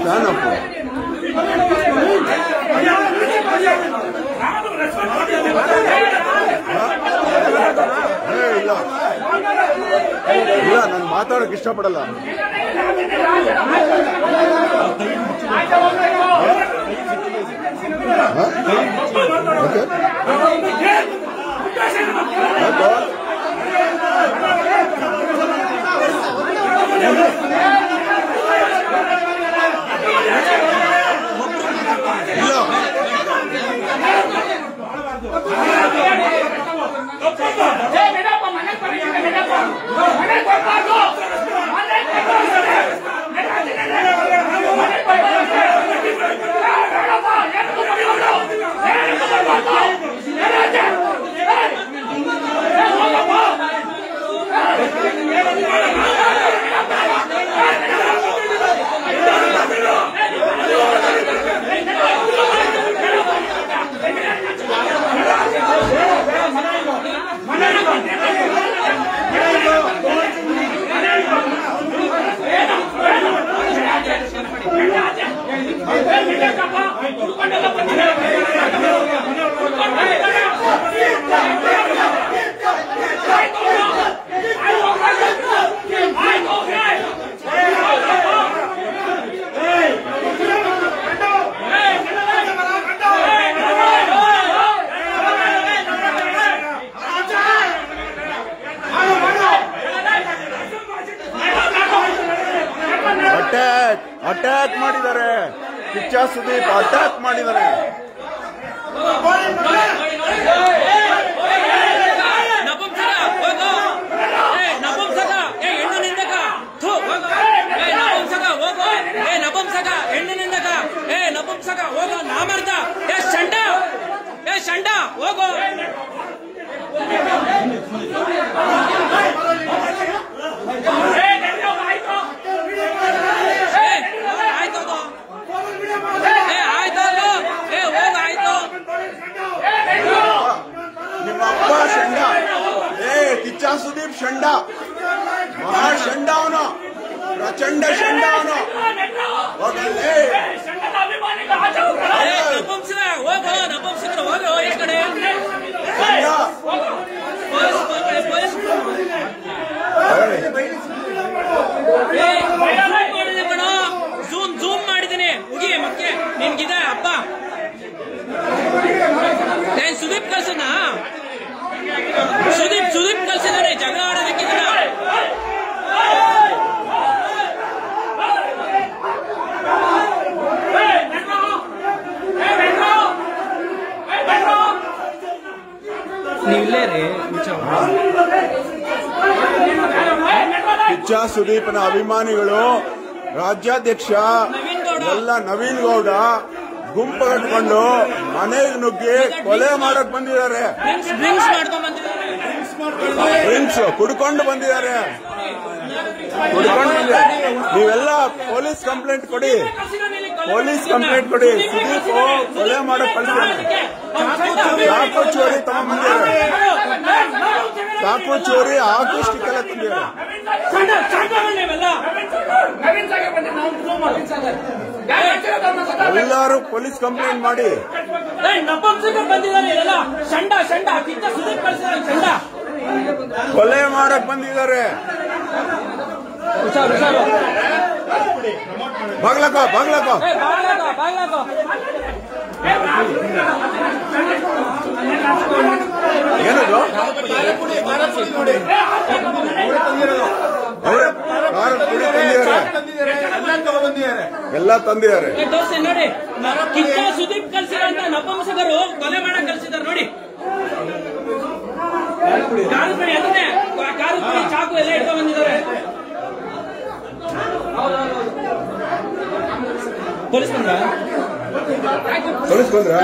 Fan up ಏ ಇಲ್ಲ ಇಲ್ಲ ನಾನು ಮಾತಾಡಕ್ ಇಷ್ಟಪಡಲ್ಲ ಹ? ಓಕೆ ಯಾಕೋ? ಇಲ್ಲ ಅಟ್ಯಾಕ್ ಅಟ್ಯಾಕ್ ಮಾಡಿದ್ದಾರೆ ಕಿಚ್ಚ ಸುದೀಪ್ ಅಟ್ಯಾಕ್ ಮಾಡಿದ್ದಾರೆ ನಪುಂಸಕ ಹೋಗೋ ಏ ನಪುಂಸಕ ಏ ಹೆಣ್ಣು ನಿಂದಕ ಥು ಹೋಗೋ ಏ ನಪುಂಸಕ ಹೋಗೋ ಏ ನಪುಂಸಕ ಹೆಣ್ಣು ನಿಂದಕ ಏ ನಪುಂಸಕ ಹೋಗೋ ನಾಮರ್ದ ಏ ಶಂಡ ಏ ಶಂಡ ಹೋಗೋ ಏ ಆಯ್ತು ಹೋಗೋ ಏ ಆಯ್ತು ಹೋಗೋ ಏ ಹೋಗೋ ಆಯ್ತು ನಿಮ್ಮ ಅಪ್ಪ ಶಂಡ ಏ ಕಿಚ್ಚ ಸುದೀಪ್ ಶಂಡ ಮಹಾ ಶಂಡ ಅವನು ಪ್ರಚಂಡ ಶಂಡ ಅವನು ಹೋಗಲ್ಲೇ ಏ ನಪುಂಸಕ ಹೋಗೋ ನಪುಂಸಕರು ಹೋಗೋ ಈ ಕಡೆ ಶಂಡ ಪೊಲೀಸ್ ಪೊಲೀಸ್ ಮಾಡಿದೆ ಕಣೋ ಝೂಮ್ ಝೂಮ್ ಮಾಡಿದ್ದೀನಿ ಹುಗಿ ಮಕ್ಕೆ ನಿನ್ಗಿದೆ ಹಬ್ಬ ಏನ್ ಸುದೀಪ್ ಕಳ್ಸನ ಸುದೀಪ್ ಸುದೀಪ್ ಕಳ್ಸಿದಾನೆ ಜಗಳ ಆಡೋದಕ್ಕೆ ಇದನ್ನ ನೀವಿಲ್ಲೇ ರೀ ಕಿಚ್ಚ ಸುದೀಪನ ಅಭಿಮಾನಿಗಳು ರಾಜ್ಯಾಧ್ಯಕ್ಷ ಎಲ್ಲ ನವೀನ್ ಗೌಡ ಗುಂಪು ಕಟ್ಕೊಂಡು ಮನೆಗೆ ನುಗ್ಗಿ ಕೊಲೆ ಮಾಡಕ್ ಬಂದಿದ್ದಾರೆ ಡ್ರಿಂಕ್ಸ್ ಡ್ರಿಂಕ್ಸ್ ಮಾಡ್ಕೊಂಡ್ ಬಂದಿದ್ದಾರೆ ಡ್ರಿಂಕ್ಸ್ ಕುಡ್ಕೊಂಡು ಬಂದಿದ್ದಾರೆ ಕುಡ್ಕೊಂಡು ಬಂದಿದ್ದಾರೆ ನೀವೆಲ್ಲ ಪೊಲೀಸ್ ಕಂಪ್ಲೇಂಟ್ ಕೊಡಿ ಪೊಲೀಸ್ ಕಂಪ್ಲೇಂಟ್ ಕೊಡಿ ಸುದೀಪ್ ಕೊಲೆ ಮಾಡಕ್ ಕಳ್ಸಿದ್ದಾನೆ ಚಾಕು ಚೋರಿ ತಗೊಂಡ್ಬಂದಿದ್ದಾರೆ ಚಾಕು ಚೋರಿ ಆರ್ಟಿಸ್ಟಿಕ್ ಎಲ್ಲ ತಂದಿದ್ದಾರೆ ಎಲ್ಲರೂ ಪೊಲೀಸ್ ಕಂಪ್ಲೇಂಟ್ ಮಾಡಿ ನಪಂಸಕರು ಬಂದಿದ್ದಾರೆ ಇದೆಲ್ಲ ಶಂಡ ಶಂಡ ಕಿತ್ತ ಸುದೀಪ್ ಕಳ್ಸಿದ್ದಾರೆ ಶಂಡ ಕೊಲೆ ಮಾಡಕ್ ಬಂದಿದ್ದಾರೆ ಹುಷಾರು ಹುಷಾರು ಬಾಗ್ಲಕ ಬಾಗ್ಲಕ ಏ ಬಾಗ್ಲಾಕೋ ಬಾಗ್ಲಾಕೋ ಏನದು ಅವ್ರೆ ಖಾರದ ಪುಡಿ ತಂದಿದ್ದಾರೆ ಎಲ್ಲ ತಂದಿದ್ದಾರೆ ಏ, ತೋರ್ಸಿ ನೋಡಿ ನ- ಕಿತ್ತ ಸುದೀಪ್ ಕಲ್ಸಿರೋಂತ ನಪಂಸಕರು ಕೊಲೆ ಮಾಡಕ್ ಕಲ್ಸಿದಾರೆ ನೋಡಿ ಕಾರು ಪುಡಿ ಅದನ್ನೇ ಕಾರು ಪುಡಿ ಚಾಕು ಎಲ್ಲ ಇಟ್ಕೊಂಡ್ ಬಂದಿದ್ದಾರೆ ಪೊಲೀಸ್ ಬಂದ್ರ ಪೊಲೀಸ್ ಬಂದ್ರ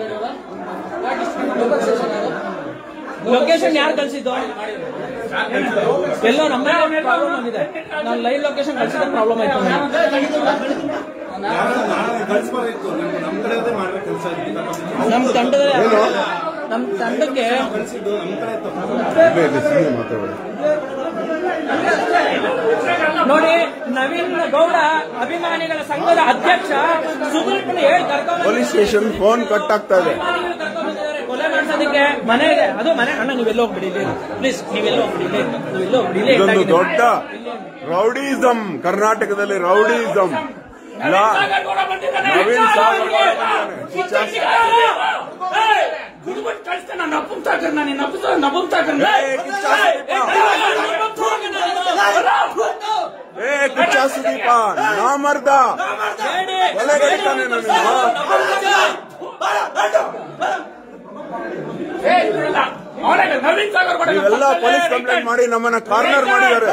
ಲೊಕೇಶನ್ ಯಾರು ಕಳ್ಸಿದ್ದು ಎಲ್ಲೋ ನಮ್ಮ ಪ್ರಾಬ್ಲಮ್ ಆಗಿದೆ ನಾನು ಲೈವ್ ಲೊಕೇಶನ್ ಕಳ್ಸಿದ ಪ್ರಾಬ್ಲಮ್ ಆಯ್ತು ಕಳಿಸ್ಬಾರ್ದಿತ್ತು ನಮ್ಮ ಕಡೆ ಮಾಡ್ಬೇಕು ಕೆಲಸ ನಮ್ಮ ತಂಡದ ಏನು? ನಮ್ಮ ತಂಡಕ್ಕೆ ಕಳಿಸಿದ್ದು ನಮ್ಮ ಕಡೆ ತಪ್ಪು ಸುಮ್ಮನೆ ಮಾತಾಡೋದು ನೋಡಿ ನವೀನ್ ಗೌಡ ಅಭಿಮಾನಿಗಳ ಸಂಘದ ಅಧ್ಯಕ್ಷ ಸುದೀಪ್ನ ಹೇಳಿ ಕರ್ಕೊಂಡು ಪೊಲೀಸ್ ಸ್ಟೇಷನ್ ಫೋನ್ ಕಟ್ ಆಗ್ತಾ ಇದೆ ಅಭಿಮಾನಿಗಳು ಕರ್ಕೊಂಡು ಬಂದಿದ್ದಾರೆ ಕೊಲೆ ಮಾಡ್ಸೋದಕ್ಕೆ ಮನೆಗೆ ಅದು ಮನೆ ಅಣ್ಣ ನೀವೆಲ್ಲ ಹೋಗ್ಬಿಡಿ ಪ್ಲೀಸ್ ನೀವೆಲ್ಲ ಹೋಗ್ಬಿಡಿ ಇಲ್ಲೇ ಇರಿ. ನೀವೆಲ್ಲ ಹೋಗ್ಬಿಡಿ ಇಲ್ಲೇ ಇದೊಂದು ಇದ್ದಾಗಿದೆ. ದೊಡ್ಡ ರೌಡಿಸಂ ಕರ್ನಾಟಕದಲ್ಲಿ ರೌಡಿಸಂ ನವೀನ್ ಸಾಗರ್ ಕೂಡ ಬಂದಿದ್ದಾನೆ. ಗುಡ್ಬಿಟ್ಟು ಕಳಿಸ್ತೇನೆ ನಾನು ನಪ್ಪುಂತಾಕರ್ ನಾನು ನಪ್ಪುತ್ತ ನಪ್ಪುಂತಾಕರ್ ಏ, ಕಿಚ್ಚ ಏ ಕಿಚ್ಚ ಸುದೀಪ ನಾಮರ್ದ ಕೊಲೆ ಕಡಿತಾನೆ ನನ್ನ ನೀವೆಲ್ಲ ಪೊಲೀಸ್ ಕಂಪ್ಲೇಂಟ್ ಮಾಡಿ ನಮ್ಮನ್ನ ಕಾರ್ನರ್ ಮಾಡಿದ್ದಾರೆ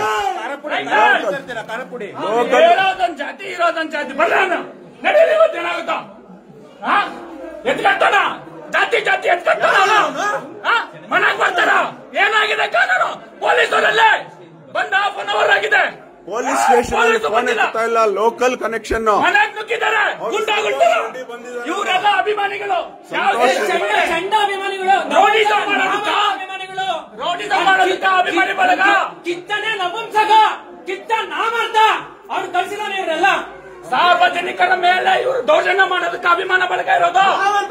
ಲೋಕಲ್ ಇರೋದೊಂದ್ ಜಾತಿ ಇರೋದೊಂದ್ ಜಾತಿ ಬರ್ಲಾನು ನಡೀಲಿ ಇವತ್ತೇನಾಗುತ್ತೋ ಎತ್ಕತ್ತಾನ ಜಾತಿ ಜಾತಿ ಎತ್ಕತ್ತಾನ ಮನೆಗ್ ಬರ್ತಾರ ಏನಾಗಿದೆ ಕಾನೂನು ಪೊಲೀಸರಲ್ಲೇ ಬಂದ ಹಾಫ್ ಅನ್ ಅವರ್ ಆಗಿದೆ ಪೊಲೀಸ್ ಸ್ಟೇಷನ್ ಅಲ್ಲಿ ಫೋನ್ ಎತ್ತಾ ಇಲ್ಲ ಲೋಕಲ್ ಕನೆಕ್ಷನ್ ಮನೆಗ್ ನುಗ್ಗಿದ್ದಾರೆ ಗುಂಡಾಗುಂಟರು ಇವರೆಲ್ಲ ಅಭಿಮಾನಿಗಳು ಯಾವ ಸಂತೋಷ್ ಚಂಡ ಚಂಡ ಅಭಿಮಾನಿಗಳು ರೌಡಿಸಂ ಮಾಡೋದಕ್ಕ? ಅಭಿಮಾನಿಗಳು ರೌಡಿಸಂ ಮಾಡೋದಕ್ಕ ಅಭಿಮಾನಿ ಬಳಗ? ಕಿತ್ತನೆ ನಪುಂಸಕ ಕಿತ್ತ ನಾಮರ್ದ ಅವ್ರು ಕಳ್ಸಿದಾನೆ ಇವರೆಲ್ಲ ಸಾರ್ವಜನಿಕರ ಮೇಲೆ ಇವರು ದೌರ್ಜನ್ಯ ಮಾಡೋದಕ್ಕೆ ಅಭಿಮಾನ ಬಳಗ ಇರೋದು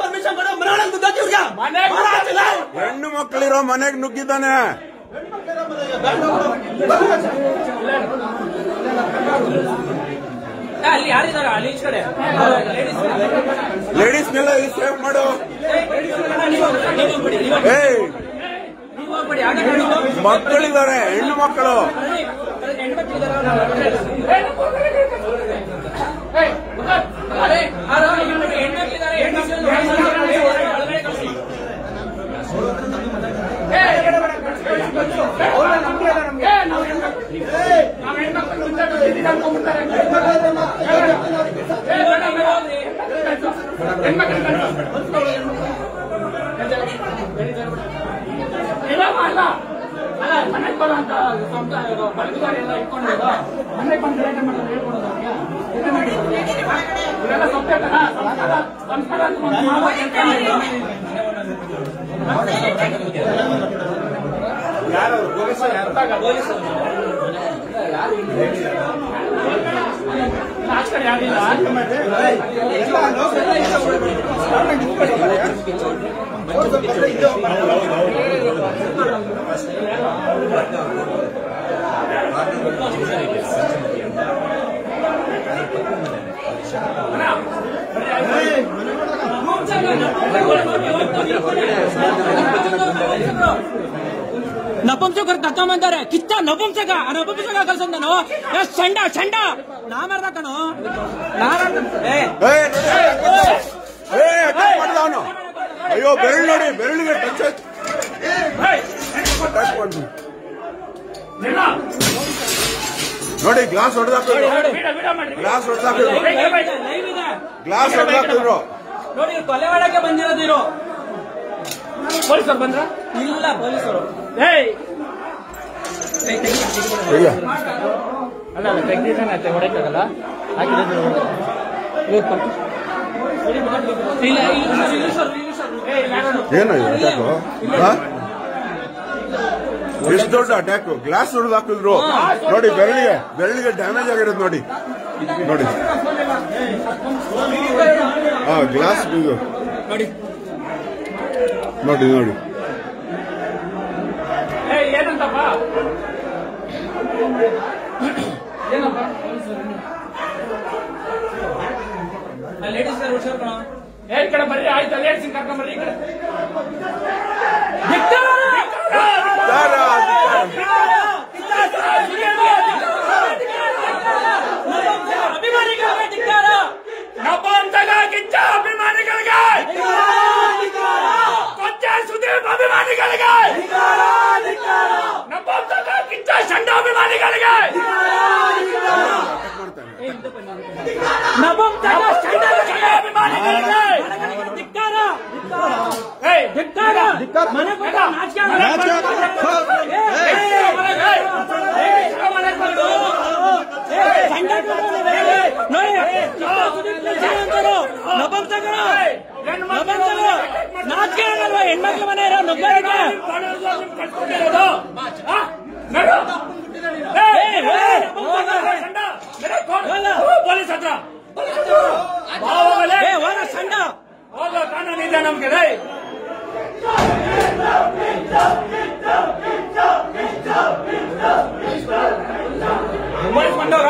ಮನೆಗ್ ನುಗ್ಗಿದ್ದಾರೆ. ಹೆಣ್ಣು ಮಕ್ಕಳಿರೋ ಮನೆಗೆ ನುಗ್ಗಿದ್ದಾನೆ ಏ, ಅಲ್ಲಿ ಯಾರಿದಾರ ಅಲ್ಲಿ ಈಚ್ ಕಡೆ ಲೇಡೀಸ್ ಲೇಡೀಸ್ನೆಲ್ಲ ಇಲ್ಲಿ ಸೇವ್ ಮಾಡು ನೀವು ಹೋಗ್ಬಿಡಿ ನೀವು ಏ ನೀವು ಹೋಗ್ಬಿಡಿ ಆಗ ನೀವು ಮಕ್ಕಳಿದ್ದಾರೆ ಹೆಣ್ಣು ಮಕ್ಕಳು ಹೆಣ್ಮಕ್ಳಿದಾರ ಹೆಣ್ಮಕ್ಳಿದ್ದಾರೆ ಹೆಣ್ಮಕ್ಳು ಒಳಗಡೆ ಕಳ್ಸಿ ಮನೆಗೆ ಬರುವಂತ ಬಲಗಾರ ಎಲ್ಲ ಇಟ್ಕೊಂಡಿರೋದು ಮನೆಗೆ ಬಂದು ಗಲಾಟೆ ಮಾಡೋದು ಹೇಳ್ಕೊಡೋದು ಅವ್ರಿಗೆ? ಇವರೆಲ್ಲ ಸಂಸ್ಕಾರ ಸಂಸ್ಕಾರ ಸಂಸ್ಕಾರ ಅಂತ ಒಂದು ಮಾಡೋ ಕೆಲ್ಸ ಇಲ್ಲ. ಆಚೆ ಕಡೆ ಯಾರಿಲ್ಲ ನಪುಂಸಕರು ಕರ್ಕೊಂಬಂತಾರೆ ಕಿತ್ತ ನಪುಂಸಕ ಆ ನಪುಂಸಕ ಕಳ್ಸಂದ ನಾನು ಏ, ಚಂಡ ಚಂಡ ನಾ ಮಾಡ್ದ ಕಣೋ ನಾ ಮಾಡ್ದ- ಏ ಏ ಏ ಅಟ್ಯಾಕ್ ಮಾಡ್ದ ಅವನು ಅಯ್ಯೋ ಬೆರಳು ನೋಡಿ ಬೆರಳಿಗೆ ಟಚ್ ಆಯ್ತು ಅಟ್ಯಾಕ್ ಮಾಡ್ದು ನೋಡಿ ಗ್ಲಾಸ್ ಹೊಡೆದಾಕಿದ್ರು ಬಿಡ ಬಿಡ ಮಾಡ್ರಿ ಗ್ಲಾಸ್ ಹೊಡೆದಾಕಿದ್ರು ಲೈವ್ ಇದೆ, ಲೈವ್ ಇದೆ ಗ್ಲಾಸ್ ಹೊಡೆದಾಕಿದ್ರು ನೋಡಿ ಇವ್ರು ಕೊಲೆ ಮಾಡಕ್ಕೆ ಬಂದಿರೋದು ಇರು ಪೊಲೀಸರು ಬಂದ್ರ ಇಲ್ಲ ಪೊಲೀಸರು ಏಯ್ ಅಯ್ಯ ಅಲ್ಲ ಅಲ್ಲ ತೆಗ್ದಿದ್ದಾನೆ ಹೊಡೆಯಕ್ಕಾಗಲ್ಲ ಹಾಕಿದ್ರೆ ಇಲ್ಲ ಇಲ್ಲ ಇಲ್ಲ ಸರ್ ಇಲ್ಲ ಸರ್ ಏಯ್ ಯಾರು ಏನು ಇದು ಅಟ್ಯಾಕು ಎಷ್ಟು ದೊಡ್ಡ ಅಟ್ಯಾಕ್ ಗ್ಲಾಸ್ ಹೊಡೆದು ಹಾಕಿದ್ರು ನೋಡಿ ಬೆರಳಿಗೆ ಬೆರಳಿಗೆ ಡ್ಯಾಮೇಜ್ ಆಗಿರೋದು ನೋಡಿ ನೋಡಿ ಹಾ ಗ್ಲಾಸ್ ಇದು ನೋಡಿ ನೋಡಿ ನೋಡಿ ಏಯ್ ಏನಂತಪ್ಪ ಏನಪ್ಪ ಲೇಡೀಸ್ ಹುಷಾರ್ ಕಣ ಏ ಈ ಕಡೆ ಬರ್ರಿ ಆಯ್ತು ಲೇಡ್ಸಿಂಗ್ ಕರ್ಕೊಂಡ್ ಬರ್ರಿ ಈ ಕಡೆ ದಾರ, ಅಭಿಮಾನಿಗಳಿಗೆ ಧಿಕ್ಕಾರ ನಪಾಂತಕ ಕಿಚ್ಚ ಅಭಿಮಾನಿಗಳಿಗೆ ಕೊಚ್ಚ ಸುದೀಪ್ ಅಭಿಮಾನಿಗಳಿಗೆ ನಪಾಂತಕ ಕಿಚ್ಚ ಚಂಡ ಅಭಿಮಾನಿಗಳಿಗೆ ನಪುಂಸಕ ಚಂಡ ಚಂಡ ಅಭಿಮಾನಿಗಳಿಗೆ ಧಿಕ್ಕಾರ ಏಯ್ ಧಿಕ್ಕಾರ ಮನೆ ಬಂದ ನಾಚಿಕೆ ಆಗಲ್ಲ. ಏ, ಏ, ಏಯ್ ಮನೆಗ್ ಬಂದು ಚಂಡ ನೋಡಿ ಸುದೀಪ್ ನಪುಂಸಕರು ನಪುಂಸಕರು ನಾಚಿಕೆ ಆಗಲ್ವಾ ಹೆಣ್ಮಕ್ಳ ಮನೆ ಇರೋ ನುಗ್ಗರಿಗೆ ಮಾಡೋದು ಅದನ್ನ ಕಟ್ಕೊಂಡಿರೋದು. ಆ? ನಡು. ನಮ್ಗೆ ಲೇ. ಪೊಲೀಸ್ ಬಂದವ್ರ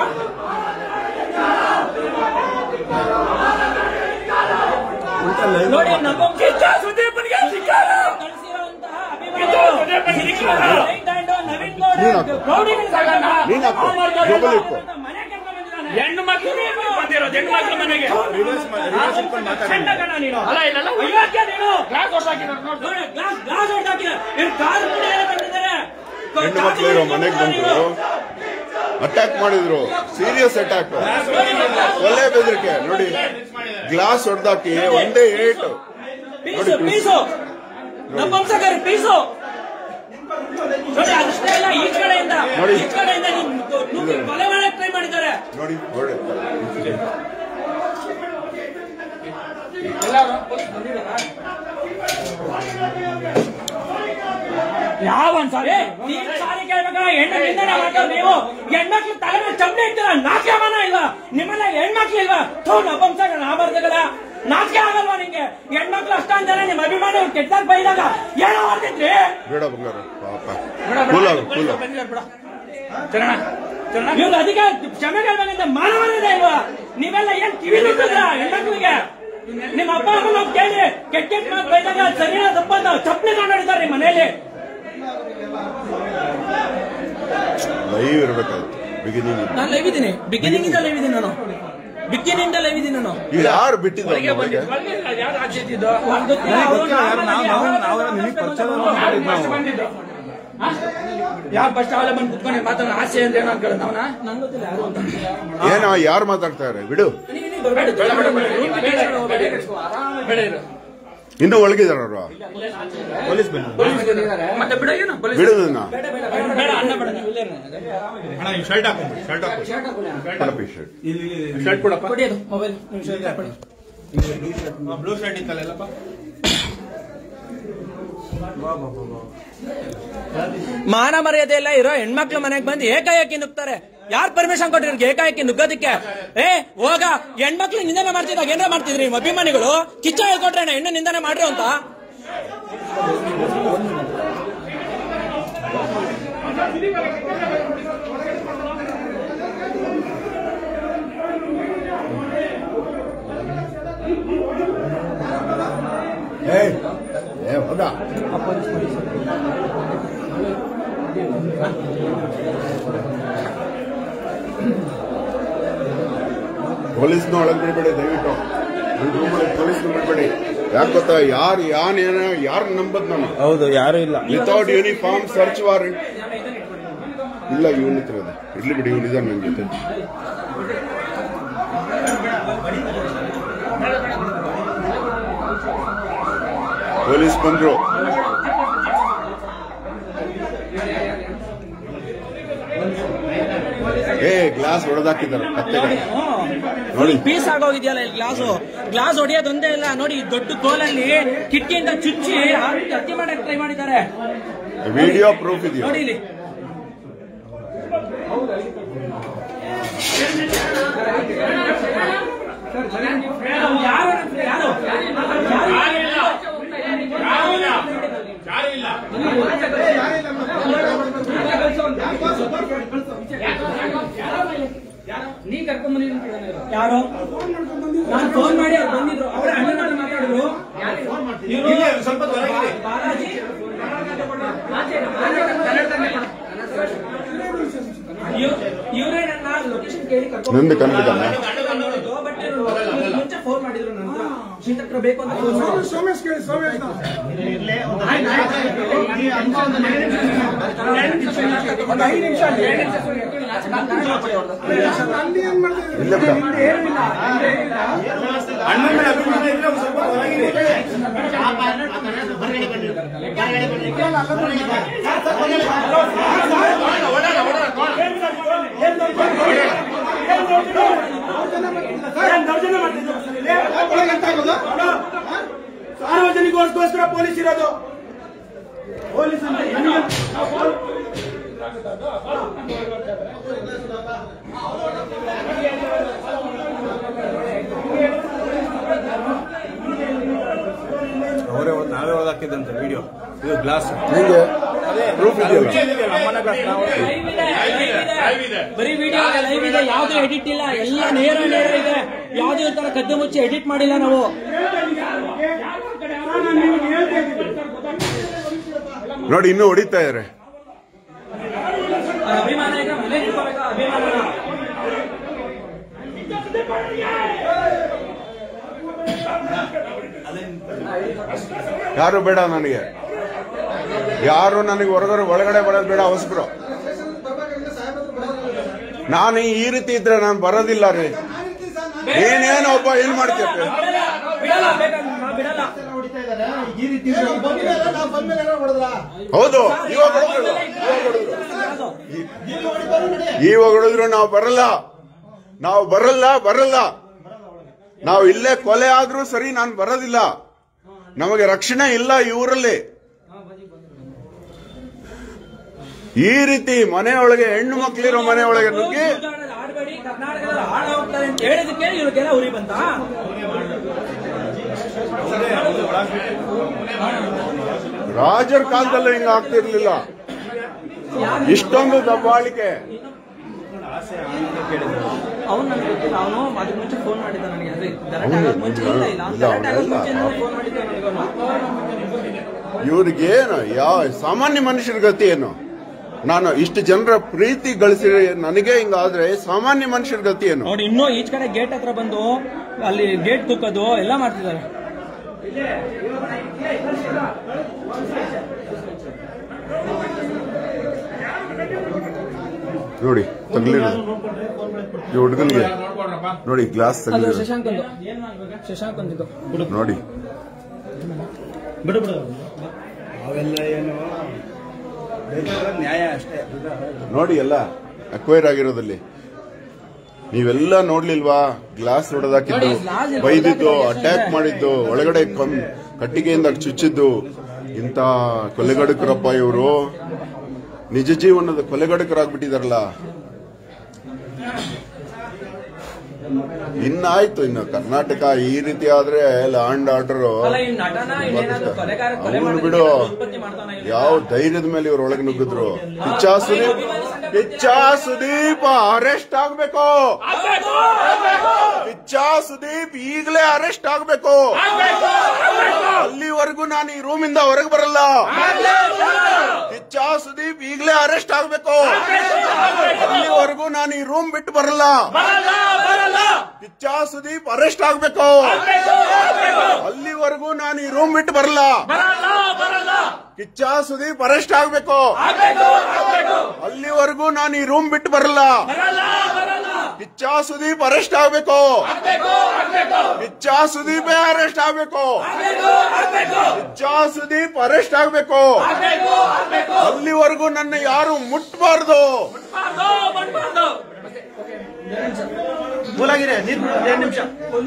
ನೋಡಿ ನಮ್ಮ ಕಿಚ್ಚ ಸುದೀಪನ್ಗೆ ಸಿಕ್ಕಾರ ಕಳಿಸಿರುವಂತಹ ಅಭಿಮಾನಿಗಳು ರೈಟ್ ಹ್ಯಾಂಡ್ ನವೀನ್ ಗೌಡ ನೀನ್ ಹಾಕು. ರೌಡಿಗಳು ಸಾಕಣ್ಣ. ನೀನ್ ಹಾಕು. ಅವ್ನ್ ಮಾಡ್ಕೊಂಡು ಜೋಬಲ್ಲಿ ಇಟ್ಕೊ. ಮನೆ ಕರ್ಕೊಂಡ್ ಬಂದಿದ್ದಾನೆ. ಹೆಣ್ಣು ಮಕ್ಳು ಬಂದಿರೋದು ಹೆಣ್ಣು ಮಕ್ಳು ಮನೆಗೆ ಚಂಡ ಕಣ ನೀನು ಅಲ್ಲ ಇಲ್ಲ ಅಯೋಗ್ಯ ನೀನು ಗ್ಲಾಸ್ ಹೊಡ್ದಾಕಿದ್ದಾರೆ ನೋಡಿ ಗ್ಲಾಸ್ ಗ್ಲಾಸ್ ಹೊಡ್ದಾಕಿದ್ದಾರೆ ಇವ್ರು ಕಾರು ಕೂಡ ಏನೋ ಬಂದಿದ್ದಾರೆ ಹೆಣ್ಣು ಮಕ್ಳು ಇರೋ ಮನೆಗೆ ಬಂದು ಅಟ್ಯಾಕ್ ಮಾಡಿದ್ರು ಸೀರಿಯಸ್ ಅಟ್ಯಾಕ್ ಒಳ್ಳೆ ಬೆದರಿಕೆ ನೋಡಿ ಗ್ಲಾಸ್ ಹೊಡೆದಾಕಿ ಒಂದೇ ಏಟು ಪೀಸು ಪೀಸು ನಪುಂಸಕರು ಪೀಸು ನೋಡಿ ಅಷ್ಟೇ ಇಲ್ಲ ಈ ಕಡೆಯಿಂದ ನೋಡಿ. ಈ ಕಡೆಯಿಂದ ನಿಮ್ ನುಗ್ಗಿ ಕೊಲೆ ಮಾಡಕ್ ಟ್ರೈ ಮಾಡಿದ್ದಾರೆ ನೋಡಿ ಹೊಡೆ ಯಾವ ಒಂದ್ಸಾರಿ ನೀನ್ ಸಾರಿ ಕೇಳ್ಬೇಕಲ್ಲ ಹೆಣ್ಣು ನಿಂದನೆ ಮಾಡ್ತಾರೆ ನೀವು ಹೆಣ್ಮಕ್ಳು ತಲೆ ಮೇಲೆ ಚಪ್ಪಲಿ ಇರ್ತೀರ ನಾಚಿಕೆ ಮನ ಇಲ್ಲ ನಿಮ್ಮೆಲ್ಲ ಹೆಣ್ಮಕ್ಳು ಇಲ್ವಾ ಥೂ ನಪಂಸಕ ನಾಮರ್ದಗಳ ನಾಚಿಕೆ ಆಗಲ್ವಾ ನಿಂಗೆ ಹೆಣ್ಮಕ್ಳು ಅಷ್ಟೊಂದ್ ಜನ ನಿಮ್ಮ ಅಭಿಮಾನಿ ಕೆಟ್ಟದಾಗ ಬೈದಾಗ ಏನೋ ಮಾಡ್ತಿದ್ರಿ ಬೇಡ ಬಂಗಾರ ಪಾಪ ಕೂಲ್ ಆಗು ಕೂಲ್ ಆಗು ಇವ್ರು ಅದಕ್ಕೆ ಕ್ಷಮೆ ಕೇಳ್ಬೇಕಂತ ಮಾನವನಿದೆ ಇಲ್ವಾ ನೀವೆಲ್ಲ ಏನ್ ಕಿವಿ ನುಗ್ಗಿದ್ರ ಹೆಣ್ಮಕ್ಳಿಗೆ ನಿಮ್ಮ ಅಪ್ಪ ಅಮ್ಮನ ಹೋಗ್ ಕೇಳಿ ಕೆಟ್ಟ ಕೆಟ್ಟ ಮಾತು ಬೈದಾಗ ಸರಿಯಾದ ತಪ್ಪಂತ ಚಪ್ಪಲಿ ತಗೊಂಡಿದ್ದಾರೆ ನಿಮ್ಮ ಮನೆಯಲ್ಲಿ ಲೈವ್ ಇರ್ಬೇಕಾಯ್ತು ಬಿಗಿನಿಂಗ್ ನಾನು ಲೈವ್ ಇದ್ದೀನಿ ಬಿಗಿನಿಂಗ್ ಇಂದ ಲೈವ್ ಇದ್ದೀನಿ ನಾನು ಬಿಗಿನಿಂಗ್ ಇಂದ ಲೈವ್ ಇದ್ದೀನಿ ನಾನು ಈಗ ಯಾರು ಬಿಟ್ಟಿದ್ರು ನಮಗೆ ಯಾರು ಫಸ್ಟ್ ಅವಳೆ ಬಂದು ಕುತ್ಕೊಂಡು ಮಾತಾಡೋ ಆಸೆ ಅಂದ್ರೆ ಏನೋ ಅನ್ಕೊಳ್ಳೋದು ನಾವನ ನಂಗೆ ಗೊತ್ತಿಲ್ಲ ಯಾರು ಅಂತ ಏನೋ ಯಾರು ಮಾತಾಡ್ತಾರೆ ಬಿಡು ನೀವು ನೀವು ಬರ್ಬೇಡಿ, ಬೇಡ, ಬೇಡ, ಬೇಡ, ಬೇಡ, ಬೇಡ. ಬೇಡ ಇರು. ಇನ್ನೂ ಒಳಗಿದಾರ ಅವರು ಪೊಲೀಸ್ ಬಂದು ಮತ್ತೆ ಬಿಡ ಏನು ಪೊಲೀಸ್ ಬಿಡುದನ್ನ ಬೇಡ ಅಣ್ಣ ಬೇಡ ನೀವು ಇಲ್ಲೇ ಇರು. ಅಣ್ಣ ಈ ಶರ್ಟ್ ಹಾಕೊಂಡು ಶರ್ಟ್ ಹಾಕು ಕೊಡಪ್ಪಿ ಶರ್ಟ್ ಇಲ್ಲಿ ಶರ್ಟ್ ಕೊಡಪ್ಪ ಕೊಡಿ ಅದು ಮೊಬೈಲ್ ನೀವು ಶರ್ಟ್ ಹಾಕೊಳ್ಳಿ. ಬ್ಲೂ ಶರ್ಟ್ ಇತ್ತಲ್ಲಪ್ಪ ಮಾನ ಮರ್ಯಾದೆ ಎಲ್ಲ ಇರೋ ಹೆಣ್ಮಕ್ಳು ಮನೆಗೆ ಬಂದು ಏಕಾಏಕಿ ನುಗ್ತಾರೆ ಯಾರು ಪರ್ಮಿಷನ್ ಕೊಟ್ಟಿರ್ಗೆ ಏಕಾಏಕಿ ನುಗ್ಗೋದಕ್ಕೆ ಏ ಹೋಗ ಹೆಣ್ಮಕ್ಳು ನಿಂದನೆ ಮಾಡ್ತಿದ್ದಾಗ ಏನಾರ ಮಾಡ್ತಿದ್ರಿ ನಿಮ್ಮ ಅಭಿಮಾನಿಗಳು ಕಿಚ್ಚ ಹೇಳ್ಕೊಟ್ರೆ ಹೆಣ್ಣು ನಿಂದನೆ ಮಾಡ್ರಿ ಅಂತ ಏಯ್ ಏ ಹೋಗ ಪೊಲೀಸ್ನ ಒಳಗೆ ಬಿಡಬೇಡಿ ದಯವಿಟ್ಟು ನನ್ನ ರೂಮಲ್ಲಿ ಪೊಲೀಸ್ನ ಬಿಡಬೇಡಿ ಯಾಕೆ ಗೊತ್ತಾ ಯಾರು ಯಾನ್ ಏನ ಯಾರು ನಂಬದ್ ನಾನು ಹೌದು ಯಾರು ಇಲ್ಲ ವಿತೌಟ್ ಯೂನಿಫಾರ್ಮ್ ಸರ್ಚ್ ವಾರೆಂಟ್ ಇಲ್ಲ ಇವನ್ ಹತ್ರ ಇದೆ ಇರ್ಲಿ ಬಿಡಿ ಇವನ್ ಇದಾರೆ ನನ್ನ ಜೊತೆ ಪೊಲೀಸ್ ಬಂದ್ರು ಏ ಗ್ಲಾಸ್ ಹೊಡೆದಾಕಿದ್ದಾರೆ ಕತ್ತೆಗೆ ನೋಡಿ ಪೀಸ್ ಆಗೋಗಿದೆಯಲ್ಲ ಇಲ್ಲಿ ಗ್ಲಾಸು ಗ್ಲಾಸ್ ಹೊಡಿಯೋದೊಂದೇ ಇಲ್ಲ ನೋಡಿ ಈ ದೊಡ್ಡ ಕೋಲಲ್ಲಿ ಕಿಟಕಿಯಿಂದ ಚುಚ್ಚಿ ಆ ರೀತಿ ಹತ್ಯೆ ಮಾಡಕ್ ಟ್ರೈ ಮಾಡಿದ್ದಾರೆ ವಿಡಿಯೋ ಪ್ರೂಫ್ ಇದೆಯಾ ನೋಡಿ ಇಲ್ಲಿ ಯಾರು ಯಾರು ನೀ ಕರ್ಕೊಂಡ್ ಯಾರು ನಾನು ಫೋನ್ ಮಾಡಿ ಅವ್ರು ಬಂದಿದ್ರು ಅವ್ರ ಅಣ್ಣನ ಹತ್ರ ಮಾತಾಡಿದ್ರು ಇವ್ರು ಇಲ್ಲೇ ಸ್ವಲ್ಪ ಹೊರಗಿದೆ. ಬಾಲಾಜಿ ಇವರೇ ನನ್ನ ಲೊಕೇಶನ್ ಕೇಳಿ ಕರ್ಕೊಂಡು ನಂದು ಕನ್ನಡದಲ್ಲ ನೋಡಿದ್ದು ಬಟ್ ಮುಂಚೆ ಫೋನ್ ಮಾಡಿದ್ರು ನನ್ನ ಹತ್ರ ಶೀತಕ್ರ ಬೇಕು ಅಂತ ಫೋನ್ ಮಾಡಿ ಒಂದು ಐದು ನಿಮಿಷ ಎರಡು ನಿಮಿಷ ಇಲ್ಲ ಬಿಡ ಅಣ್ಣನ ಮೇಲೆ ಅಭಿಮಾನ ಇದ್ರೆ ಒಂದ್ ಸ್ವಲ್ಪ ಹೊರಗಿದೆ ಸಾರ್ವಜನಿಕಗೋಸ್ಕರ ಪೊಲೀಸ್ ಇರೋದು ಪೊಲೀಸ್ ಅಂದ್ರೆ ನನಗೆ- ಹಾಕಿದಂತೆ ವಿಡಿಯೋ ಇದು ಗ್ಲಾಸ್ ನಿಂಗೆ ಪ್ರೂಫ್ ಇದೆಯಲ್ಲ ಅಮ್ಮನ glass ನಾವು ಲೈವ್ ಇದೆ ಲೈವ್ ಇದೆ ಬರೀ ವಿಡಿಯೋ ಇದೆ ಲೈವ್ ಇದೆ ಯಾವ್ದು ಎಡಿಟ್ ಇಲ್ಲ ಎಲ್ಲ ನೇರ ನೇರ ಇದೆ ಯಾವ್ದು ಈ ತರ ಕದ್ದು ಮುಚ್ಚಿ ಎಡಿಟ್ ಮಾಡಿಲ್ಲ ನಾವು ನೋಡಿ ಇನ್ನೂ ಹೊಡಿತಾ ಇದಾರೆ ಅಭಿಮಾನ ಈಗ ಮನೆ ಇಟ್ಕೋಬೇಕಾ ಅಭಿಮಾನ ಯಾರು ಬೇಡ ನನಗೆ ಯಾರು ನನಗೆ ಹೊರಗಡೆ ಒಳಗಡೆ ಬರೋದು ಬೇಡ ಅವಸ್ಕರು ನಾನು ಈ ರೀತಿ ಇದ್ರೆ ನಾನು ಬರೋದಿಲ್ಲ ರೀ ಏನೇನು ಒಬ್ಬ ಏನ್ ಮಾಡ್ತೀಯ ಬಿಡಲ್ಲ ಬೇಕಾದ್ರೆ ನಾವು ಬಿಡಲ್ಲ ಈ ರೀತಿ ಬಂದ್ಮೇಲೆ ನಾವು ಬಂದ್ಮೇಲೆ ಏನೋ ಹೊಡೆದ್ರಾ? ಹೌದು ಇವಾಗ ಹೊಡೆದ್ರು ಇವಾಗ ಹೊಡೆದ್ರು ನಾವು ಬರಲ್ಲ ನಾವು ಬರಲ್ಲ ಬರಲ್ಲ ನಾವು ಇಲ್ಲೇ ಕೊಲೆ ಆದ್ರೂ ಸರಿ ನಾನು ಬರೋದಿಲ್ಲ ನಮಗೆ ರಕ್ಷಣೆ ಇಲ್ಲ ಈ ಊರಲ್ಲಿ ಈ ರೀತಿ ಮನೆಯೊಳಗೆ ಹೆಣ್ಣು ಮಕ್ಕಳಿರೋ ಮನೆಯೊಳಗೆ ನುಗ್ಗಿ ಗುಜರಾತಲ್ಲಿ ಆಡ್ಬೇಡಿ ಕರ್ನಾಟಕದಲ್ಲಿ ಹಾಳ ಹೋಗ್ತಾರೆ ಅಂತ ಹೇಳಿದಕ್ಕೆ ಇವ್ರಿಗೆಲ್ಲ ಉರಿ ಬಂತ ರಾಜರ ಕಾಲದಲ್ಲೂ ಹಿಂಗ ಆಗ್ತಿರ್ಲಿಲ್ಲ ಇಷ್ಟೊಂದು ದಬ್ಬಾಳಿಕೆ ಅವ್ನು ನನಗೆ ಗೊತ್ತಿಲ್ಲ ಅವನು ಅದಕ್ಕೆ ಮುಂಚೆ ಫೋನ್ ಮಾಡಿದ್ದ ನನಗೆ ಅಂದ್ರೆ ಗಲಾಟೆ ಆಗೋಕ್ ಮುಂಚೆ ಇಲ್ಲ ಇಲ್ಲ ಅವ್ನು ಇಲ್ಲ, ಗಲಾಟೆ ಆಗೋಕ್ ಅವನೆಲ್ಲ. ಮುಂಚೆ ಫೋನ್ ಮಾಡಿದ್ದ ನನಗೆ ಅವನು ಇವ್ರಿಗೇನು ಯಾವ ಸಾಮಾನ್ಯ ಮನುಷ್ಯರ ಗತಿ ಏನು ನಾನು ಇಷ್ಟು ಜನರ ಪ್ರೀತಿ ಗಳಿಸಿ ನನಗೆ ಹಿಂಗಾದ್ರೆ ಸಾಮಾನ್ಯ ಮನುಷ್ಯರ ಗತಿ ಏನು ನೋಡಿ ಇನ್ನೂ ಈಚ ಕಡೆ ಗೇಟ್ ಹತ್ರ ಬಂದು ಅಲ್ಲಿ ಗೇಟ್ ತುಕ್ಕದು ಎಲ್ಲ ಮಾಡ್ತಿದ್ದಾರೆ ನೋಡಿ ತಗ್ಲಿರೋದು ಈ ಹುಡುಗನಿಗೆ ನೋಡಿ ಗ್ಲಾಸ್ ಅದು ತಗ್ಲಿರೋದು ಶಶಾಂಕ್ ಒಂದು ಶಶಾಂಕ್ ಒಂದಿದ್ದು ನೋಡಿ ಅವೆಲ್ಲ ಏನು ಬೇಕಾದ್ರೆ ನ್ಯಾಯ ಅಷ್ಟೇ ನೋಡಿ ಎಲ್ಲ ಅಕ್ವೈರ್ ಆಗಿರೋದಲ್ಲಿ ನೀವೆಲ್ಲ ನೋಡ್ಲಿಲ್ವಾ ಗ್ಲಾಸ್ ಹೊಡೆದಾಕಿದ್ದು ನೋಡಿ, glass ಇಲ್ಲಿ ಬೈದಿದ್ದು ಹೊಡೆದಾಕಿದ್ದು ಅಟ್ಯಾಕ್ ಎಷ್ಟೊಂದಿದೆ. ಮಾಡಿದ್ದು ಒಳಗಡೆ ಕಮ್ ಕಟ್ಟಿಗೆಯಿಂದ ಚುಚ್ಚಿದ್ದು ಇಂಥ ಕೊಲೆಗಡಕರಪ್ಪ ಇವರು ನಿಜ ಜೀವನದ ಕೊಲೆಗಡಕರಾಗ್ಬಿಟ್ಟಿದಾರಲ್ಲ ಇನ್ನಾಯ್ತು ಇನ್ನು ಕರ್ನಾಟಕ ಈ ರೀತಿ ಆದ್ರೆ ಲ್ಯಾಂಡ್ ಆರ್ಡರ್ ಅಲ್ಲ ಈ ನಟನ ಇನ್ನೇನಾದ್ರು ಕೊಲೆಗಾರ ಕೊಲೆ ಅವನು ಮಾಡೋದಕ್ಕೆ ಬಿಡು ಉತ್ಪತ್ತಿ ಮಾಡ್ತಾನ ಇವ್ನು? ಯಾವ ಧೈರ್ಯದ ಮೇಲೆ ಇವ್ರ ಒಳಗೆ ನುಗ್ಗಿದ್ರು ಪಿಚ್ಚ ಸುದೀಪ್ ಪಿಚ್ಚ ಸುದೀಪ್ ಅರೆಸ್ಟ್ ಆಗ್ಬೇಕು ಪಿಚ್ಚ ಸುದೀಪ್ ಈಗಲೇ ಅರೆಸ್ಟ್ ಆಗ್ಬೇಕು ಅಲ್ಲಿವರೆಗೂ ನಾನು ಈ ರೂಮಿಂದ ಹೊರಗೆ ಬರಲ್ಲ ಪಿಚ್ಚ ಸುದೀಪ್ ಈಗಲೇ ಅರೆಸ್ಟ್ ಆಗ್ಬೇಕು ಅಲ್ಲಿವರೆಗೂ ನಾನು ಈ ರೂಮ್ ಬಿಟ್ಟು ಬರಲ್ಲ ಪಿಚ್ಚ ಸುದೀಪ್ ಅರೆಸ್ಟ್ ಆಗ್ಬೇಕು ಅಲ್ಲಿವರೆಗೂ ನಾನು ಈ ರೂಮ್ ಬಿಟ್ಟು ಬರಲ್ಲ ಕಿಚ್ಚ ಸುದೀಪ್ ಅರೆಸ್ಟ್ ಆಗ್ಬೇಕು ಅಲ್ಲಿವರೆಗೂ ನಾನು ಈ ರೂಮ್ ಬಿಟ್ಟು ಬರಲ್ಲ ಕಿಚ್ಚ ಸುದೀಪ್ ಅರೆಸ್ಟ್ ಆಗ್ಬೇಕು ಕಿಚ್ಚ ಸುದೀಪೇ ಅರೆಸ್ಟ್ ಆಗ್ಬೇಕು ಕಿಚ್ಚ ಸುದೀಪ್ ಅರೆಸ್ಟ್ ಆಗ್ಬೇಕು ಅಲ್ಲಿವರೆಗೂ ನನ್ನ ಯಾರು ಮುಟ್ಬಾರ್ದು ಮೂಲಾಗಿರಿ ನೀರು ಬಿಡು, ಎರಡು ನಿಮಿಷ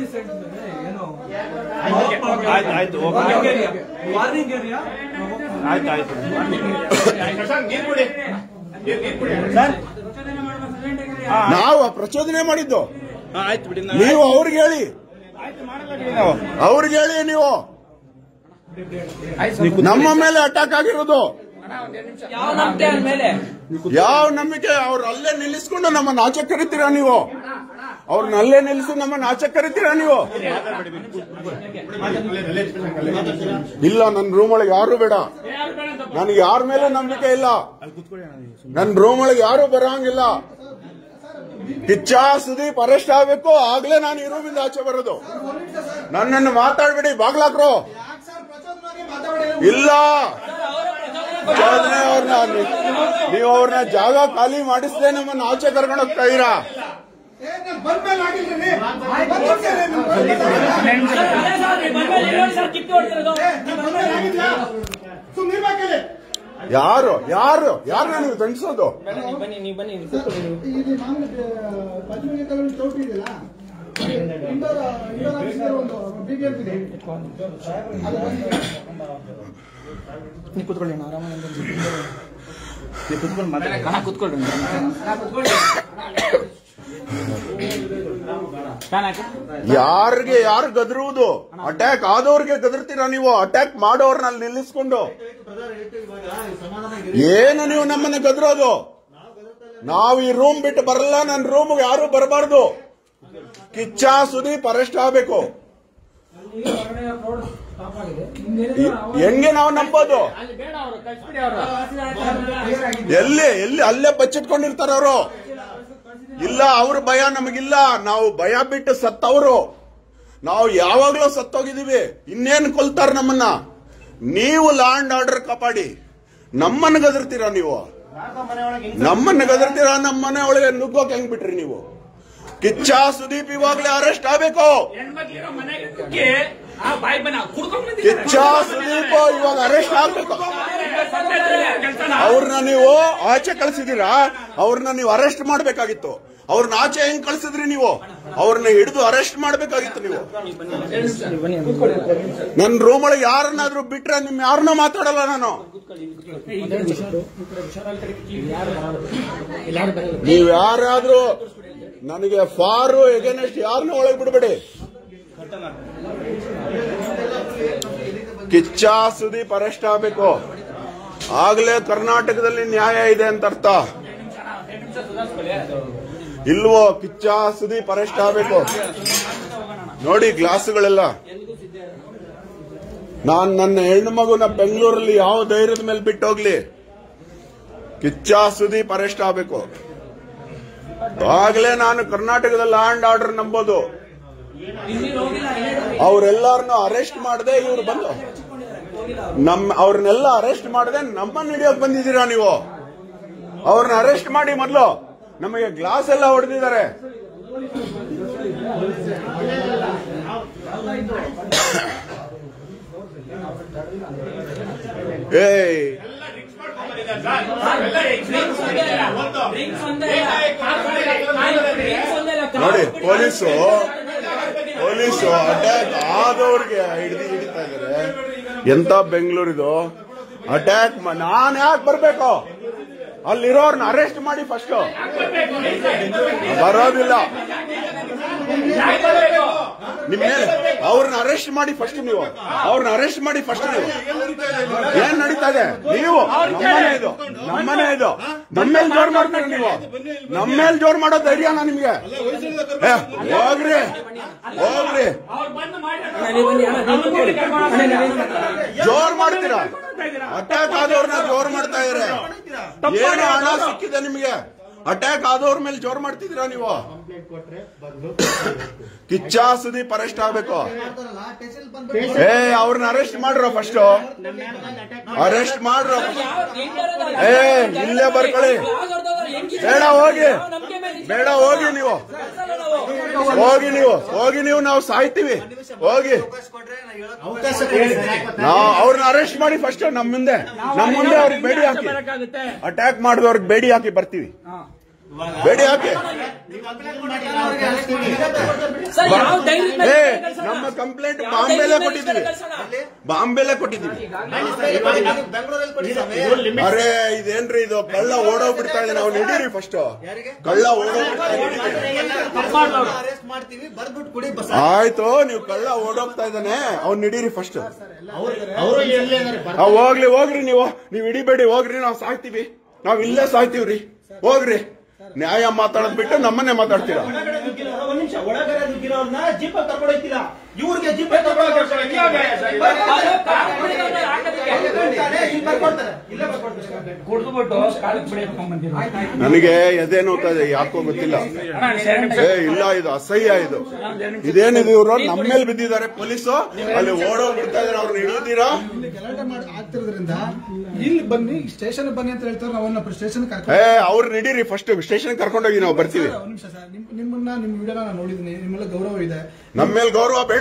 ಆಯ್ತು ಆಯ್ತು ಓಕೆ. ಆಯ್ತು ಆಯ್ತು ಸರ್ ನಾವು ಪ್ರಚೋದನೆ ಮಾಡಿದ್ದು ಹಾ, ಆಯ್ತು ಬಿಡಿ ನಾವು ನೀವು ಅವ್ರಿಗೆ ಹೇಳಿ ನಾವು ಅವ್ರಿಗೆ ಹೇಳಿ ನೀವು ನಮ್ಮ ಮೇಲೆ ಅಟ್ಯಾಕ್ ಆಗಿರೋದು ಯಾವ ನಂಬಿಕೆ ಮೇಲೆ ಯಾವ ನಂಬಿಕೆ ಅವ್ರು ಅಲ್ಲೇ ನಿಲ್ಲಿಸ್ಕೊಂಡು ನಮ್ಮನ್ನ ಆಚೆ ಕರಿತೀರಾ ನೀವು ಅವ್ರನ್ನ ಅಲ್ಲೇ ನಿಲ್ಲಿಸಿ ನಮ್ಮನ್ನ ಆಚೆ ಕರಿತೀರಾ ನೀವು ಇಲ್ಲ ನನ್ನ ರೂಮ್ ಒಳಗೆ ಯಾರು ಬೇಡ ನನಗೆ ಯಾರ ಮೇಲೆ ನಂಬಿಕೆ ಇಲ್ಲ ನನ್ನ ರೂಮ್ ಒಳಗೆ ಯಾರು ಬರೋಂಗಿಲ್ಲ ಕಿಚ್ಚ ಸುದೀಪ್ ಅರೆಸ್ಟ್ ಆಗ್ಬೇಕು ಆಗ್ಲೇ ನಾನು ಈ ರೂಮಿಂದ ಆಚೆ ಬರೋದು ನನ್ನನ್ನು ಮಾತಾಡ್ಬೇಡಿ ಬಾಗ್ಲಾಕ್ರು ಯಾಕ್ ಸರ್ ಪ್ರಚೋದನೆ ಮಾತಾಡಿ ಇಲ್ಲ ಪ್ರಚೋದನೆ ಅವ್ರನ್ನ ನೀವು ಅವ್ರನ್ನ ಜಾಗ ಖಾಲಿ ಮಾಡಿಸದೆ ನಮ್ಮನ್ನ ಆಚೆ ಕರ್ಕೊಂಡು ಹೋಗ್ತಾ ಇದೀರಾ ಏ, ನಾನ್ ಬಂದ್ಮೇಲೆ ಆಗಿಲ್ರಿ ಬಂದಿದ್ದೀರಿ, ನೀವು ಬಂದ್ಮೇಲೆ. ಸರ್ ಕಿತ್ತು ಹೊಡ್ತಿರೋದು ಏ, ನಾನ್ ಬಂದ್ಮೇಲೆ ಆಗಿದ್ಯಾ? ಸುಮ್ನೆ ಇರ್ಬೇಕಿಲ್ಲಿ. ಯಾರು ಯಾರು ಯಾರನ್ನ ನೀವು ದಂಡಿಸೋದು ಬನ್ನಿ ಬನ್ನಿ ನೀವು ಬನ್ನಿ ನೀವು ಕೂತ್ಕೊಳ್ಳಿ ನೀವು. ಇದು ಮಾಮೂಲಿ ಪಶ್ಚಿಮ ಕಲ್ಲೂರು ಚೌಟ್ರಿ ಇದೆಯಲ್ಲ ಇಂದೋರ್ ಇಂದೋರ್ ಆಫೀಸ್ಗೆ ಒಂದು BBMP ಇದೆ. ಅದು ಬಂದು- ನೀವು ಕೂತ್ಕೊಳ್ಳಿ ಅಣ್ಣ, ಆರಾಮಾಗಿ ಒಂದು ನಿಮಿಷ. ನೀವು ಕುತ್ಕೊಂಡು ಮಾತಾಡಿ ಅಣ್ಣ, ಕೂತ್ಕೊಳ್ಳಿ ಒಂದು ನಿಮಿಷ. ಯಾರಿಗೆ ಯಾರು ಗದರುವುದು ಅಟ್ಯಾಕ್ ಆದವ್ರಿಗೆ ಗದರ್ತೀರಾ ನೀವು ಅಟ್ಯಾಕ್ ಮಾಡೋರ್ನ ಅಲ್ಲಿ ನಿಲ್ಲಿಸ್ಕೊಂಡು ಏನು ನೀವು ನಮ್ಮನ್ನ ಗದರೋದು ನಾವು ಈ ರೂಮ್ ಬಿಟ್ಟು ಬರಲ್ಲ ನನ್ನ ರೂಮ್ ಯಾರು ಬರಬಾರ್ದು ಕಿಚ್ಚ ಸುದೀಪ್ ಅರೆಸ್ಟ್ ಆಗಬೇಕು ಹೆಂಗೆ ನಾವು ನಂಬೋದು ಅಲ್ಲಿ ಬೇಡ ಅವರು ಕಳ್ಸ್ಬಿಡಿ ಅವರು ಎಲ್ಲಿ ಎಲ್ಲಿ ಅಲ್ಲೇ ಬಚ್ಚಿಟ್ಕೊಂಡಿರ್ತಾರ ಅವರು ಇಲ್ಲ ಅವ್ರ ಭಯ ನಮಗಿಲ್ಲ ನಾವು ಭಯ ಬಿಟ್ಟು ಸತ್ತವರು ನಾವು ಯಾವಾಗ್ಲೂ ಸತ್ತೋಗಿದೀವಿ ಇನ್ನೇನು ಕೊಲ್ತಾರ ನಮ್ಮನ್ನ ನೀವು ಲ್ಯಾಂಡ್ ಆರ್ಡರ್ ಕಾಪಾಡಿ ನಮ್ಮನ್ನ ಗದರ್ತೀರಾ ನೀವು ನಮ್ಮನ್ನ ಗದರ್ತೀರಾ ನಮ್ಮ ಮನೆ ಒಳಗೆ ನುಗ್ಗೋಕ್ ಹೆಂಗ್ ಬಿಟ್ರಿ ನೀವು ಕಿಚ್ಚ ಸುದೀಪ್ ಇವಾಗ್ಲೇ ಅರೆಸ್ಟ್ ಆಗ್ಬೇಕು ಹೆಣ್ಮಕ್ಳಿರೋ ಮನೆಗೆ ನುಗ್ಗಿ ಆ ಬಾಯಿ ಬನ್ನ ಕುಡ್ಕೊಂಡ್ ಕಿಚ್ಚ ಸುದೀಪ್ ಇವಾಗ ಅರೆಸ್ಟ್ ಆಗ್ಬೇಕು ಕೆಲಸನ ಅವ್ರನ್ನ ನೀವು ಆಚೆ ಕಳ್ಸಿದೀರಾ ಅವ್ರನ್ನ ನೀವು ಅರೆಸ್ಟ್ ಮಾಡ್ಬೇಕಾಗಿತ್ತು ಅವ್ರನ್ನ ಆಚೆ ಹೆಂಗ್ ಕಳ್ಸಿದ್ರಿ ನೀವು ಅವ್ರನ್ನ ಹಿಡಿದು ಅರೆಸ್ಟ್ ಮಾಡ್ಬೇಕಾಗಿತ್ತು ನೀವು ನನ್ನ ರೂಮ್ ಒಳಗೆ ಯಾರನ್ನಾದ್ರೂ ಬಿಟ್ರೆ ನಿಮ್ ಯಾರನ್ನ ಮಾತಾಡಲ್ಲ ನಾನು ನೀವ್ ಯಾರಾದ್ರೂ ನನಗೆ ಫಾರು ಎಗೇನೆಸ್ಟ್ ಯಾರನ್ನ ಒಳಗೆ ಬಿಡಬೇಡಿ ಕಿಚ್ಚ ಸುದೀಪ್ ಅರೆಸ್ಟ್ ಆಗಬೇಕು ಆಗ್ಲೇ ಕರ್ನಾಟಕದಲ್ಲಿ ನ್ಯಾಯ ಇದೆ ಅಂತ ಅರ್ಥ ಇಲ್ವೋ ಕಿಚ್ಚ ಸುದೀಪ್ ಅರೆಸ್ಟ್ ಆಗಬೇಕು ನೋಡಿ ಗ್ಲಾಸುಗಳೆಲ್ಲ ನಾನ್ ನನ್ನ ಹೆಣ್ಣು ಮಗುನ ಬೆಂಗಳೂರಲ್ಲಿ ಯಾವ ಧೈರ್ಯದ ಮೇಲೆ ಬಿಟ್ಟೋಗ್ಲಿ ಕಿಚ್ಚ ಸುದೀಪ್ ಅರೆಸ್ಟ್ ಆಗಬೇಕು ಆಗ್ಲೇ ನಾನು ಕರ್ನಾಟಕದ ಲ್ಯಾಂಡ್ ಆರ್ಡರ್ ನಂಬೋದು ಅವರೆಲ್ಲಾರನ್ನು ಅರೆಸ್ಟ್ ಮಾಡದೆ ಇವ್ರು ಬಂದು ನಮ್ಮ ಅವ್ರನ್ನೆಲ್ಲ ಅರೆಸ್ಟ್ ಮಾಡದೆ ನಮ್ಮನ್ನ ಹಿಡಿಯೋಕ್ ಬಂದಿದ್ದೀರಾ ನೀವು ಅವ್ರನ್ನ ಅರೆಸ್ಟ್ ಮಾಡಿ ಮೊದಲು ನಮಗೆ ಗ್ಲಾಸ್ ಎಲ್ಲ ಹೊಡೆದಿದ್ದಾರೆ ಏಯ್ ನೋಡಿ ಪೊಲೀಸು ಪೊಲೀಸು ಅಟ್ಯಾಕ್ ಆದವ್ರಿಗೆ ಹಿಡಿದು ಹಿಡಿತಾ ಇದಾರೆ ಎಂತ ಬೆಂಗಳೂರಿದು ಅಟ್ಯಾಕ್ ನಾನ್ ಯಾಕೆ ಬರ್ಬೇಕು ಅಲ್ಲಿರೋರ್ನ ಅರೆಸ್ಟ್ ಮಾಡಿ ಫಸ್ಟ್ ಬರೋದಿಲ್ಲ ನಿಮ್ ಮೇಲೆ ಅವ್ರನ್ನ ಅರೆಸ್ಟ್ ಮಾಡಿ ಫಸ್ಟ್ ನೀವು ಅವ್ರನ್ನ ಅರೆಸ್ಟ್ ಮಾಡಿ ಫಸ್ಟ್ ನೀವು ಏನ್ ನಡೀತಾ ಇದೆ ನೀವು ನಮ್ಮನೆ ಇದು ನಮ್ಮನೆ ಇದು ನಮ್ಮೇಲ್ ಜೋರ್ ಮಾಡ್ತೀರಿ ನೀವು ನಮ್ಮೇಲ್ ಜೋರ್ ಮಾಡೋ ಧೈರ್ಯನಾ ನಿಮ್ಗೆ ಏ, ಹೋಗ್ರಿ ಹೋಗ್ರಿ ಅವ್ರು ಬಂದು ಮಾಡಿ ಜೋರ್ ಮಾಡ್ತೀರಾ ಅಟ್ಯಾಕ್ ಆದವ್ರನ್ನ ಜೋರ್ ಮಾಡ್ತಾ ಇದಾರೆ ಏನು ಹಣ ಸಿಕ್ಕಿದೆ ನಿಮಗೆ ಅಟ್ಯಾಕ್ ಆದವ್ರ ಮೇಲೆ ಜೋರ್ ಮಾಡ್ತಿದ್ದೀರಾ ನೀವು ಕಿಚ್ಚ ಸುದೀಪ್ ಅರೆಸ್ಟ್ ಆಗ್ಬೇಕು ಏ ಅವ್ರನ್ನ ಅರೆಸ್ಟ್ ಮಾಡ್ರ ಫಸ್ಟ್ ಅರೆಸ್ಟ್ ಮಾಡ್ರ ಏ ಇಲ್ಲೇ ಬರ್ಕೊಳ್ಳಿ ಬೇಡ ಹೋಗಿ ಬೇಡ ಹೋಗಿ ನೀವು ಹೋಗಿ ನೀವು ಹೋಗಿ ನೀವು ನಾವು ಸಾಯ್ತೀವಿ ಹೋಗಿ ನಾವು ಅವ್ರನ್ನ ಅರೆಸ್ಟ್ ಮಾಡಿ ಫಸ್ಟ್ ನಮ್ಮ ಮುಂದೆ ನಮ್ಮ ಮುಂದೆ ಅವ್ರಿಗೆ ಬೇಡಿ ಹಾಕಿ ಅಟ್ಯಾಕ್ ಮಾಡಿದವ್ರಿಗೆ ಬೇಡಿ ಹಾಕಿ ಬರ್ತೀವಿ ಬೇಡಿ ಹಾಕಿ ಸರ್ ಯಾವ ಧೈರ್ಯದ ಮೇಲೆ ಏ ಕಳ್ಸೋಣ? ನಮ್ಮ ಕಂಪ್ಲೇಂಟ್ ಯಾವ ಬಾಂಬೆಲೆ ಧೈರ್ಯದ ಮೇಲೆ ಕೊಟ್ಟಿದ್ದೀವಿ ಕಳ್ಸೋಣ? ಬಾಂಬೆಲೆ ಕೊಟ್ಟಿದ್ದೀವಿ ಅರೆ ಇದೇನ್ರಿ ಇದು ಕಳ್ಳ ಓಡೋಗ್ಬಿಡ್ತಾ ಇದೆ ನಾವು ನಡೀರಿ ಫಸ್ಟ್ ಕಳ್ಳ ಓಡೋಗ್ಬಿಡ್ತಾ ಇದೆ. ಆಯ್ತು ನೀವು ಕಳ್ಳ ಓಡೋಗ್ತಾ ಇದ್ದಾನೆ ಅವ್ನ್ ನಡೀರಿ ಫಸ್ಟ್ ಹೋಗ್ಲಿ ಹೋಗ್ರಿ ನೀವು ನೀವು ಹಿಡಿಬೇಡಿ ಹೋಗ್ರಿ ನಾವು ಸಾಯ್ತೀವಿ ನಾವ್ ಇಲ್ಲೇ ಸಾಯ್ತೀವ್ರಿ ಹೋಗ್ರಿ ನ್ಯಾಯ ಮಾತಾಡೋದ್ ಬಿಟ್ಟು ನಮ್ಮನ್ನೇ ಮಾತಾಡ್ತೀರಾ ಒಂದ್ ನಿಮಿಷ ಒಳಗಡೆ ನುಗ್ಗಿರೋರ್ನ ಜೀಪ್ ಕರ್ಕೊಂಡು ಹೋಗ್ತೀರಾ ಇವ್ರಿಗೆ ಜೀಪ್ ಕರ್ಕೊಂಡು ಕುಡ್ದುಬಿಟ್ಟು ಕಾಲಕ್ಕೆ ಬಿಡಿಸ್ಕೊಂಡ್ ಬಂದಿರೋ ನನಗೆ ಎದೆ ನೋತಾ ಇದೆ ಯಾಕೋ ಗೊತ್ತಿಲ್ಲ ಏ ಇಲ್ಲ ಇದು ಅಸಹ್ಯ ಇದು ಇದೇನಿದು ಇವರು ನಮ್ಮ ಮೇಲೆ ಬಿದ್ದಿದ್ದಾರೆ ಪೊಲೀಸು ಅಲ್ಲಿ ಓಡೋಗ್ಬಿಡ್ತಾ ಇದಾರೆ ಅವ್ರನ್ನ ಹಿಡಿದಿರಾ ಇಲ್ಲಿ ಗಲಾಟೆ ಮಾಡಿ ಆಗ್ತಿರೋದ್ರಿಂದ ಇಲ್ಲಿ ಬನ್ನಿ ಸ್ಟೇಷನ್ ಬನ್ನಿ ಅಂತ ಹೇಳ್ತಾರೆ ನಾವು ಅವನ್ನ ಸ್ಟೇಷನ್ ಏ ಕರ್ಕೊಂಡು ಅವ್ರನ್ನ ಹಿಡೀರಿ ಫಸ್ಟ್ ಸ್ಟೇಷನ್ ಕರ್ಕೊಂಡೋಗಿ ನಾವು ಬರ್ತೀವಿ ಒಂದ್ ನಿಮಿಷ ಸರ್ ನಿಮ್ ನಿಮ್ಮನ್ನ ನಿಮ್ ವಿಡಿಯೋನ ನಾನು ನೋಡಿದ್ದೀನಿ ನಿಮ್ಮೆಲ್ಲ ಗೌರವ ಇದೆ ನಮ್ಮ ಮೇಲೆ ಗೌರವ ಬೇಡ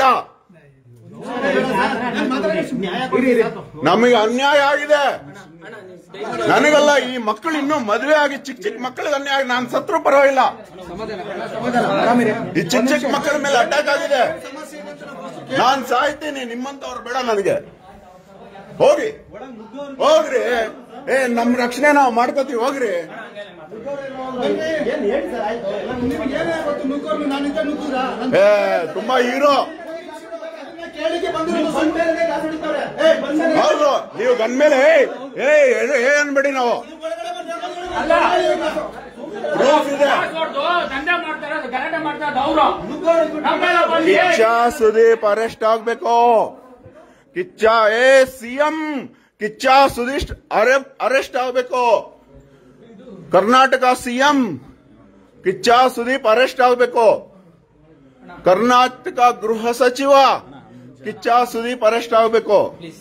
ನಾನ್ ಮಾತಾಡೋದು ಸುಮ್ನೆ. ನಮಗೆ ಅನ್ಯಾಯ ಆಗಿದೆ ನನಗಲ್ಲ ಈ ಮಕ್ಕಳು ಇನ್ನೂ ಮದುವೆ ಆಗಿ ಚಿಕ್ಕ ಚಿಕ್ಕ ಮಕ್ಕಳಿಗೆ ಅನ್ಯಾಯ ಆಗಿ ನಾನು ಸತ್ರು ಪರವಾಗಿಲ್ಲ ಈ ಚಿಕ್ಕ ಚಿಕ್ಕ ಮಕ್ಕಳ ಮೇಲೆ ಅಟ್ಯಾಕ್ ಆಗಿದೆ ನಾನ್ ಸಾಯ್ತೀನಿ ನಿಮ್ಮಂತವ್ರು ಬೇಡ ನನಗೆ ಹೋಗಿ ಒಳಗ್ ನುಗ್ಗೋರ್ಗೆ ಹೋಗ್ರಿ ಏ ನಮ್ ರಕ್ಷಣೆ ನಾವು ಮಾಡ್ಕೋತೀವಿ ಹೋಗ್ರಿ ಬನ್ನಿ. ಏನ್ ಹೇಳಿ ಸರ್ ಆಯ್ತು ಎಲ್ಲ ನಿಮ್ಗೆ ಏನೇ ಗೊತ್ತು ನುಗ್ಗೋರ್ನು ನಾನಿದ್ದ ನುಗ್ಗುದ್ರಾ ಏ ತುಂಬಾ ಹೀರೋ ಅದನ್ನ ಕೇಳಿಕೆ ಬಂದಿರೋದು ಬಂದ ಮೇಲೆ ಕಾಸು ಹೊಡಿತಾವ್ರೆ ಏ ಬಂದ ಮೇಲೆ ಹೌದು ನೀವು ಗಂದ್ಮೇಲೆ ಏಯ್ ಏಯ್ ಏ- ಏ ಅನ್ಬೇಡಿ ನಾವು ಒಳಗಡೆ ಬಂದ್ರೆ ಅಲ್ಲ ಪ್ರೂಫ್ ಇದೆ ನೋಡ್ದು ದಂಧೆ ಮಾಡ್ತಾರೆ ಅದು ಗಲಾಟೆ ಮಾಡ್ತಾರೆ ಅವರು ನುಗ್ಗೋರ್ಗೆ ನಮ್ಮೆಲ್ಲ ಬಂದು ಕಿಚ್ಚ ಸುದೀಪ್ ಅರೆಸ್ಟ್ ಆಗ್ಬೇಕು ಕಿಚ್ಚ ಏ ಸಿಎಂ ಕಿಚ್ಚ ಸುದೀಶ್ ಅರೆಸ್ಟ್ ಆಗ್ಬೇಕು ಕರ್ನಾಟಕ ಸಿಎಂ ಕಿಚ್ಚ ಸುದೀಪ್ ಅರೆಸ್ಟ್ ಆಗ್ಬೇಕು ಕರ್ನಾಟಕ ಗೃಹ ಸಚಿವ ಕಿಚ್ಚ ಸುದೀಪ್ ಅರೆಸ್ಟ್ ಆಗ್ಬೇಕು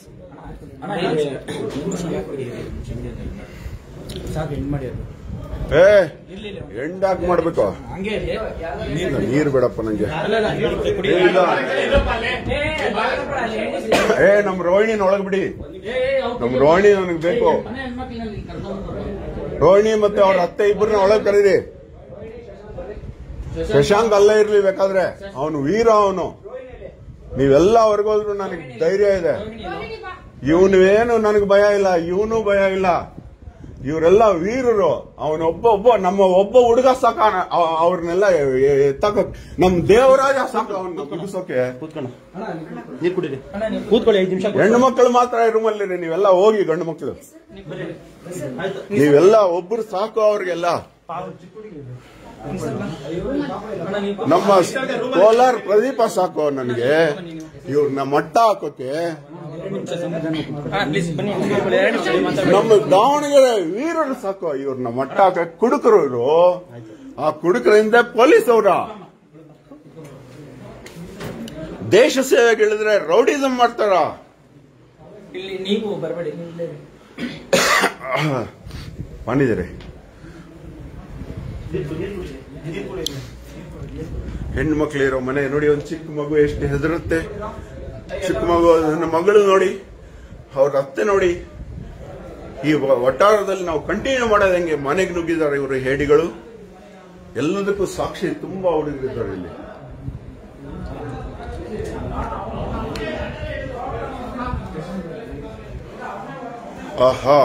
ಏ ಎಂಡಾಕ್ ಮಾಡ್ಬೇಕು ನೀರ್ ಬೇಡಪ್ಪ ನಂಗೆ ಏ, ಇಲ್ಲ. ಏ ನಮ್ ರೋಹಿಣಿನ ಒಳಗ್ ಬಿಡಿ ನಮ್ ರೋಹಿಣಿ ನನಗೆ ಬೇಕು ಮನೆ ಹೆಣ್ಮಕ್ಳಲ್ಲಿ ಕರ್ಕೊಂಡು ರೋಹಿಣಿ ಮತ್ತೆ ಅವ್ರ ಅತ್ತೆ ಇಬ್ಬರನ್ನ ಒಳಗ್ ಕರೀರಿ ಶಶಾಂಕ್ ಅಲ್ಲೇ ಇರ್ಲಿ ಬೇಕಾದ್ರೆ ಅವನು ವೀರ ಅವನು ನೀವೆಲ್ಲ ಹೊರಗೋದ್ರು ನನಗೆ ಧೈರ್ಯ ಇದೆ ಇವನು ಏನು ನನಗೆ ಭಯ ಇಲ್ಲ ಇವನು ಭಯ ಇಲ್ಲ ಇವರೆಲ್ಲ ವೀರರು ಅವನೊಬ್ಬ ಒಬ್ಬ ನಮ್ಮ ಒಬ್ಬ ಹುಡುಗ ಸಾಕ ಅವ- ಅವ್ರನ್ನೆಲ್ಲ ಎತ್ತಕ ನಮ್ ದೇವರಾಜ ಸಾಕು ಅವನ್ನ ಕುದಿಸೋಕೆ ಕೂತ್ಕೊಳ್ಳ ನೀರ್ ಕುಡೀರಿ ಕೂತ್ಕೊಳ್ಳಿ ಐದು ನಿಮಿಷ ಹೆಣ್ಣು ಮಕ್ಕಳು ಮಾತ್ರ ರೂಮಲ್ಲಿರಿ ನೀವೆಲ್ಲ ಹೋಗಿ ಗಂಡು ಮಕ್ಕಳು ಆಯ್ತು ನೀವೆಲ್ಲ ಒಬ್ರು ಸಾಕು ಅವ್ರಿಗೆಲ್ಲ ನಮ್ಮ ಕೋಲಾರ್ ಪ್ರದೀಪ ಸಾಕು ನನಗೆ ಇವ್ರನ್ನ ಮಟ್ಟ ಹಾಕೋಕೆ ನಮ್ಮ ದಾವಣಗೆರೆ ವೀರರು ಸಾಕು ಇವ್ರನ್ನ ಮಟ್ಟ ಹಾಕಕ್ ಕುಡುಕರು ಇವರು ಆ ಕುಡುಕರಿಂದ ಪೊಲೀಸ್ ಅವರ ದೇಶ ಸೇವೆಗೆ ಇಳಿದ್ರೆ ರೌಡಿಸಂ ಮಾಡ್ತಾರ ಇಲ್ಲಿ ನೀವು ಬರಬೇಡಿ ಮಾಡಿದಿರಿ ಹೆಣ್ಣು ಮಕ್ಕಳಿರೋ ಮನೆ ನೋಡಿ ಒಂದು ಚಿಕ್ಕ ಮಗು ಎಷ್ಟು ಹೆದರುತ್ತೆ ಚಿಕ್ಕ ಮಗು ನನ್ನ ಮಗಳು ನೋಡಿ ಅವ್ರ ಅತ್ತೆ ನೋಡಿ ಈ ವ- ವಠಾರದಲ್ಲಿ ನಾವು ಕಂಟಿನ್ಯೂ ಮಾಡೋದು ಹೆಂಗೆ ಮನೆಗೆ ನುಗ್ಗಿದ್ದಾರೆ ಇವರು ಹೇಡಿಗಳು ಎಲ್ಲದಕ್ಕೂ ಸಾಕ್ಷಿ ತುಂಬಾ ಹುಡುಗರಿದ್ದಾರೆ ಇಲ್ಲಿ ಆಹಾ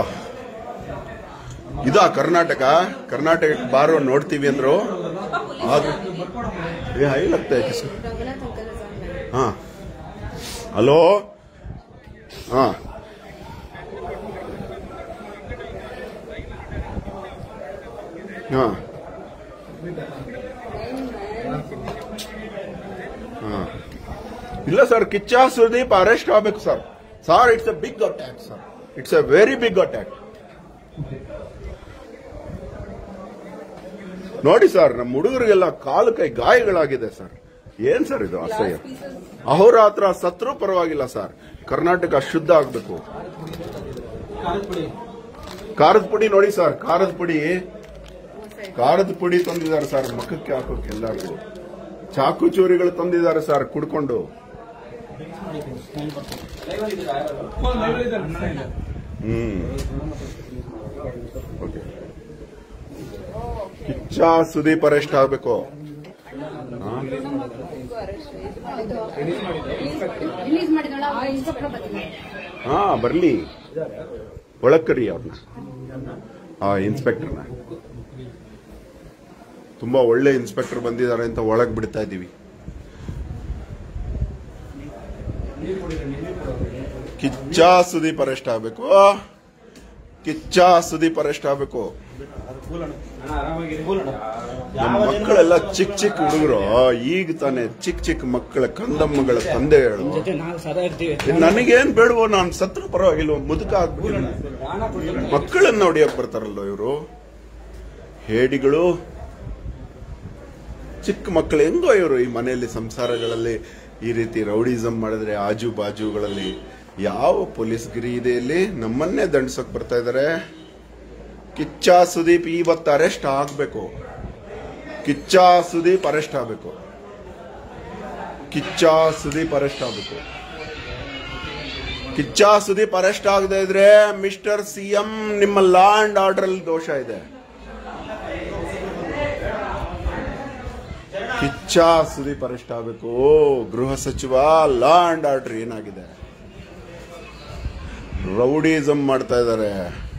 ಇದಾ ಕರ್ನಾಟಕ ಕರ್ನಾಟಕಕ್ಕೆ ಬಾರೋ ನೋಡ್ತೀವಿ ಅಂದ್ರು ಆಗ- ಏ ಹೈ ಲಗ್ತಾ है किसको हाँ हेलो हाँ हाँ हाँ ಇಲ್ಲ ಸರ್ ಕಿಚ್ಚ ಸುದೀಪ್ ಅರೆಸ್ಟ್ ಆಗಬೇಕು sir sir it's a big attack sir it's a very big attack ನೋಡಿ ಸರ್ ನಮ್ಮ ಹುಡುಗರಿಗೆಲ್ಲ ಕಾಲು ಕೈ ಗಾಯಗಳಾಗಿದೆ ಸರ್ ಏನ್ ಸರ್ ಇದು ಅಸಹ್ಯ ಅಹೋರಾತ್ರ ಸತ್ರು ಪರವಾಗಿಲ್ಲ ಸರ್ ಕರ್ನಾಟಕ ಶುದ್ಧ ಆಗ್ಬೇಕು ಖಾರದ ಪುಡಿ ನೋಡಿ ಸರ್ ಖಾರದ ಪುಡಿ ಖಾರದ ಪುಡಿ ತಂದಿದ್ದಾರೆ ಸರ್ ಮಖಕ್ಕೆ ಹಾಕೋಕೆ ಎಲ್ಲರಿಗೂ ಚಾಕು ಚೂರಿಗಳು ತಂದಿದ್ದಾರೆ ಸರ್ ಕುಡ್ಕೊಂಡು hmm okay Kichcha Sudeep arrest ಆಗ್ಬೇಕು ರಿಲೀಸ್ ಮಾಡಿದಳ ಇನ್ಸ್ಪೆಕ್ಟರ್ ಬಂದಿದ್ದಾರೆ ಹಾ ಬರ್ಲಿ ಒಳಗ್ ಕರಿ ಅವ್ರನ್ನ ಆ ಇನ್ಸ್ಪೆಕ್ಟರ್ನ ತುಂಬಾ ಒಳ್ಳೆ ಇನ್ಸ್ಪೆಕ್ಟರ್ ಬಂದಿದ್ದಾರೆ ಅಂತ ಒಳಗ್ ಬಿಡ್ತಾ ಇದೀವಿ ಕಿಚ್ಚ ಸುದೀಪ್ ಅರೆಸ್ಟ್ ಆಗ್ಬೇಕು ಕಿಚ್ಚ ಸುದೀಪ್ ಅರೆಸ್ಟ್ ಆಗ್ಬೇಕು ನಮ್ಮ ಮಕ್ಕಳೆಲ್ಲ ಚಿಕ್ಕ ಚಿಕ್ಕ ಹುಡುಗರು ಈಗ ತಾನೇ ಚಿಕ್ಕ ಚಿಕ್ಕ ಮಕ್ಕಳ ಕಂದಮ್ಮಗಳ ತಂದೆ ಹೇಳು ನನಗೇನ್ ಬೇಡವೋ ನಾನು ಸತ್ರ ಪರವಾಗಿಲ್ವ ಮುದುಕ ಆಗ್ಬಿಟ್ಟಿಲ್ಲ ಮಕ್ಕಳನ್ನ ಹೊಡಿಯಕ್ ಬರ್ತಾರಲ್ವ ಇವರು ಹೇಡಿಗಳು ಚಿಕ್ಕ ಮಕ್ಕಳು ಹೆಂಗೋ ಇವರು ಈ ಮನೆಯಲ್ಲಿ ಸಂಸಾರಗಳಲ್ಲಿ ಈ ರೀತಿ ರೌಡಿಸಂ ಮಾಡಿದ್ರೆ ಆಜು ಬಾಜುಗಳಲ್ಲಿ ಯಾವ ಪೊಲೀಸ್ ಗಿರಿ ಇದೆ ಇಲ್ಲಿ ನಮ್ಮನ್ನೇ ದಂಡಿಸಕ್ ಬರ್ತಾ ಇದಾರೆ ಕಿಚ್ಚ ಸುದೀಪ್ ಇವತ್ತು ಅರೆಸ್ಟ್ ಆಗ್ಬೇಕು ಕಿಚ್ಚ ಸುದೀಪ್ ಅರೆಸ್ಟ್ ಆಗ್ಬೇಕು ಕಿಚ್ಚ ಸುದೀಪ್ ಅರೆಸ್ಟ್ ಆಗ್ಬೇಕು ಕಿಚ್ಚ ಸುದೀಪ್ ಅರೆಸ್ಟ್ ಆಗದೆ ಇದ್ರೆ ಮಿಸ್ಟರ್ ಸಿಎಂ ನಿಮ್ಮ ಲಾ ಅಂಡ್ ಆರ್ಡರ್ ಅಲ್ಲಿ ದೋಷ ಇದೆ ಕಿಚ್ಚ ಸುದೀಪ್ ಅರೆಸ್ಟ್ ಆಗಬೇಕು ಗೃಹ ಸಚಿವ ಲಾ ಅಂಡ್ ಆರ್ಡರ್ ಏನಾಗಿದೆ ರೌಡಿಸಮ್ ಮಾಡ್ತಾ ಇದ್ದಾರೆ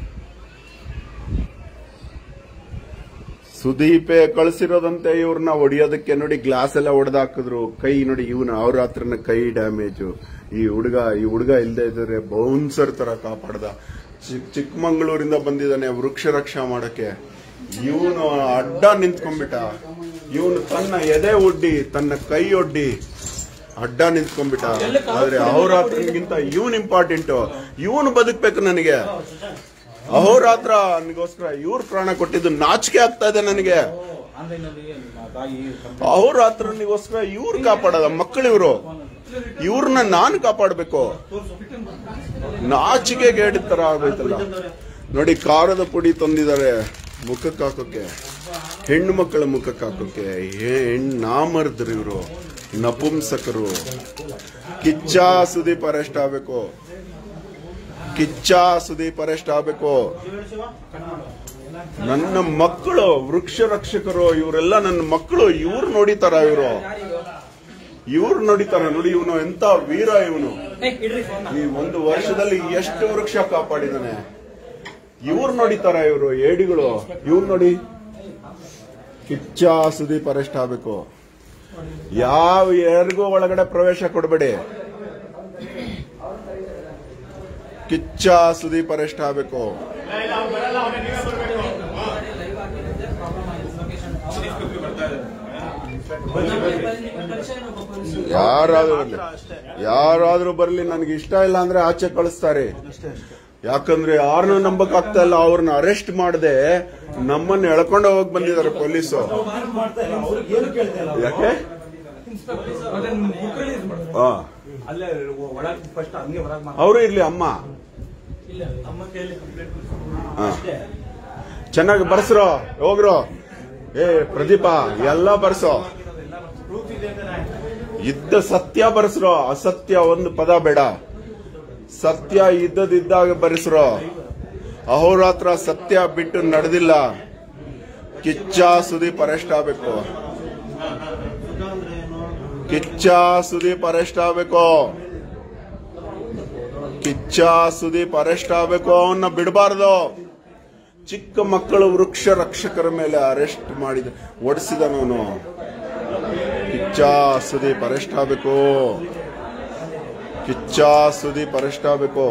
ಸುದೀಪೆ ಕಳ್ಸಿರೋದಂತೆ ಇವ್ರನ್ನ ಹೊಡಿಯೋದಕ್ಕೆ ನೋಡಿ ಗ್ಲಾಸ್ ಎಲ್ಲ ಹೊಡೆದಾಕಿದ್ರು ಕೈ ನೋಡಿ ಇವನು ಅವ್ರ ಹತ್ರನ ಕೈ ಡ್ಯಾಮೇಜ್ ಈ ಹುಡುಗ ಈ ಹುಡುಗ ಇಲ್ದೇ ಇದ್ರೆ ಬೌನ್ಸರ್ ತರ ಕಾಪಾಡ್ದ ಚಿಕ್ ಚಿಕ್ಕಮಂಗ್ಳೂರಿಂದ ಬಂದಿದ್ದಾನೆ ವೃಕ್ಷ ರಕ್ಷಾ ಮಾಡಕ್ಕೆ ಇವನು ಅಡ್ಡ ನಿಂತ್ಕೊಂಡ್ಬಿಟ್ಟ ಇವನು ತನ್ನ ಎದೆ ಒಡ್ಡಿ ತನ್ನ ಕೈ ಒಡ್ಡಿ ಅಡ್ಡ ನಿಂತ್ಕೊಂಡ್ಬಿಟ್ಟ ಆದ್ರೆ ಅವ್ರ ಹತ್ರಗಿಂತ ಇವನ್ ಇಂಪಾರ್ಟೆಂಟ್ ಇವನು ಬದುಕ್ಬೇಕು ನನಗೆ ಅಹೋರಾತ್ರ ನನಗೋಸ್ಕರ ಇವ್ರ ಪ್ರಾಣ ಕೊಟ್ಟಿದ್ದು ನಾಚಿಕೆ ಆಗ್ತಾ ಇದೆ ನನಗೆ ಅಹೋರಾತ್ರನಿಗೋಸ್ಕರ ಇವ್ರು ಕಾಪಾಡದ ಮಕ್ಕಳು ಇವರು ಇವ್ರನ್ನ ನಾನು ಕಾಪಾಡ್ಬೇಕು ನಾಚಿಕೆಗೆ ಹೇಳಿದ ತರ ಆಗೋಯ್ತಲ್ಲ ನೋಡಿ ಖಾರದ ಪುಡಿ ತಂದಿದ್ದಾರೆ ಮುಖಕ್ಕೆ ಹಾಕೋಕೆ ಹೆಣ್ಣು ಮಕ್ಕಳ ಮುಖಕ್ಕೆ ಹಾಕೋಕೆ ಹೆಣ್ಣು ನಾಮರ್ದ್ರು ಇವರು ನಪುಂಸಕರು ಕಿಚ್ಚ ಸುದೀಪ್ ಅರೆಸ್ಟ್ ಆಗ್ಬೇಕು ಕಿಚ್ಚ ಸುದೀಪ್ ಅರೆಸ್ಟ್ ಆಗ್ಬೇಕು ನನ್ನ ಮಕ್ಕಳು ವೃಕ್ಷ ರಕ್ಷಕರು ಇವರೆಲ್ಲ ನನ್ನ ಮಕ್ಕಳು ಇವ್ರು ನೋಡಿತಾರ ಇವರು ಇವ್ರು ನೋಡಿತಾರ ನೋಡಿ ಇವನು ಎಂತ ವೀರ ಇವನು ಈ ಒಂದು ವರ್ಷದಲ್ಲಿ ಎಷ್ಟು ವೃಕ್ಷ ಕಾಪಾಡಿದಾನೆ ಇವ್ರು ನೋಡಿತಾರ ಇವರು ಏಡಿಗಳು ಇವ್ರು ನೋಡಿ ಕಿಚ್ಚ ಸುದೀಪ್ ಅರೆಸ್ಟ್ ಆಗ್ಬೇಕು ಯಾವ ಯಾರಿಗೂ ಒಳಗಡೆ ಪ್ರವೇಶ ಕೊಡಬೇಡಿ ಕಿಚ್ಚ ಸುದೀಪ್ ಅರೆಸ್ಟ್ ಆಗ್ಬೇಕು ಯಾರಾದ್ರೂ ಬರ್ಲಿ ಯಾರಾದ್ರೂ ಬರ್ಲಿ ನನಗೆ ಇಷ್ಟ ಇಲ್ಲ ಅಂದ್ರೆ ಆಚೆ ಕಳಿಸ್ತಾರೆ ಯಾಕಂದ್ರೆ ಯಾರನ್ನೂ ನಂಬಕ್ ಆಗ್ತಾ ಇಲ್ಲ ಅವ್ರನ್ನ ಅರೆಸ್ಟ್ ಮಾಡದೆ ನಮ್ಮನ್ನ ಎಳ್ಕೊಂಡು ಹೋಗಿ ಬಂದಿದ್ದಾರೆ ಪೊಲೀಸು ಯಾಕೆ ಹಾ ಅಲ್ಲೇ ಒಳಗ್ ಫಸ್ಟ್ ಹಂಗೆ ಹೊರಗ್ ಅವರು ಇರ್ಲಿ ಅಮ್ಮ ಅಮ್ಮ ಕೈಯಲ್ಲಿ ಕಂಪ್ಲೇಂಟ್ ಹಾ. ಚೆನ್ನಾಗಿ ಬರ್ಸ್ರೋ ಹೋಗ್ರೋ ಏ ಪ್ರದೀಪ ಎಲ್ಲ ಬರ್ಸೋ ಪ್ರೂಫ್ ಇದೆ ಅಂತ ನಾನು ಇದ್ದ ಸತ್ಯ ಬರ್ಸ್ರೋ ಅಸತ್ಯ ಒಂದು ಪದ ಬೇಡ ಸತ್ಯ ಇದ್ದದಿದ್ದಾಗ ಬರೆಸ್ರೋ ಅಹೋರಾತ್ರ ಸತ್ಯ ಬಿಟ್ಟು ನಡೆದಿಲ್ಲ ಕಿಚ್ಚ ಸುದೀಪ್ ಅರೆಸ್ಟ್ ಆಗ್ಬೇಕು ಕಿಚ್ಚ ಸುದೀಪ್ ಅರೆಸ್ಟ್ ಆಗ್ಬೇಕು ಕಿಚ್ಚ ಸುದೀಪ್ ಅರೆಸ್ಟ್ ಆಗ್ಬೇಕು ಅವನ್ನ ಬಿಡಬಾರ್ದು ಚಿಕ್ಕ ಮಕ್ಕಳು ವೃಕ್ಷ ರಕ್ಷಕರ ಮೇಲೆ ಅರೆಸ್ಟ್ ಮಾಡಿದ ಓಡಿಸಿದನವನು ಕಿಚ್ಚ ಸುದೀಪ್ ಅರೆಸ್ಟ್ ಆಗ್ಬೇಕು ಕಿಚ್ಚ ಸುದೀಪ್ ಅರೆಸ್ಟ್ ಆಗ್ಬೇಕು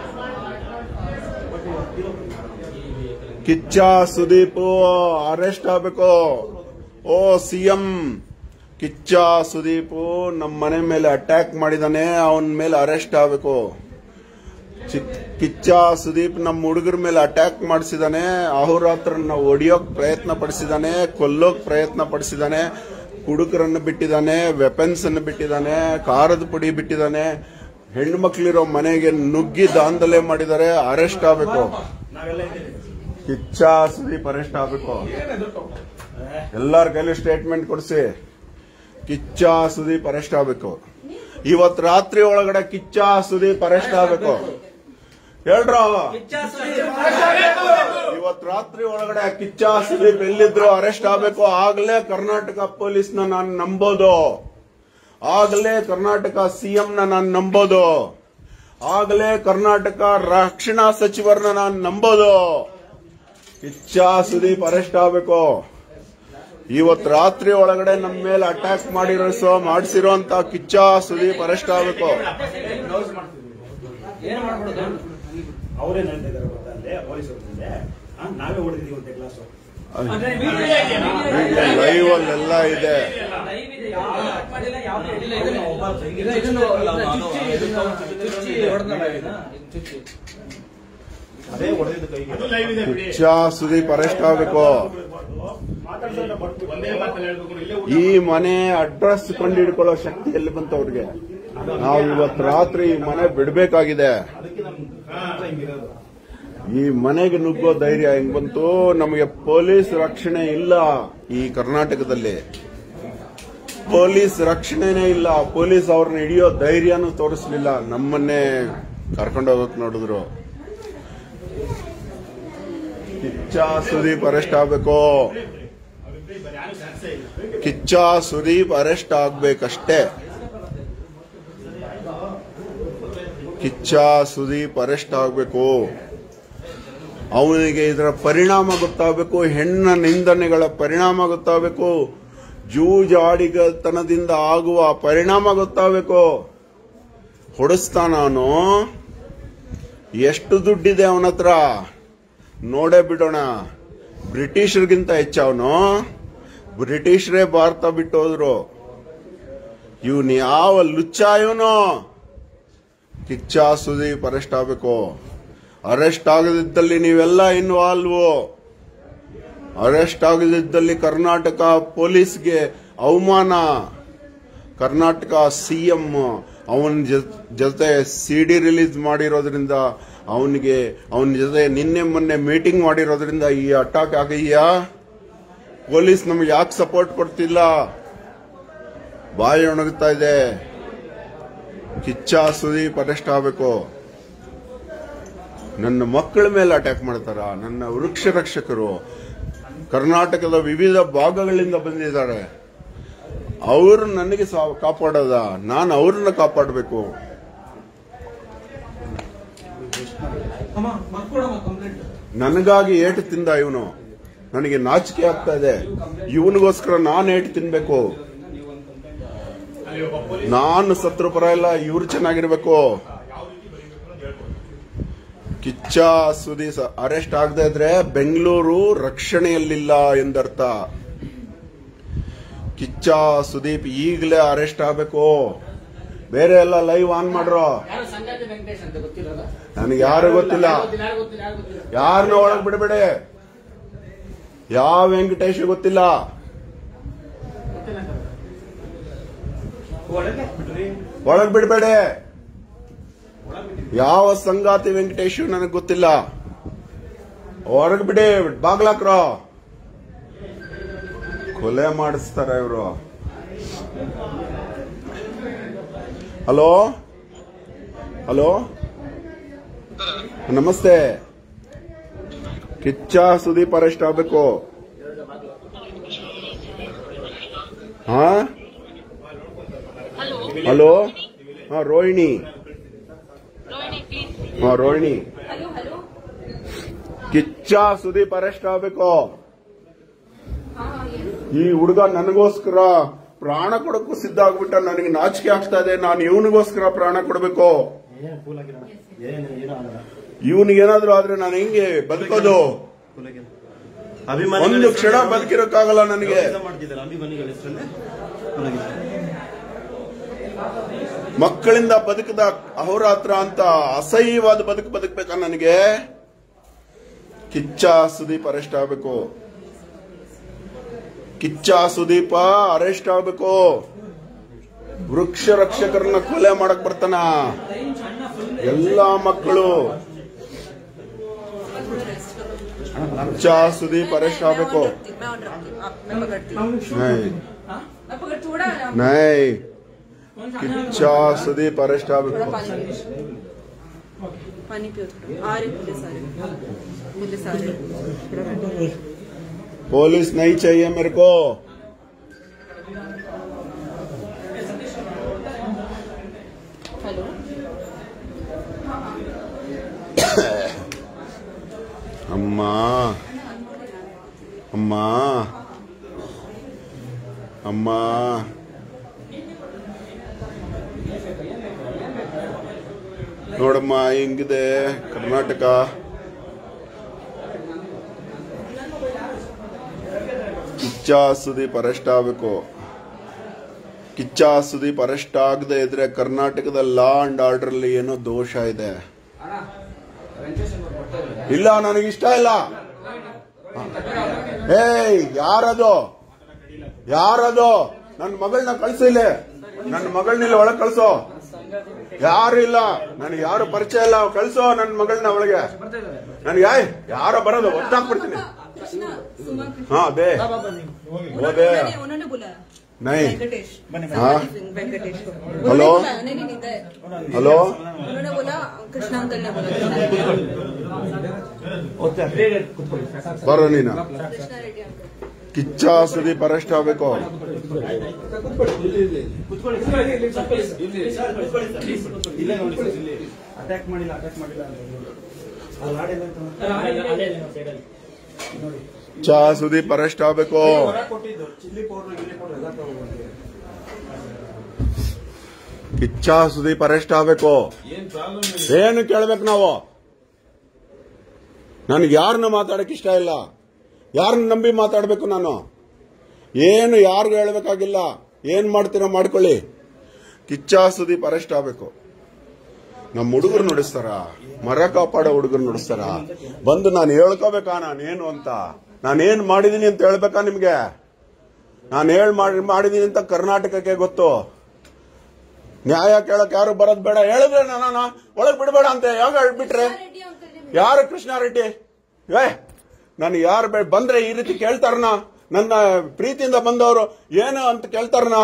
ಕಿಚ್ಚ ಸುದೀಪ್ ಅರೆಸ್ಟ್ ಆಗ್ಬೇಕು ಓ ಸಿಎಂ ಕಿಚ್ಚ ಸುದೀಪ್ ನಮ್ಮ ಮನೆ ಮೇಲೆ ಅಟ್ಯಾಕ್ ಮಾಡಿದಾನೆ ಅವನ ಮೇಲೆ ಅರೆಸ್ಟ್ ಆಗ್ಬೇಕು ಚಿಕ್- ಕಿಚ್ಚ ಸುದೀಪ್ ನಮ್ಮ ಹುಡುಗರ ಮೇಲೆ ಅಟ್ಯಾಕ್ ಮಾಡಿಸಿದಾನೆ ಅಹೋರಾತ್ರನ್ನ ಹೊಡಿಯೋಕ್ ಪ್ರಯತ್ನ ಪಡಿಸಿದಾನೆ ಕೊಲ್ಲೋಕ್ ಪ್ರಯತ್ನ ಪಡಿಸಿದಾನೆ ಹುಡುಗರನ್ನು ಬಿಟ್ಟಿದ್ದಾನೆ ವೆಪನ್ಸ್ ಅನ್ನು ಬಿಟ್ಟಿದ್ದಾನೆ ಖಾರದ ಪುಡಿ ಬಿಟ್ಟಿದ್ದಾನೆ ಹೆಣ್ಣು ಮಕ್ಕಳಿರೋ ಮನೆಗೆ ನುಗ್ಗಿ ದಾಂಧಲೆ ಮಾಡಿದ್ದಾರೆ ಅರೆಸ್ಟ್ ಆಗ್ಬೇಕು ನಾವೆಲ್ಲ ಇದ್ದೀವಿ ಕಿಚ್ಚ ಸುದೀಪ್ ಅರೆಸ್ಟ್ ಆಗ್ಬೇಕು ಎಲ್ಲಾರ ಕೈಲಿ ಸ್ಟೇಟ್ಮೆಂಟ್ ಕೊಡಿಸಿ ಕಿಚ್ಚ ಸುದೀಪ್ ಅರೆಸ್ಟ್ ಆಗ್ಬೇಕು ಇವತ್ ರಾತ್ರಿ ಒಳಗಡೆ ಕಿಚ್ಚ ಸುದೀಪ್ ಅರೆಸ್ಟ್ ಆಗ್ಬೇಕು ಹೇಳ್ರ ಇವತ್ ರಾತ್ರಿ ಒಳಗಡೆ ಕಿಚ್ಚ ಸುದೀಪ್ ಎಲ್ಲಿದ್ರು ಅರೆಸ್ಟ್ ಆಗ್ಬೇಕು ಆಗ್ಲೇ ಕರ್ನಾಟಕ ಪೊಲೀಸ್ನ ನಾನು ನಂಬೋದು ಆಗ್ಲೇ ಕರ್ನಾಟಕ ಸಿಎಂ ನ ನಾನು ನಂಬೋದು ಆಗ್ಲೇ ಕರ್ನಾಟಕ ರಕ್ಷಣಾ ಸಚಿವರನ್ನ ನಾನು ನಂಬೋದು ಕಿಚ್ಚ ಸುದೀಪ್ ಅರೆಸ್ಟ್ ಆಗ್ಬೇಕು ಇವತ್ ರಾತ್ರಿ ಒಳಗಡೆ ನಮ್ಮ ಮೇಲೆ ಅಟ್ಯಾಕ್ ಮಾಡಿರೋ ಮಾಡಿಸಿರೋ ಅಂತ ಕಿಚ್ಚ ಸುದೀಪ್ ಅರೆಸ್ಟ್ ಆಗ್ಬೇಕು ಅವರೇ ಹೇಳ್ತಾ ಇದಾರೆ ಗೊತ್ತಾ ಅಲ್ಲೇ ಪೊಲೀಸರ ಮುಂದೆ ಆ, ನಾವೇ ಹೊಡೆದಿದ್ದೀವಿ ಅಂತ ಕ್ಲಾಸು ಲೈವ್ ಅಲ್ಲೆಲ್ಲ ಇದೆ ಅದೇ ಹೊಡೆದಿದ್ದು ಕೈಗೆ ಕಿಚ್ಚ ಸುದೀಪ್ ಅರೆಸ್ಟ್ ಆಗ್ಬೇಕು ಮಾತಾಡ್ಸೋಣ ಒಂದೇ ಮಾತಲ್ಲಿ ಹೇಳ್ಬೇಕು ಇಲ್ಲೇ ಈ ಮನೆ ಅಡ್ರೆಸ್ ಕಂಡುಹಿಡ್ಕೊಳ್ಳೋ ಶಕ್ತಿ ಎಲ್ಲಿ ಬಂತು ಅವ್ರಿಗೆ ನಾವು ಇವತ್ ರಾತ್ರಿ ಈ ಮನೆ ಬಿಡ್ಬೇಕಾಗಿದೆ ಅದಕ್ಕೆ ನಮ್ ಕರ್ನಾಟಕ ಹಿಂಗಿರೋದು ಈ ಮನೆಗೆ ನುಗ್ಗೋ ಧೈರ್ಯ ಹೆಂಗ್ ಬಂತು ನಮಗೆ ಪೊಲೀಸ್ ರಕ್ಷಣೆ ಇಲ್ಲ ಈ ಕರ್ನಾಟಕದಲ್ಲಿ ಪೊಲೀಸ್ ರಕ್ಷಣೆನೇ ಇಲ್ಲ ಪೊಲೀಸ್ ಅವ್ರನ್ನ ಹಿಡಿಯೋ ಧೈರ್ಯನೂ ತೋರಿಸ್ಲಿಲ್ಲ ನಮ್ಮನ್ನೇ ಕರ್ಕೊಂಡು ಹೋಗಕ್ ನೋಡಿದ್ರು ಕಿಚ್ಚ ಸುದೀಪ್ ಅರೆಸ್ಟ್ ಆಗ್ಬೇಕು ಕಿಚ್ಚ ಸುದೀಪ್ ಅರೆಸ್ಟ್ ಆಗ್ಬೇಕಷ್ಟೇ ಕಿಚ್ಚ ಸುದೀಪ್ ಅರೆಸ್ಟ್ ಆಗಬೇಕು ಅವನಿಗೆ ಇದರ ಪರಿಣಾಮ ಗೊತ್ತಾಗಬೇಕು ಹೆಣ್ಣ ನಿಂದನೆಗಳ ಪರಿಣಾಮ ಗೊತ್ತಾಗಬೇಕು ಜೂಜಾಡಿಗತನದಿಂದ ಆಗುವ ಪರಿಣಾಮ ಗೊತ್ತಾಗಬೇಕು ಹೊಡಿಸ್ತಾನ ಅವನು ಎಷ್ಟು ದುಡ್ಡಿದೆ ಅವನ ಹತ್ರ ನೋಡೇ ಬಿಡೋಣ ಬ್ರಿಟಿಷರಿಗಿಂತ ಹೆಚ್ಚ ಅವನು ಬ್ರಿಟಿಷರೇ ಭಾರತ ಬಿಟ್ಟು ಹೋದ್ರು ಇವನು ಯಾವ ಲುಚ್ಚ ಇವನು ಕಿಚ್ಚ ಸುದೀಪ್ ಅರೆಸ್ಟ್ ಆಗಬೇಕು ಅರೆಸ್ಟ್ ಆಗದಿದ್ದಲ್ಲಿ ನೀವೆಲ್ಲ ಇನ್ವಾಲ್ವ್ ಅರೆಸ್ಟ್ ಆಗದಿದ್ದಲ್ಲಿ ಕರ್ನಾಟಕ ಪೊಲೀಸ್ಗೆ ಅವಮಾನ ಕರ್ನಾಟಕ ಸಿಎಂ ಅವನ ಜೊತೆ ಸಿಡಿ ರಿಲೀಸ್ ಮಾಡಿರೋದ್ರಿಂದ ಅವನಿಗೆ ಅವನ ಜೊತೆ ನಿನ್ನೆ ಮೊನ್ನೆ ಮೀಟಿಂಗ್ ಮಾಡಿರೋದ್ರಿಂದ ಈ ಅಟ್ಯಾಕ್ ಆಗಿದೆಯಾ ಪೊಲೀಸ್ ನಮ್ಗೆ ಯಾಕೆ ಸಪೋರ್ಟ್ ಕೊಡ್ತಿಲ್ಲ ಬಾಯಿ ಒಣಗುತ್ತಾ ಇದೆ ಕಿಚ್ಚ ಸುದೀಪ್ ಅರೆಸ್ಟ್ ಆಗಬೇಕು ನನ್ನ ಮಕ್ಕಳ ಮೇಲೆ ಅಟ್ಯಾಕ್ ಮಾಡ್ತಾರ ನನ್ನ ವೃಕ್ಷ ರಕ್ಷಕರು ಕರ್ನಾಟಕದ ವಿವಿಧ ಭಾಗಗಳಿಂದ ಬಂದಿದ್ದಾರೆ ಅವರು ನನಗೆ ಸಾ- ಕಾಪಾಡೋದ ನಾನು ಅವ್ರನ್ನ ಕಾಪಾಡಬೇಕು ನನಗಾಗಿ ಏಟು ತಿಂದ ಇವನು ನನಗೆ ನಾಚಿಕೆ ಆಗ್ತಾ ಇದೆ ಇವನಿಗೋಸ್ಕರ ನಾನು ಏಟು ತಿನ್ಬೇಕು ನಾನು ಸತ್ರು ಪರ ಇಲ್ಲ ಇವ್ರು ಚೆನ್ನಾಗಿರ್ಬೇಕು ಕಿಚ್ಚ ಸುದಿ ಅರೆಸ್ಟ್ ಆಗದೆ ಇದ್ರೆ ಬೆಂಗಳೂರು ರಕ್ಷಣೆಯಲ್ಲಿಲ್ಲ ಎಂದರ್ಥ ಕಿಚ್ಚ ಸುದೀಪ್ ಈಗಲೇ ಅರೆಸ್ಟ್ ಆಗಬೇಕು ಬೇರೆ ಎಲ್ಲ ಲೈವ್ ಆನ್ ಮಾಡ್ರೋ ಯಾರು ಸಂಗಾತಿ ವೆಂಕಟೇಶ್ ಅಂತ ಗೊತ್ತಿರೋದ ನನಗೆ ಯಾರು ಗೊತ್ತಿಲ್ಲ ಯಾರು ಗೊತ್ತಿಲ್ಲ ಯಾರು ಗೊತ್ತಿಲ್ಲ ಯಾರನ್ನ ಒಳಗ್ ಬಿಡಬೇಡಿ ಯಾವ ವೆಂಕಟೇಶ್ ಗೊತ್ತಿಲ್ಲ ಗೊತ್ತಿಲ್ಲ ಸರ್. ಒಳಗೆ ಬಿಡ್ರಿ ಒಳಗ್ ಬಿಡಬೇಡಿ ಯಾವ ಸಂಗಾತಿ ವೆಂಕಟೇಶ್ ನನಗೆ ಗೊತ್ತಿಲ್ಲ ಹೊರಗ್ ಬಿಡಿ ಬಾಗ್ಲಾಕ್ರೋ ಕೊಲೆ ಮಾಡಿಸ್ತಾರ ಇವರು ಹಲೋ ಹಲೋ ನಮಸ್ತೆ ಕಿಚ್ಚ ಸುದೀಪ್ ಅರೆಸ್ಟ್ ಆಗ್ಬೇಕು ಹಾ ಹಲೋ ಹಾ ರೋಹಿಣಿ ಹಾ Rohini hello hello Kichcha Sudeep arrest ಆಗ್ಬೇಕು ಹಾ ಎಸ್ ಈ ಹುಡುಗ ನನಗೋಸ್ಕರ ಪ್ರಾಣ ಕೊಡಕ್ಕೂ ಸಿದ್ಧ ಆಗ್ಬಿಟ್ಟ ನನಗೆ ನಾಚಿಕೆ ಆಗ್ತಾ ಇದೆ ನಾನು ಇವನಿಗೋಸ್ಕರ ಪ್ರಾಣ ಕೊಡಬೇಕು ಏನ್ ಕೂಲ್ ಆಗಿರೋಣ ಏನ್ ಏನೂ ಆಗಲ್ಲ ಇವನಿಗೇನಾದ್ರೂ ಆದ್ರೆ ನಾನು ಹೆಂಗೆ ಬದುಕೋದು ಕೂಲ್ ಆಗಿಲ್ಲ ಅಭಿಮಾನಿಗಳ ಒಂದು ಕ್ಷಣ ಹೆಸ್ರಲ್ಲಿ ಬದುಕಿರೋಕ್ಕಾಗಲ್ಲ ನನಗೆ ಕೆಲಸ ಮಾಡ್ತಿದ್ದಾರೆ ಅಭಿಮಾನಿಗಳ ಹೆಸರಲ್ಲಿ ಕೂಲ್ ಆಗಿಲ್ಲ ಮಕ್ಕಳಿಂದ ಬದುಕದ ಅಹೋರಾತ್ರ ಅಂತ ಅಸಹ್ಯವಾದ ಬದುಕು ಬದುಕಬೇಕಾ ನನಗೆ ಕಿಚ್ಚ ಸುದೀಪ್ ಅರೆಸ್ಟ್ ಆಗ್ಬೇಕು ಕಿಚ್ಚ ಸುದೀಪ ಅರೆಸ್ಟ್ ಆಗ್ಬೇಕು ವೃಕ್ಷ ರಕ್ಷಕರನ್ನ ಕೊಲೆ ಮಾಡಕ್ ಬರ್ತಾನ ಎಲ್ಲಾ ಮಕ್ಕಳು ಕಿಚ್ಚ ಸುದೀಪ್ ಅರೆಸ್ಟ್ ಆಗ್ಬೇಕು मैं ऑन रखती हूँ आप मैं पकड़ती हूँ ನೈ मैं पकड़ थोड़ा ना ನೈ ಕಿಚ್ಚ ಸುದೀಪ್ ಅರೆಸ್ಟ್ ಆಗ್ಬೇಕು थोड़ा पानी पियो पानी पियो थोड़ा आ रहे पुलिस आ रहे पुलिस आ रहे थोड़ा बैठो। पुलिस नहीं चाहिए मेरे को हेलो ಅಮ್ಮ ಅಮ್ಮ ಅಮ್ಮ ನೋಡಮ್ಮ ಹೆಂಗಿದೆ ಕರ್ನಾಟಕ ಕಿಚ್ಚ ಸುದೀಪ್ ಅರೆಸ್ಟ್ ಆಗಬೇಕು ಕಿಚ್ಚ ಸುದೀಪ್ ಅರೆಸ್ಟ್ ಆಗದೆ ಇದ್ರೆ ಕರ್ನಾಟಕದ ಲಾ ಅಂಡ್ ಆರ್ಡರ್ ಅಲ್ಲಿ ಏನೋ ದೋಷ ಇದೆ ಇಲ್ಲ ನನಗೆ ಇಷ್ಟ ಇಲ್ಲ ಏಯ್ ಯಾರದು ಯಾರದು ನನ್ನ ಮಗಳನ್ನ ಕಳ್ಸು ಇಲ್ಲಿ ನನ್ನ ಮಗಳನ್ನ ಒಳಗೆ ಕಳ್ಸೋ ಯಾರು ಇಲ್ಲ ನನಗೆ ಯಾರು ಪರಿಚಯ ಇಲ್ಲ ಕಳ್ಸೋ ನನ್ನ ಮಗಳನ್ನ ಒಳಗೆ ನನಗೆ ಯಾಯ್ ಯಾರೋ ಬರೋದು ಒತ್ತಾಕ್ಬಿಡ್ತೀನಿ कृष्णा सुमा कृष्णा ಹಾ ಬೇ ಹೋದೆ मैंने उन्होंने बुलाया नहीं वेंकटेश हाँ। संगाती सिंह वेंकटेश को हेलो? उन्होंने बुलाया नहीं नहीं नहीं गए ಹಲೋ उन्होंने बोला कृष्णा अंकल ने बोला कृष्णा ಬರೋ ನೀನು कृष्णा रेड्डी अंकल ಕಿಚ್ಚ ಸುದೀಪ್ ಅರೆಸ್ಟ್ ಆಗ್ಬೇಕು ಇಲ್ಲೇ ನೋಡಿ ಸರ್ ಇಲ್ಲಿ ಅಟ್ಯಾಕ್ ಮಾಡಿಲ್ಲ ಅಟ್ಯಾಕ್ ಮಾಡಿಲ್ಲ ಅಂತ ಹೇಳಿ. ಆ ಲಾಡೆಲ್ಲ ಅಂತ ನೋಡಿ ಚಾ ಸುದೀಪ್ ಅರೆಸ್ಟ್ ಆಗ್ಬೇಕು ಹೊರ ಕೊಟ್ಟಿದ್ದು ಚಿಲ್ಲಿ ಪೌಡರ್ ಗಿಲ್ಲಿ ಪೌಡರ್ ಎಲ್ಲ ತಗೊಂಡ್ಬಂದಿದೆ ಕಿಚ್ಚ ಸುದೀಪ್ ಅರೆಸ್ಟ್ ಆಗ್ಬೇಕು ಏನು ಕೇಳ್ಬೇಕು ನಾವು ನನಗೆ ಯಾರನ್ನ ಮಾತಾಡಕ್ ಇಷ್ಟ ಇಲ್ಲ ಯಾರನ್ನ ನಂಬಿ ಮಾತಾಡ್ಬೇಕು ನಾನು ಏನು ಯಾರಿಗೂ ಹೇಳ್ಬೇಕಾಗಿಲ್ಲ ಏನ್ ಮಾಡ್ತೀರೋ ಮಾಡ್ಕೊಳ್ಳಿ ಕಿಚ್ಚ ಸುದೀಪ್ ಅರೆಸ್ಟ್ ಆಗ್ಬೇಕು ನಮ್ಮ ಹುಡುಗರು ನುಡಿಸ್ತಾರ ಮರ ಕಾಪಾಡೋ ಹುಡುಗರು ನುಡಿಸ್ತಾರ ಬಂದು ನಾನು ಹೇಳ್ಕೋಬೇಕಾ ನಾನೇನು ಅಂತ ನಾನೇನ್ ಮಾಡಿದೀನಿ ಅಂತ ಹೇಳ್ಬೇಕಾ ನಿಮ್ಗೆ ನಾನು ಹೇಳ್ ಮಾಡಿ ಮಾಡಿದೀನಿ ಅಂತ ಕರ್ನಾಟಕಕ್ಕೆ ಗೊತ್ತು ನ್ಯಾಯ ಕೇಳಕ್ ಯಾರು ಬರೋದ್ ಬೇಡ ಹೇಳಿದ್ರೆ ನಾನು ಒಳಗ್ ಬಿಡಬೇಡ ಅಂತ ಯಾವಾಗ ಹೇಳ್ಬಿಟ್ರೆ ಯಾರು ಕೃಷ್ಣಾರೆಡ್ಡಿ ಏ ನಾನು ಯಾರು ಬೇ ಬಂದ್ರೆ ಈ ರೀತಿ ಕೇಳ್ತಾರನ ನನ್ನ ಪ್ರೀತಿಯಿಂದ ಬಂದವರು ಏನು ಅಂತ ಕೇಳ್ತಾರನ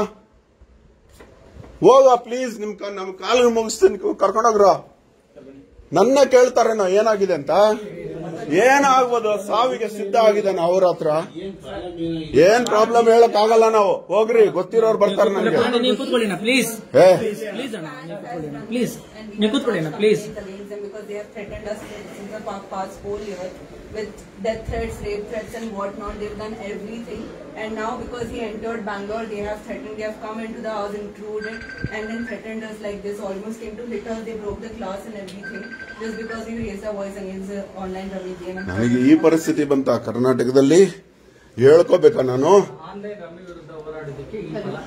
ಹೋಗ ಪ್ಲೀಸ್ ನಿಮ್ ಕ- ನಮ್ ಕಾಲು ಮುಗಿಸ್ತೀನಿ ಕರ್ಕೊಂಡೋಗ್ರ ನನ್ನ ಕೇಳ್ತಾರೇನೋ ಏನಾಗಿದೆ ಅಂತ ಏನಾಗ್ಬೋದು ಸಾವಿಗೆ ಸಿದ್ಧ ಆಗಿದ್ದಾನೆ ಅವ್ರ ಹತ್ರ ಏನ್ ಪ್ರಾಬ್ಲಮ್ ಹೇಳಕ್ ಆಗಲ್ಲ ನಾವು ಹೋಗ್ರಿ ಗೊತ್ತಿರೋರು ಬರ್ತಾರೆ ನನಗೆ ನೀವು ಕೂತ್ಕೊಳ್ಳಿ ಪ್ಲೀಸ್ ಏ ಪ್ಲೀಸ್ ಅಣ್ಣ ನೀವು ಕೂತ್ಕೊಳ್ಳಿ ಅಣ್ಣ ಪ್ಲೀಸ್ ನೀವು ಕೂತ್ಕೊಳ್ಳಿ ಅಣ್ಣ please because they have threatened us since the pa- past whole year with death threats, rape threats, and whatnot. They've done everything, and now because he entered Bangalore, they have threatened. They have come into the house, intruded, and then threatened us like this. Almost came to hit us. They broke the glass and everything just because we raised our voice against the online rummy game. and- ನನಗೆ ಈ ಪರಿಸ್ಥಿತಿ ಬಂತ ಕರ್ನಾಟಕದಲ್ಲಿ ಹೇಳ್ಕೋಬೇಕಾ ನಾನು online rummy ವಿರುದ್ಧ ಹೋರಾಡೋದಕ್ಕೆ ಈ ಫಲ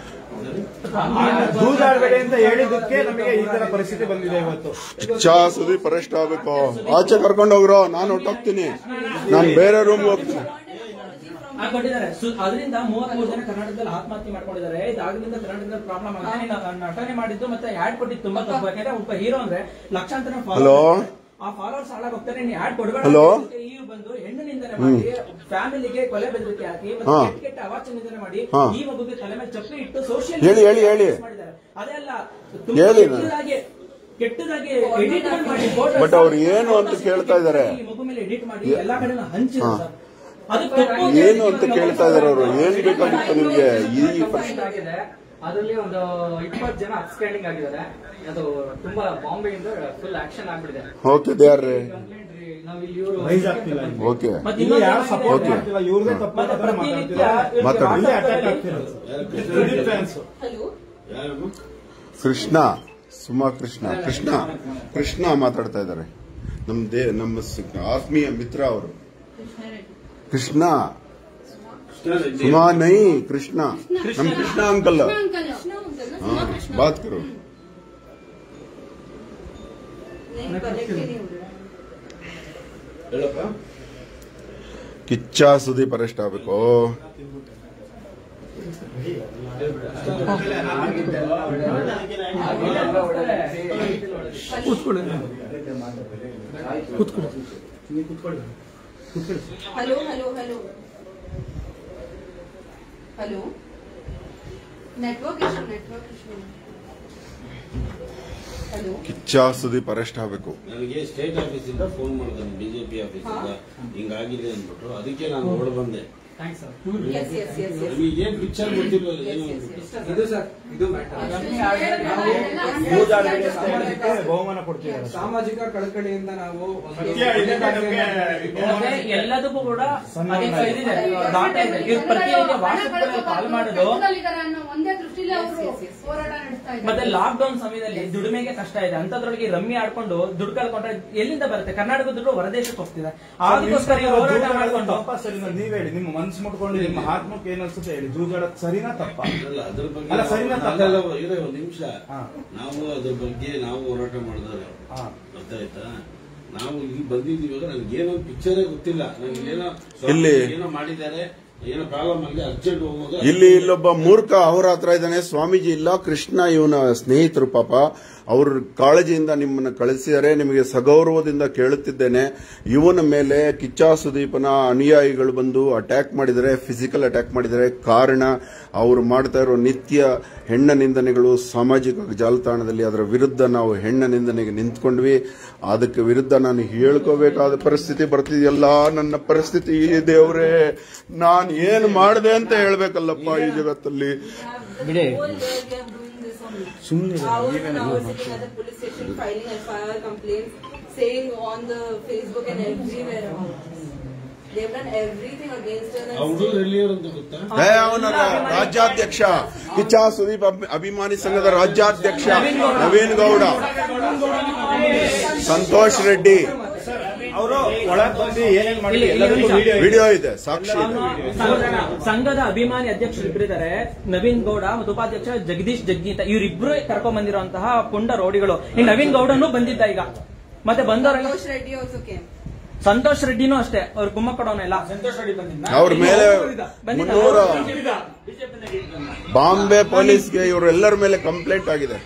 ಜೂಜಾಡಬೇಡಿ ಅಂತ ಹೇಳಿದ್ದಕ್ಕೆ ನಮಗೆ ಈ ತರ ಪರಿಸ್ಥಿತಿ ಬಂದಿದೆ ಇವತ್ತು ಚಾ ಸುದೀಪ್ ಅರೆಸ್ಟ್ ಆಗ್ಬೇಕು ಆಚೆ ಕರ್ಕೊಂಡು ಹೋಗ್ರೋ ನಾನು ಹೊಟ್ಟೋಗ್ತೀನಿ ನಾನು ಬೇರೆ ರೂಮ್ ಹೋಗ್ತೀನಿ ಆ, ಕೊಟ್ಟಿದ್ದಾರೆ ಸು- ಅದರಿಂದ ಮೂವತ್ಮೂರು ಜನ ಕರ್ನಾಟಕದಲ್ಲಿ ಆತ್ಮಹತ್ಯೆ ಮಾಡ್ಕೊಂಡಿದ್ದಾರೆ ಇದಾಗಲಿಂದ ಕರ್ನಾಟಕದಲ್ಲಿ ಪ್ರಾಬ್ಲಮ್ ಆಗಿದೆ ನೀನು ನಟನೆ ಮಾಡಿದ್ದು ಮತ್ತೆ ಆಡ್ ಕೊಟ್ಟಿದ್ದು ತುಂಬಾ ತಪ್ಪು ಯಾಕಂದ್ರೆ ಒಬ್ಬ ಹೀರೋ ಅಂದ್ರೆ ಲಕ್ಷಾಂತರ followers Hello? ಆ ಫಾಲೋವರ್ಸ್ ಹಾಳಾಗ್ ಹೋಗ್ತಾರೆ ನೀ ಆಡ್ ಕೊಡಬೇಡ Hello? ಈ ಬಂದು ಹೆಣ್ಣು ನಿಂದನೆ ಮಾಡಿ ಫ್ಯಾಮಿಲಿಗೆ ಕೊಲೆ ಬೆದರಿಕೆ ಹಾಕಿ ಮತ್ತೆ ಹಾ. ಕೆಟ್ಟ ಕೆಟ್ಟ ಅವಾಚ್ಯ ನಿಂದನೆ ಮಾಡಿ ಹಾ. ಈ ಮಗುಗೆ ತಲೆ ಮೇಲೆ ಚಪ್ಪಲಿ ಇಟ್ಟು ಸೋಷಿಯಲ್ ಹೇಳಿ, ಹೇಳಿ, ಹೇಳಿ. ಮಾಡಿದ್ದಾರೆ ಅದೇ ಅಲ್ಲ ಹೇಳಿ ನಾನು. ಕೆಟ್ಟದಾಗಿ ಕೆಟ್ಟದಾಗಿ ಎಡಿಟ್ ಮಾಡಿ photos But ಅವ್ರು ಏನು ಅಂತ ಕೇಳ್ತಾ ಇದ್ದಾರೆ? ಈ ಮಗು ಮೇಲೆ ಎಡಿಟ್ ಮಾಡಿ ಎಲ್ಲಾ ಕಡೆ ಹಂಚಿದ್ರು ಹಾ. ಸರ್ ಅದು ತಪ್ಪು ಏನು ಅಂತ ಕೇಳ್ತಾ ಇದಾರೆ ಅವರು ಏನ್ ಬೇಕಾಗಿತ್ತು ನಿಮ್ಗೆ ಈ ಕಂಪ್ಲೇಂಟ್ ಆಗಿದೆ ಅದರಲ್ಲಿ ಒಂದು ಇಪ್ಪತ್ತು ಜನ ಅಪ್ಸ್ಟ್ಯಾಂಡಿಂಗ್ ಆಗಿದ್ದಾರೆ ಅದು ತುಂಬಾ ಬಾಂಬೆಯಿಂದ ಫುಲ್ ಆಕ್ಷನ್ ಆಗ್ಬಿಟ್ಟಿದೆ ಓಕೆ ದೇ ಆರ್ ಕಂಪ್ಲೇಂಟ್ ನಾವು ಇಲ್ಲಿ ಇವರು ರೈಸ್ ಆಗ್ತಿಲ್ಲ ಇಲ್ಲಿ. ಓಕೆ ಮತ್ತೆ ಇಲ್ಲಿ ಯಾರು ಇನ್ನೊಂದು ಸಪೋರ್ಟ್ Okay. ಮಾಡ್ತಿಲ್ಲ ಇವ್ರದೇ ತಪ್ಪು ಮತ್ತೆ ಅಂತ ಪ್ರತಿನಿತ್ಯ ಮಾತಾಡ್ತಿಲ್ಲ ಮಾತಾಡಿ. ಇಲ್ಲೇ ಅಟ್ಯಾಕ್ ಆಗ್ತಿರೋದು ಡಿಫೆನ್ಸ್ Hello? ಕೃಷ್ಣ ಸುಮಾ ಕೃಷ್ಣ ಕೃಷ್ಣ ಕೃಷ್ಣ ಮಾತಾಡ್ತಾ ಇದ್ದಾರೆ ನಮ್ ದೇ ನಮ್ಮ ಸ- ಆತ್ಮೀಯ ಮಿತ್ರ ಅವರು ಕೃಷ್ಣ ಸುಮಾ ನೈ ಕೃಷ್ಣ ನಮ್ ಕೃಷ್ಣ ಅಂಕಲ್ हाँ बात करो नहीं कनेक्ट ही नहीं हो रहा ಕಿಚ್ಚ ಸುದೀಪ್ ಅರೆಸ್ಟ್ ಆಗ್ಬೇಕು hello hello hello hello network issue network issue hello Kichcha Sudeep arrest ಆಗ್ಬೇಕು ನನಗೆ ಸ್ಟೇಟ್ ಆಫೀಸಿಂದ ಫೋನ್ ಮಾಡಿದ್ದಾನೆ ಬಿಜೆಪಿ ಆಫೀಸಿಂದ ಹಿಂಗಾಗಿದೆ ಅಂದ್ಬಿಟ್ಟು ಅದಕ್ಕೆ ನಾನು ಹೊರಡು ಬಂದೆ thanks sir yes yes yes yes ನಿಮಗೆ ಏನ್ ಪಿಕ್ಚರ್ ಗೊತ್ತಿಲ್ವಲ್ಲ ಏನು Yes, yes, yes. ಇದು ಸರ್ ಇದು ಜೂಜಾಡಬೇಡಿ ಅಂತ ಹೇಳಿದ್ದಕ್ಕೆ ಬಹುಮಾನ ಕೊಡ್ತಿದ್ದಾರೆ ಸಾಮಾಜಿಕ ಕಳಕಳಿಯಿಂದ ನಾವು ಒಂದು ಸತ್ಯ ಹೇಳಿದ್ದಕ್ಕೆ ಮತ್ತೆ ಎಲ್ಲದಕ್ಕೂ ಕೂಡ ಅದಕ್ಕೆ ಇದಿದೆ ಡಾಟಾ ಇದೆ ಇವ್ರು ಪ್ರತಿನಿತ್ಯ ವಾಟ್ಸ್ಆಪ್ ಕಾಲ್ ಮಾಡೋದು ಒಂದೇ ದೃಷ್ಟಿಲಿ ಅವರು Yes, yes, yes. ಹೋರಾಟ ನಡೆಸ್ತಾ ಇದ್ದಾರೆ ಮತ್ತೆ ಲಾಕ್ ಡೌನ್ ಸಮಯದಲ್ಲಿ ದುಡಿಮೆಗೆ ಕಷ್ಟ ಇದೆ ಅಂತದ್ರೊಳಗೆ ರಮ್ಮಿ ಆಡ್ಕೊಂಡು ದುಡ್ಡು ಕಳ್ಕೊಂಡ್ರೆ ಎಲ್ಲಿಂದ ಬರುತ್ತೆ ಕರ್ನಾಟಕ ದುಡ್ಡು ಹೊರದೇಶಕ್ಕೆ ಹೋಗ್ತಿದೆ ಅದಕ್ಕೋಸ್ಕರ ಇವ್ರು ಹೋರಾಟ ಮಾಡ್ಕೊಂಡು ತಪ್ಪ ಸರಿನಾ ನೀವ್ ಹೇಳಿ ನಿಮ್ಮ ಮನ್ಸು ಮುಟ್ಕೊಂಡು ನಿಮ್ಮ ಆತ್ಮಕ್ಕೆ ಏನ್ ಅನ್ಸುತ್ತೆ ಹೇಳಿ ಜೂಜಾಡೋದ್ ಸರಿನಾ ತಪ್ಪ ಅಲ್ಲ ಅದ್ರ ಬಗ್ಗೆ ಅಲ್ಲ, ಸರಿನಾ ತಪ್ಪಾ? ಅದೆಲ್ಲ ಇರೋ ಒಂದ್ ನಿಮಿಷ ಹಾ. ನಾವು ಅದ್ರ ಬಗ್ಗೆ ನಾವು ಹೋರಾಟ ಮಾಡಿದವರು ಹಾ. ಅರ್ಥ ಆಯ್ತಾ ನಾವು ಇಲ್ಲಿ ಬಂದಿದ್ದೀವಾಗ ನನ್ಗೆ ಏನೋ ಪಿಕ್ಚರೇ ಗೊತ್ತಿಲ್ಲ ನನಗೆ ಏನೋ ಇಲ್ಲಿ. ಏನೋ ಮಾಡಿದ್ದಾರೆ ಏನೋ ಪ್ರಾಬ್ಲಮ್ ಆಗಿದೆ ಅರ್ಜೆಂಟ್ ಹೋಗುವಾಗ ಇಲ್ಲಿ ಇಲ್ಲೊಬ್ಬ ಮೂರ್ಖ ಅವ್ರ ಹತ್ರ ಇದ್ದಾನೆ ಸ್ವಾಮೀಜಿ ಇಲ್ಲ ಕೃಷ್ಣ ಇವನ ಸ್ನೇಹಿತರು ಪಾಪ ಅವ್ರ ಕಾಳಜಿಯಿಂದ ನಿಮ್ಮನ್ನು ಕಳಿಸಿದರೆ ನಿಮಗೆ ಸಗೌರವದಿಂದ ಕೇಳುತ್ತಿದ್ದೇನೆ ಇವನ ಮೇಲೆ ಕಿಚ್ಚ ಸುದೀಪನ ಅನುಯಾಯಿಗಳು ಬಂದು ಅಟ್ಯಾಕ್ ಮಾಡಿದರೆ ಫಿಸಿಕಲ್ ಅಟ್ಯಾಕ್ ಮಾಡಿದರೆ ಕಾರಣ ಅವರು ಮಾಡ್ತಾ ಇರೋ ನಿತ್ಯ ಹೆಣ್ಣ ನಿಂದನೆಗಳು ಸಾಮಾಜಿಕ ಜಾಲತಾಣದಲ್ಲಿ ಅದರ ವಿರುದ್ಧ ನಾವು ಹೆಣ್ಣ ನಿಂದನೆಗೆ ನಿಂತ್ಕೊಂಡ್ವಿ ಅದಕ್ಕೆ ವಿರುದ್ಧ ನಾನು ಹೇಳ್ಕೋಬೇಕಾದ ಪರಿಸ್ಥಿತಿ ಬರ್ತಿದೆಯಲ್ಲ ನನ್ನ ಪರಿಸ್ಥಿತಿ ಈ ದೇವ್ರೇ ನಾನು ಏನು ಮಾಡಿದೆ ಅಂತ ಹೇಳ್ಬೇಕಲ್ಲಪ್ಪ ಈ ಜಗತ್ತಲ್ಲಿ The whole year they are doing this only. Hours and hours sitting at the police station filing FIR complaints, saying on the Facebook and everywhere about this. They've done everything against her. and ಅವರು still- ಎಲ್ಲಿಯವರು ಅಂತ ಗೊತ್ತಾ ಏ, ಅವನ ರಾ- ರಾಜ್ಯಾಧ್ಯಕ್ಷ ಕಿಚ್ಚ ಸುದೀಪ್ ಅಭಿ- ಅಭಿಮಾನಿ ಸಂಘದ ರಾಜ್ಯಾಧ್ಯಕ್ಷ ನವೀನ್ ಗೌಡ ಸಂತೋಷ್ ರೆಡ್ಡಿ ಅವರು ಒಳಗ್ ಬಂದು ಏನೇನ್ ಮಾಡಿ ಎಲ್ಲದಕ್ಕೂ ವಿಡಿಯೋ ವಿಡಿಯೋ ಇದೆ ಸಾಕ್ಷಿ ಇದೆ ಸಂಘ- ಸಂಘದ ಅಭಿಮಾನಿ ಅಧ್ಯಕ್ಷರು ಇಬ್ಬರಿದ್ದಾರೆ ನವೀನ್ ಗೌಡ ಮತ್ತು ಉಪಾಧ್ಯಕ್ಷ ಜಗದೀಶ್ ಜಗ್ಗಿ ಅಂತ ಇವರಿಬ್ರು ಕರ್ಕೊಂಡ್ ಬಂದಿರುವಂತಹ ಪುಂಡ ರೌಡಿಗಳು ಈ ನವೀನ್ ಗೌಡನು ಬಂದಿದ್ದ ಈಗ ಮತ್ತೆ ಬಂದವರೆಲ್ಲ Santosh Reddy also came. Santosh ರೆಡ್ಡಿನೂ ಅಷ್ಟೇ ಅವ್ರು ಗುಮ್ಮ ಕೊಡೋನೆಲ್ಲ ಅವ್ರ ಮೇಲೆ ಮುನ್ನೂರ ಬಾಂಬೆ ಪೊಲೀಸ್ಗೆ ಇವರೆಲ್ಲರ ಮೇಲೆ ಕಂಪ್ಲೇಂಟ್ ಆಗಿದೆ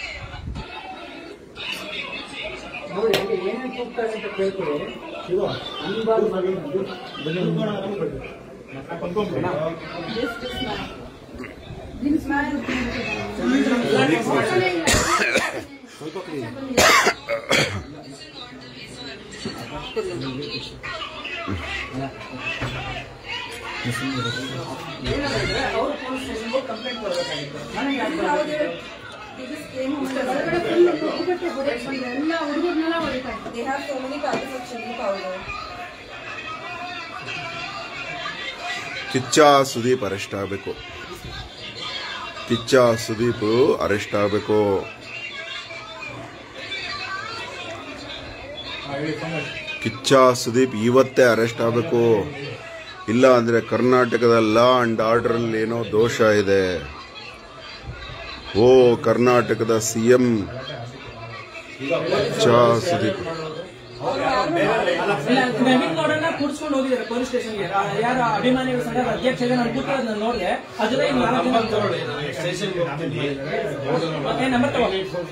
This, this man. This man. How they they just came home and ಹೊರಗಡೆ full ಕುಕ್ಕುಗಟ್ಟೆ ಹೊಡೆಯಕ್ ಬಂದ್ರು. ಎಲ್ಲ ಹುಡುಗರ್ನೆಲ್ಲ ಹೊಡಿತಾ ಇದ್ರು. they have so many packets of chili powder. Kichcha Sudeep arrest ಆಗಬೇಕು ಕಿಚ್ಚ ಸುದೀಪ್ ಅರೆಸ್ಟ್ ಆಗಬೇಕು ಕಿಚ್ಚ ಸುದೀಪ್ ಇವತ್ತೇ ಅರೆಸ್ಟ್ ಆಗಬೇಕು ಇಲ್ಲ ಅಂದ್ರೆ ಕರ್ನಾಟಕದ ಲಾ ಅಂಡ್ ಆರ್ಡರ್ ಅಲ್ಲಿ ಏನೋ ದೋಷ ಇದೆ ಓ ಕರ್ನಾಟಕದ ಸಿಎಂ ಕಿಚ್ಚ ಸುದೀಪ್ ಇಲ್ಲ, ನವೀನ್ ಗೌಡನ್ನ ಕೂಡ್ಸ್ಕೊಂಡು ಹೋಗಿದ್ದಾರೆ ಪೊಲೀಸ್ ಸ್ಟೇಷನ್ಗೆ ಯಾರ ಅಭಿಮಾನಿಗಳ ಸಂಘದ ಅಧ್ಯಕ್ಷ ಇದೆ ನಾನು ಕೂತು ಅದನ್ನ ನೋಡಿದೆ ಅದನ್ನ ಈಗ ನಾಲ್ಕು ಜನ ತಗೊಳ್ಳಿ. ಏ, ನಂಬರ್ ತಗೋ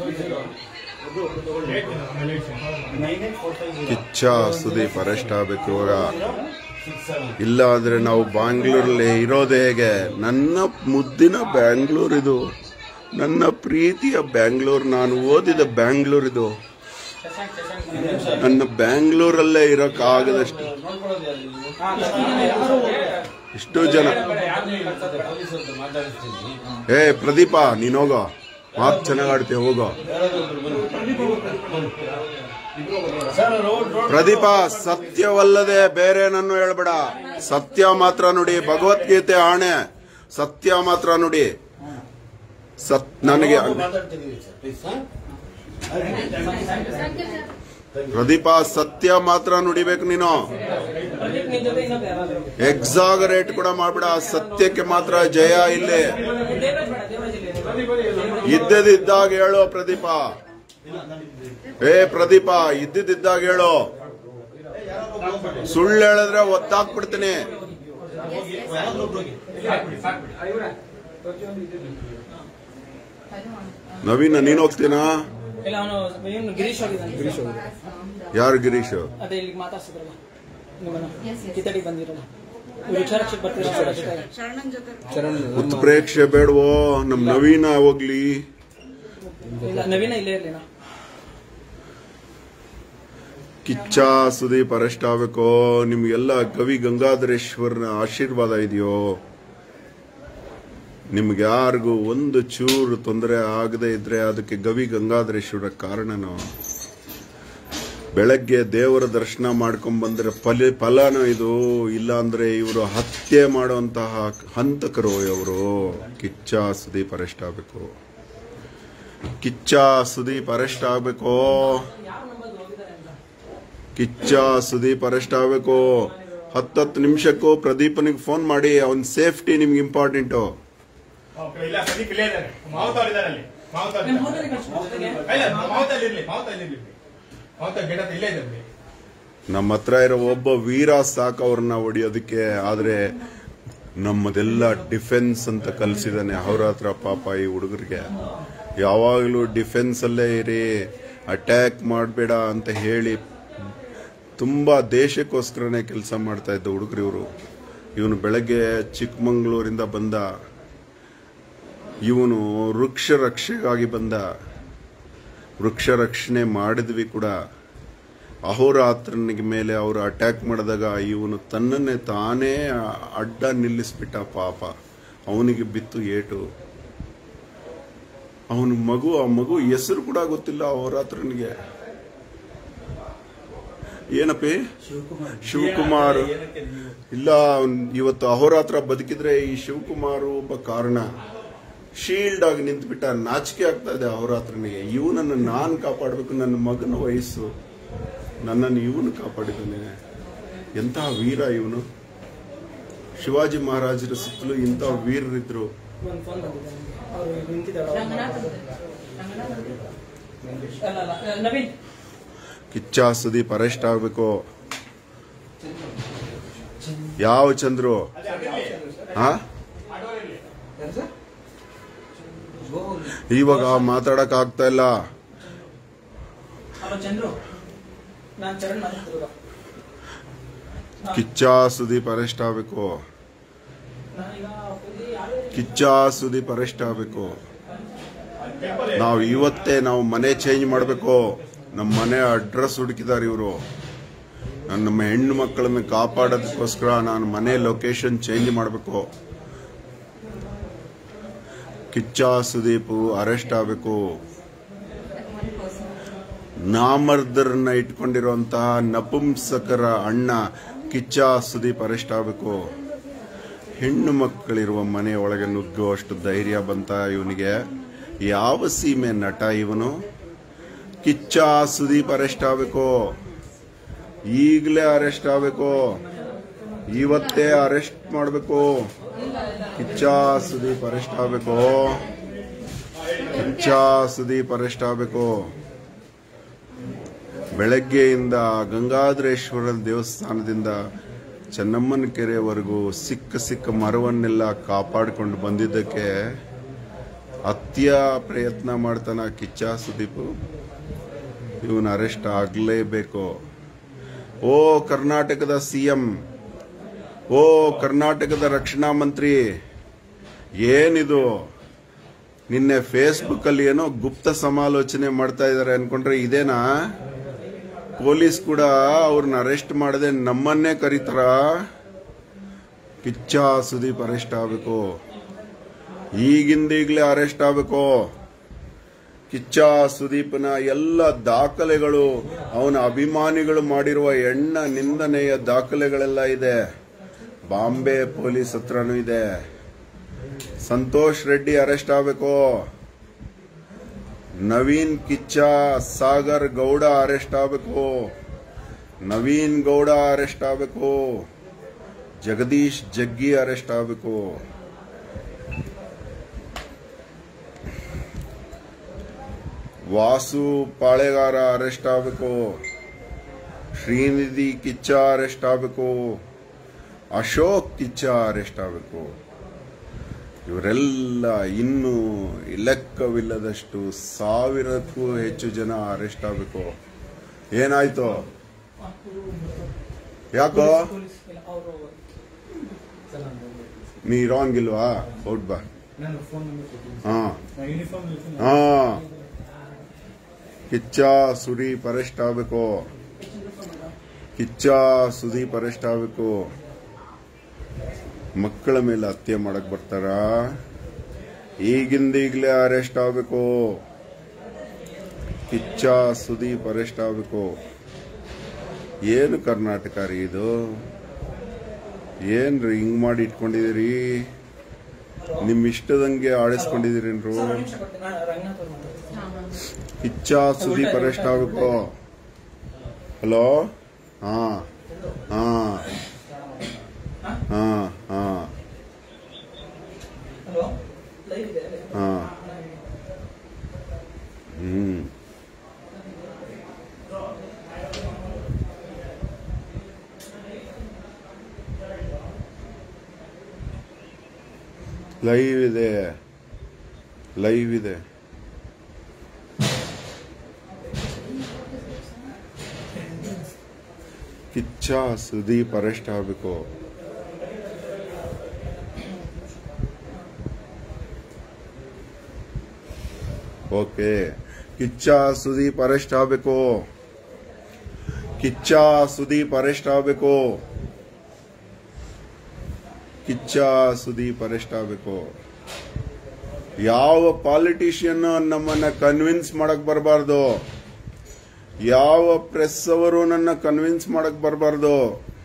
ಕಿಚ್ಚ ಸುದೀಪ್ ಅರೆಸ್ಟ್ ಆಗಬೇಕು ಇವಾಗ ಇಲ್ಲ ಅಂದ್ರೆ ನಾವು ಬ್ಯಾಂಗ್ಳೂರಲ್ಲಿ ಇರೋದು ಹೇಗೆ ನನ್ನ ಮುದ್ದಿನ ಬ್ಯಾಂಗ್ಳೂರ್ ಇದು ನನ್ನ ಪ್ರೀತಿಯ ಬ್ಯಾಂಗ್ಳೂರ್ ನಾನು ಓದಿದ ಬ್ಯಾಂಗ್ಳೂರ್ ಇದು ನನ್ನ ಬ್ಯಾಂಗ್ಳೂರಲ್ಲೇ ಇರೋಕ್ಕಾಗದಷ್ಟು ಇಷ್ಟು ಜನ ಏ ಪ್ರದೀಪ ನೀನ್ ಹೋಗೋ ಮಾತು ಚೆನ್ನಾಗ್ ಆಡ್ತೀಯ ಹೋಗೋ ಪ್ರದೀಪ ಸತ್ಯವಲ್ಲದೆ ಬೇರೆ ನನ್ನ ಹೇಳ್ಬೇಡ ಸತ್ಯ ಮಾತ್ರ ನುಡಿ ಭಗವದ್ಗೀತೆ ಆಣೆ ಸತ್ಯ ಮಾತ್ರ ನುಡಿ ಸತ್ ನನಗೆ ಪ್ರದೀಪ ಸತ್ಯ ಮಾತ್ರ ನುಡಿಬೇಕು ನೀನು ಪ್ರದೀಪ್ ನಿನ್ ಜೊತೆ ಇನ್ನೊಬ್ರು ಯಾರಾದ್ರು ಎಕ್ಸಾಗರೇಟ್ ಕೂಡ ಮಾಡ್ಬೇಡ ಸತ್ಯಕ್ಕೆ ಮಾತ್ರ ಜಯ ಇಲ್ಲಿ ದೇವರಾಜ್ ಬೇಡ ದೇವರಾಜ್ ಇಲ್ಲಿ ಇದ್ದದಿದ್ದಾಗ ಹೇಳು ಪ್ರದೀಪ ಏ ಪ್ರದೀಪ ಇದ್ದಿದ್ದಾಗ ಹೇಳು ಸುಳ್ಳು ಹೇಳಿದ್ರೆ ಒತ್ತಾಕ್ಬಿಡ್ತೀನಿ ನವೀನ ನೀನ್ ಹೋಗ್ತೀನಾ ಇಲ್ಲ ಅವನು ಇವನು ಗಿರೀಶ್ ಹೋಗಿದ್ದಾನೆ ಗಿರೀಶ್ ಯಾರು ಗಿರೀಶ್ ಅದೇ ಇಲ್ಲಿ ಮಾತಾಡ್ಸಿದ್ರಲ್ಲ ನಿಮ್ಮನ್ನ ಕಿತ್ತಡಿಗೆ ಬಂದಿರಲ್ಲ ಇವ್ರು ವಿಚಾರಕ್ಕೆ ಬರ್ತೀರಲ್ಲ ಜೊತೆಗೆ. Sharanam Jakar. ಉತ್ಪ್ರೇಕ್ಷೆ ಬೇಡವೋ ನಮ್ ನವೀನ ಹೋಗ್ಲಿ ಇಲ್ಲ ನವೀನ ಇಲ್ಲೇ ಇರ್ಲಿನ ಕಿಚ್ಚ ಸುದೀಪ್ ಅರೆಸ್ಟ್ ಆಗ್ಬೇಕೋ ನಿಮ್ಗೆಲ್ಲ ಕವಿ ಗಂಗಾಧರೇಶ್ವರನ ಆಶೀರ್ವಾದ ಇದೆಯೋ ನಿಮ್ಗೆ ಯಾರಿಗೂ ಒಂದು ಚೂರು ತೊಂದರೆ ಆಗದೆ ಇದ್ರೆ ಅದಕ್ಕೆ ಗವಿ ಗಂಗಾಧರೇಶ್ವರ ಕಾರಣನೋ ಬೆಳಗ್ಗೆ ದೇವರ ದರ್ಶನ ಮಾಡ್ಕೊಂಡ್ ಬಂದ್ರೆ ಫಲ ಫಲನೋ ಇದು ಇಲ್ಲ ಅಂದ್ರೆ ಇವರು ಹತ್ಯೆ ಮಾಡುವಂತಹ ಹಂತಕರು ಇವರು ಕಿಚ್ಚ ಸುದೀಪ್ ಅರೆಸ್ಟ್ ಆಗ್ಬೇಕು ಕಿಚ್ಚ ಸುದೀಪ್ ಅರೆಸ್ಟ್ ಆಗ್ಬೇಕು ಕಿಚ್ಚ ಸುದೀಪ್ ಅರೆಸ್ಟ್ ಆಗ್ಬೇಕು ಹತ್ತತ್ತು ನಿಮಿಷಕ್ಕೂ ಪ್ರದೀಪನಿಗೆ ಫೋನ್ ಮಾಡಿ ಅವನ್ ಸೇಫ್ಟಿ ನಿಮ್ಗೆ ಇಂಪಾರ್ಟೆಂಟು ಇಲ್ಲ ಸಂದೀಪ್ ಇಲ್ಲೇ ಇದ್ದಾರೆ ಮಾವತವ್ರು ಇದ್ದಾರೆ ಅಲ್ಲಿ ಮಾವತವ್ರು ನಿಮ್ಮ ಹೋದಲ್ಲಿ ಕಳ್ಸ್ಬಿಡು ಜೊತೆಗೆ. ಇಲ್ಲ ಮಾವತಲ್ಲಿ ಇರ್ಲಿ ಮಾವತಲ್ಲಿ ಇರ್ಲಿ ಮಾವತ ಗಿಡ ಇಲ್ಲೇ ಇದ್ದಾರೆ ನಮ್ಮ ಹತ್ರ ಇರೋ ಒಬ್ಬ ವೀರ ಸಾಕು ಅವ್ರನ್ನ ಹೊಡಿಯೋದಕ್ಕೆ ಆದ್ರೆ ನಮ್ಮದೆಲ್ಲ ಡಿಫೆನ್ಸ್ ಅಂತ ಕಲ್ಸಿದಾನೆ ಅವ್ರ ಹತ್ರ ಪಾಪ ಈ ಹುಡುಗರಿಗೆ ಯಾವಾಗಲೂ ಡಿಫೆನ್ಸಲ್ಲೇ ಇರಿ ಅಟ್ಯಾಕ್ ಮಾಡಬೇಡ ಅಂತ ಹೇಳಿ ತುಂಬ ದೇಶಕ್ಕೋಸ್ಕರನೇ ಕೆಲಸ ಮಾಡ್ತಾ ಇದ್ದ ಹುಡುಗರು ಇವರು ಇವನು ಬೆಳಗ್ಗೆ ಚಿಕ್ಕಮಂಗ್ಳೂರಿಂದ ಬಂದ ಇವನು ವೃಕ್ಷ ರಕ್ಷೆಗಾಗಿ ಬಂದ ವೃಕ್ಷ ರಕ್ಷಣೆ ಮಾಡಿದ್ವಿ ಕೂಡ ಅಹೋರಾತ್ರನಿಗೆ ಮೇಲೆ ಅವರು ಅಟ್ಯಾಕ್ ಮಾಡಿದಾಗ ಇವನು ತನ್ನನ್ನೇ ತಾನೇ ಅಡ್ಡ ನಿಲ್ಲಿಸ್ಬಿಟ್ಟ ಪಾಪ ಅವನಿಗೆ ಬಿತ್ತು ಏಟು ಅವನ ಮಗು ಆ ಮಗು ಹೆಸರು ಕೂಡ ಗೊತ್ತಿಲ್ಲ ಅಹೋರಾತ್ರನಿಗೆ ಏನಪ್ಪಿ ಶಿವಕುಮಾರ್ ಇಲ್ಲ ಅವ್ನ್ ಇವತ್ತು ಅಹೋರಾತ್ರ ಬದುಕಿದ್ರೆ ಈ ಶಿವಕುಮಾರ್ ಒಬ್ಬ ಕಾರಣ ಶೀಲ್ಡ್ ಆಗಿ ನಿಂತ್ಬಿಟ್ಟ ನಾಚಿಕೆ ಆಗ್ತಾ ಇದೆ ಅಹೋರಾತ್ರನಿಗೆ ಇವನನ್ನು ನಾನು ಕಾಪಾಡಬೇಕು ನನ್ನ ಮಗನ ವಯಸ್ಸು ನನ್ನನ್ನು ಇವನು ಕಾಪಾಡಿದ್ದಾನೆ ಎಂತಹ ವೀರ ಇವನು ಶಿವಾಜಿ ಮಹಾರಾಜರ ಸುತ್ತಲೂ ಇಂತಹ ವೀರರಿದ್ರು ಒಂದು ಫೋನ್ ಬಂದಿದೆ ಅವರು ನಿಂತಿದ್ದಾರೆ ರಂಗನಾಥ್ ಅಂತೆ. ರಂಗನಾಥ್ ಅಂತೆ. ಅಲ್ಲ ಅಲ್ಲ ನವೀನ್ ಕಿಚ್ಚ ಸುದೀಪ್ ಅರೆಸ್ಟ್ ಆಗಬೇಕು ಯಾವ ಚಂದ್ರು ಹಾ ಇವಾಗ ಮಾತಾಡಕ್ ಆಗ್ತಾ ಇಲ್ಲ ಅಲ್ಲ ಚಂದ್ರು ನಾನು ಚರಣ್ ಮಾತಾಡ್ತಿರೋದು ಕಿಚ್ಚ ಸುದೀಪ್ ಅರೆಸ್ಟ್ ಆಗಬೇಕು ನಾನೀಗ ಕಿಚ್ಚ ಸುದೀಪ್ ಅರೆಸ್ಟ್ ಆಗಬೇಕು ನಾವು ಇವತ್ತೇ ನಾವು ಮನೆ ಚೇಂಜ್ ಮಾಡಬೇಕು ನಮ್ಮ ಮನೆ ಅಡ್ರೆಸ್ ಹುಡುಕಿದ್ದಾರೆ ಇವರು ನಮ್ಮ ಹೆಣ್ಣು ಮಕ್ಕಳನ್ನು ಕಾಪಾಡೋದಕ್ಕೋಸ್ಕರ ನಾನು ಮನೆ ಲೊಕೇಶನ್ ಚೇಂಜ್ ಮಾಡಬೇಕು ಕಿಚ್ಚ ಸುದೀಪ್ ಅರೆಸ್ಟ್ ಆಗಬೇಕು One person. ನಾಮರ್ದರನ್ನ ಇಟ್ಕೊಂಡಿರುವಂತಹ ನಪುಂಸಕರ ಅಣ್ಣ ಕಿಚ್ಚ ಸುದೀಪ್ ಅರೆಸ್ಟ್ ಆಗಬೇಕು ಹೆಣ್ಣು ಮಕ್ಕಳಿರುವ ಮನೆ ಒಳಗೆ ನುಗ್ಗುವಷ್ಟು ಧೈರ್ಯ ಬಂತ ಇವನಿಗೆ ಯಾವ ಸೀಮೆ ನಟ ಇವನು ಕಿಚ್ಚ ಸುದೀಪ್ ಅರೆಸ್ಟ್ ಆಗಬೇಕು ಈಗಲೇ ಅರೆಸ್ಟ್ ಆಗಬೇಕು ಇವತ್ತೇ ಅರೆಸ್ಟ್ ಮಾಡಬೇಕು ಕಿಚ್ಚ ಸುದೀಪ್ ಅರೆಸ್ಟ್ ಆಗಬೇಕು ಕಿಚ್ಚ ಸುದೀಪ್ ಅರೆಸ್ಟ್ ಆಗಬೇಕು ಬೆಳಗ್ಗೆಯಿಂದ ಗಂಗಾಧರೇಶ್ವರ ದೇವಸ್ಥಾನದಿಂದ ಚೆನ್ನಮ್ಮನ ಕೆರೆವರೆಗೂ ಸಿಕ್ಕ ಸಿಕ್ಕ ಮರವನ್ನೆಲ್ಲ ಕಾಪಾಡಿಕೊಂಡು ಬಂದಿದ್ದಕ್ಕೆ ಹತ್ಯ ಪ್ರಯತ್ನ ಮಾಡ್ತಾನ ಕಿಚ್ಚ ಸುದೀಪ್ ಇವನು ಅರೆಸ್ಟ್ ಆಗಲೇಬೇಕು ಓ ಕರ್ನಾಟಕದ ಸಿಎಂ ಓ ಕರ್ನಾಟಕದ ರಕ್ಷಣಾ ಮಂತ್ರಿ ಏನಿದು ನಿನ್ನೆ ಫೇಸ್ಬುಕ್ ಅಲ್ಲಿ ಏನೋ ಗುಪ್ತ ಸಮಾಲೋಚನೆ ಮಾಡ್ತಾ ಇದ್ದಾರೆ ಅನ್ಕೊಂಡ್ರೆ ಇದೇನಾ ಪೊಲೀಸ್ ಕೂಡ ಅವ್ರನ್ನ ಅರೆಸ್ಟ್ ಮಾಡದೆ ನಮ್ಮನ್ನೇ ಕರೀತಾರ ಕಿಚ್ಚ ಸುದೀಪ್ ಅರೆಸ್ಟ್ ಆಗಬೇಕು ಈಗಿಂದೀಗ್ಲೇ ಅರೆಸ್ಟ್ ಆಗಬೇಕು ಕಿಚ್ಚ ಸುದೀಪ್ನ ಎಲ್ಲ ದಾಖಲೆಗಳು ಅವನ ಅಭಿಮಾನಿಗಳು ಮಾಡಿರುವ ಎಣ್ಣ ನಿಂದನೆಯ ದಾಖಲೆಗಳೆಲ್ಲ ಇದೆ ಬಾಂಬೆ ಪೊಲೀಸ್ ಹತ್ರನೂ ಇದೆ ಸಂತೋಷ್ ರೆಡ್ಡಿ ಅರೆಸ್ಟ್ ಆಗಬೇಕು ನವೀನ್ ಕಿಚ್ಚ ಸಾಗರ್ ಗೌಡ ಅರೆಸ್ಟ್ ಆಗಬೇಕು ನವೀನ್ ಗೌಡ ಅರೆಸ್ಟ್ ಆಗಬೇಕು ಜಗದೀಶ್ ಜಗ್ಗಿ ಅರೆಸ್ಟ್ ಆಗಬೇಕು ವಾಸು ಪಾಳೆಗಾರ ಅರೆಸ್ಟ್ ಆಗಬೇಕು ಶ್ರೀನಿಧಿ ಕಿಚ್ಚ ಅರೆಸ್ಟ್ ಆಗಬೇಕು ಅಶೋಕ್ ಕಿಚ್ಚ ಅರೆಸ್ಟ್ ಆಗಬೇಕು ಇವರೆಲ್ಲ ಇನ್ನೂ ಲೆಕ್ಕವಿಲ್ಲದಷ್ಟು ಸಾವಿರಕ್ಕೂ ಹೆಚ್ಚು ಜನ ಅರೆಸ್ಟ್ ಆಗಬೇಕು ಏನಾಯ್ತು ಯಾಕೋ ಪೊಲೀಸ್ ಇಲ್ಲ ಅವರು ನೀ ರಾಂಗ್ ಇಲ್ವಾ ಔಟ್ ಬಾ ನಾನು ಫೋನ್ ನಂಬರ್ ಕೊಟ್ಟಿದ್ದೀನಿ ಹಾ ನಾನು ಯೂನಿಫಾರ್ಮ್ ಹಾ ಕಿಚ್ಚ ಸುದೀಪ್ ಅರೆಸ್ಟ್ ಆಗಬೇಕು ಕಿಚ್ಚ ಸುದೀಪ್ ಅರೆಸ್ಟ್ ಆಗಬೇಕು ಮಕ್ಕಳ ಮೇಲೆ ಹತ್ಯೆ ಮಾಡಕ್ ಬರ್ತಾರ ಈಗಿಂದೀಗ್ಲೇ ಅರೆಸ್ಟ್ ಆಗಬೇಕು ಕಿಚ್ಚ ಸುದೀಪ್ ಅರೆಸ್ಟ್ ಆಗಬೇಕು ಏನು ಕರ್ನಾಟಕ ರೀ ಇದು ಏನ್ರಿ ಹಿಂಗ್ ಮಾಡಿ ಇಟ್ಕೊಂಡಿದ್ದೀರಿ ನಿಮ್ ಇಷ್ಟದಂಗೆ ಆಡಿಸ್ಕೊಂಡಿದ್ದೀರೇನ್ರು ನಿಮಿಷ ಕೊಡ್ತೀನಿ ನಾನು ರಂಗನಾಥ್ ಅವ್ರು ಮಾತಾಡ್ತೀನಿ ಕಿಚ್ಚ ಸುದೀಪ್ ಅರೆಸ್ಟ್ ಆಗಬೇಕು ಹಲೋ ಹಾ ಹಾ ಹಾ ಹಾ ಹಲೋ ಲೈವ್ ಇದೆ ಹಾ ಹ್ಮ್ ಲೈವ್ ಇದೆ ಲೈವ್ ಇದೆ ಕಿಚ್ಚ ಸುದೀಪ್ ಅರೆಸ್ಟ್ ಆಗಬೇಕು ಓಕೆ ಕಿಚ್ಚ ಸುದೀಪ್ ಅರೆಸ್ಟ್ ಆಗಬೇಕು ಕಿಚ್ಚ ಸುದೀಪ್ ಅರೆಸ್ಟ್ ಆಗಬೇಕು ಕಿಚ್ಚ ಸುದೀಪ್ ಅರೆಸ್ಟ್ ಆಗಬೇಕು ಯಾವ ಪಾಲಿಟಿಷಿಯನ್ ನಮ್ಮನ್ನ ಕನ್ವಿನ್ಸ್ ಮಾಡಕ್ ಬರಬಾರ್ದು ಯಾವ ಪ್ರೆಸ್ ಅವರು ನನ್ನ ಕನ್ವಿನ್ಸ್ ಮಾಡಕ್ ಬರಬಾರ್ದು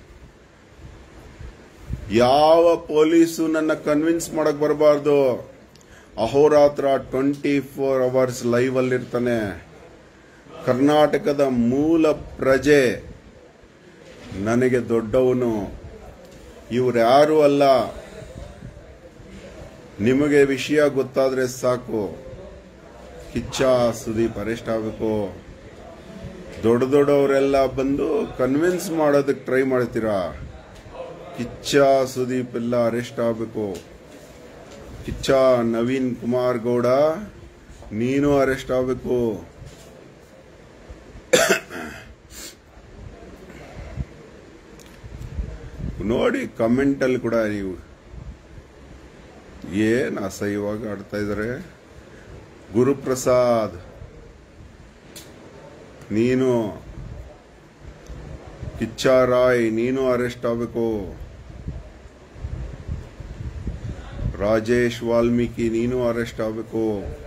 ಯಾವ ಪೊಲೀಸು ನನ್ನ ಕನ್ವಿನ್ಸ್ ಮಾಡಕ್ ಬರಬಾರ್ದು ಅಹೋರಾತ್ರ ಟ್ವೆಂಟಿ ಫೋರ್ ಅವರ್ಸ್ ಲೈವ್ ಅಲ್ಲಿರ್ತಾನೆ ಕರ್ನಾಟಕದ ಮೂಲ ಪ್ರಜೆ ನನಗೆ ದೊಡ್ಡವನು ಇವ್ರ್ಯಾರು ಅಲ್ಲ ನಿಮಗೆ ವಿಷಯ ಗೊತ್ತಾದ್ರೆ ಸಾಕು ಕಿಚ್ಚ ಸುದೀಪ್ ಅರೆಸ್ಟ್ ಆಗಬೇಕು ದೊಡ್ಡ ದೊಡ್ಡವರೆಲ್ಲ ಬಂದು ಕನ್ವಿನ್ಸ್ ಮಾಡೋದಕ್ಕೆ ಟ್ರೈ ಮಾಡ್ತೀರಾ ಕಿಚ್ಚ ಸುದೀಪ್ ಎಲ್ಲ ಅರೆಸ್ಟ್ ಆಗಬೇಕು ಕಿಚ್ಚ ನವೀನ್ ಕುಮಾರ್ ಗೌಡ ನೀನು ಅರೆಸ್ಟ್ ಆಗಬೇಕು ನೋಡಿ ಕಮೆಂಟ್ ಅಲ್ಲಿ ಕೂಡ ನೀವು ಏನ್ ಅಸಹ್ಯವಾಗಿ ಆಡ್ತಾ ಇದಾರೆ ಗುರುಪ್ರಸಾದ್ ನೀನು ಕಿಚ್ಚ ರಾಯ್ ನೀನು ಅರೆಸ್ಟ್ ಆಗಬೇಕು ರಾಜೇಶ್ ವಾಲ್ಮೀಕಿ ನೀನು ಅರೆಸ್ಟ್ ಆಗಬೇಕು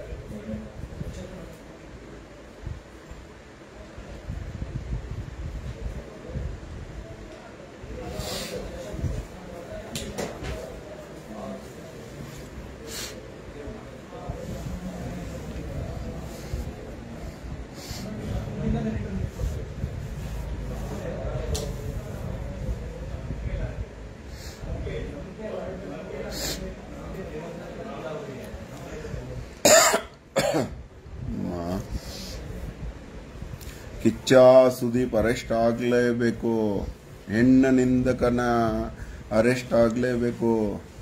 ಕಿಚ್ಚ ಸುದೀಪ್ ಅರೆಸ್ಟ್ ಆಗಲೇಬೇಕು ಹೆಣ್ಣ ನಿಂದಕನ ಅರೆಸ್ಟ್ ಆಗಲೇಬೇಕು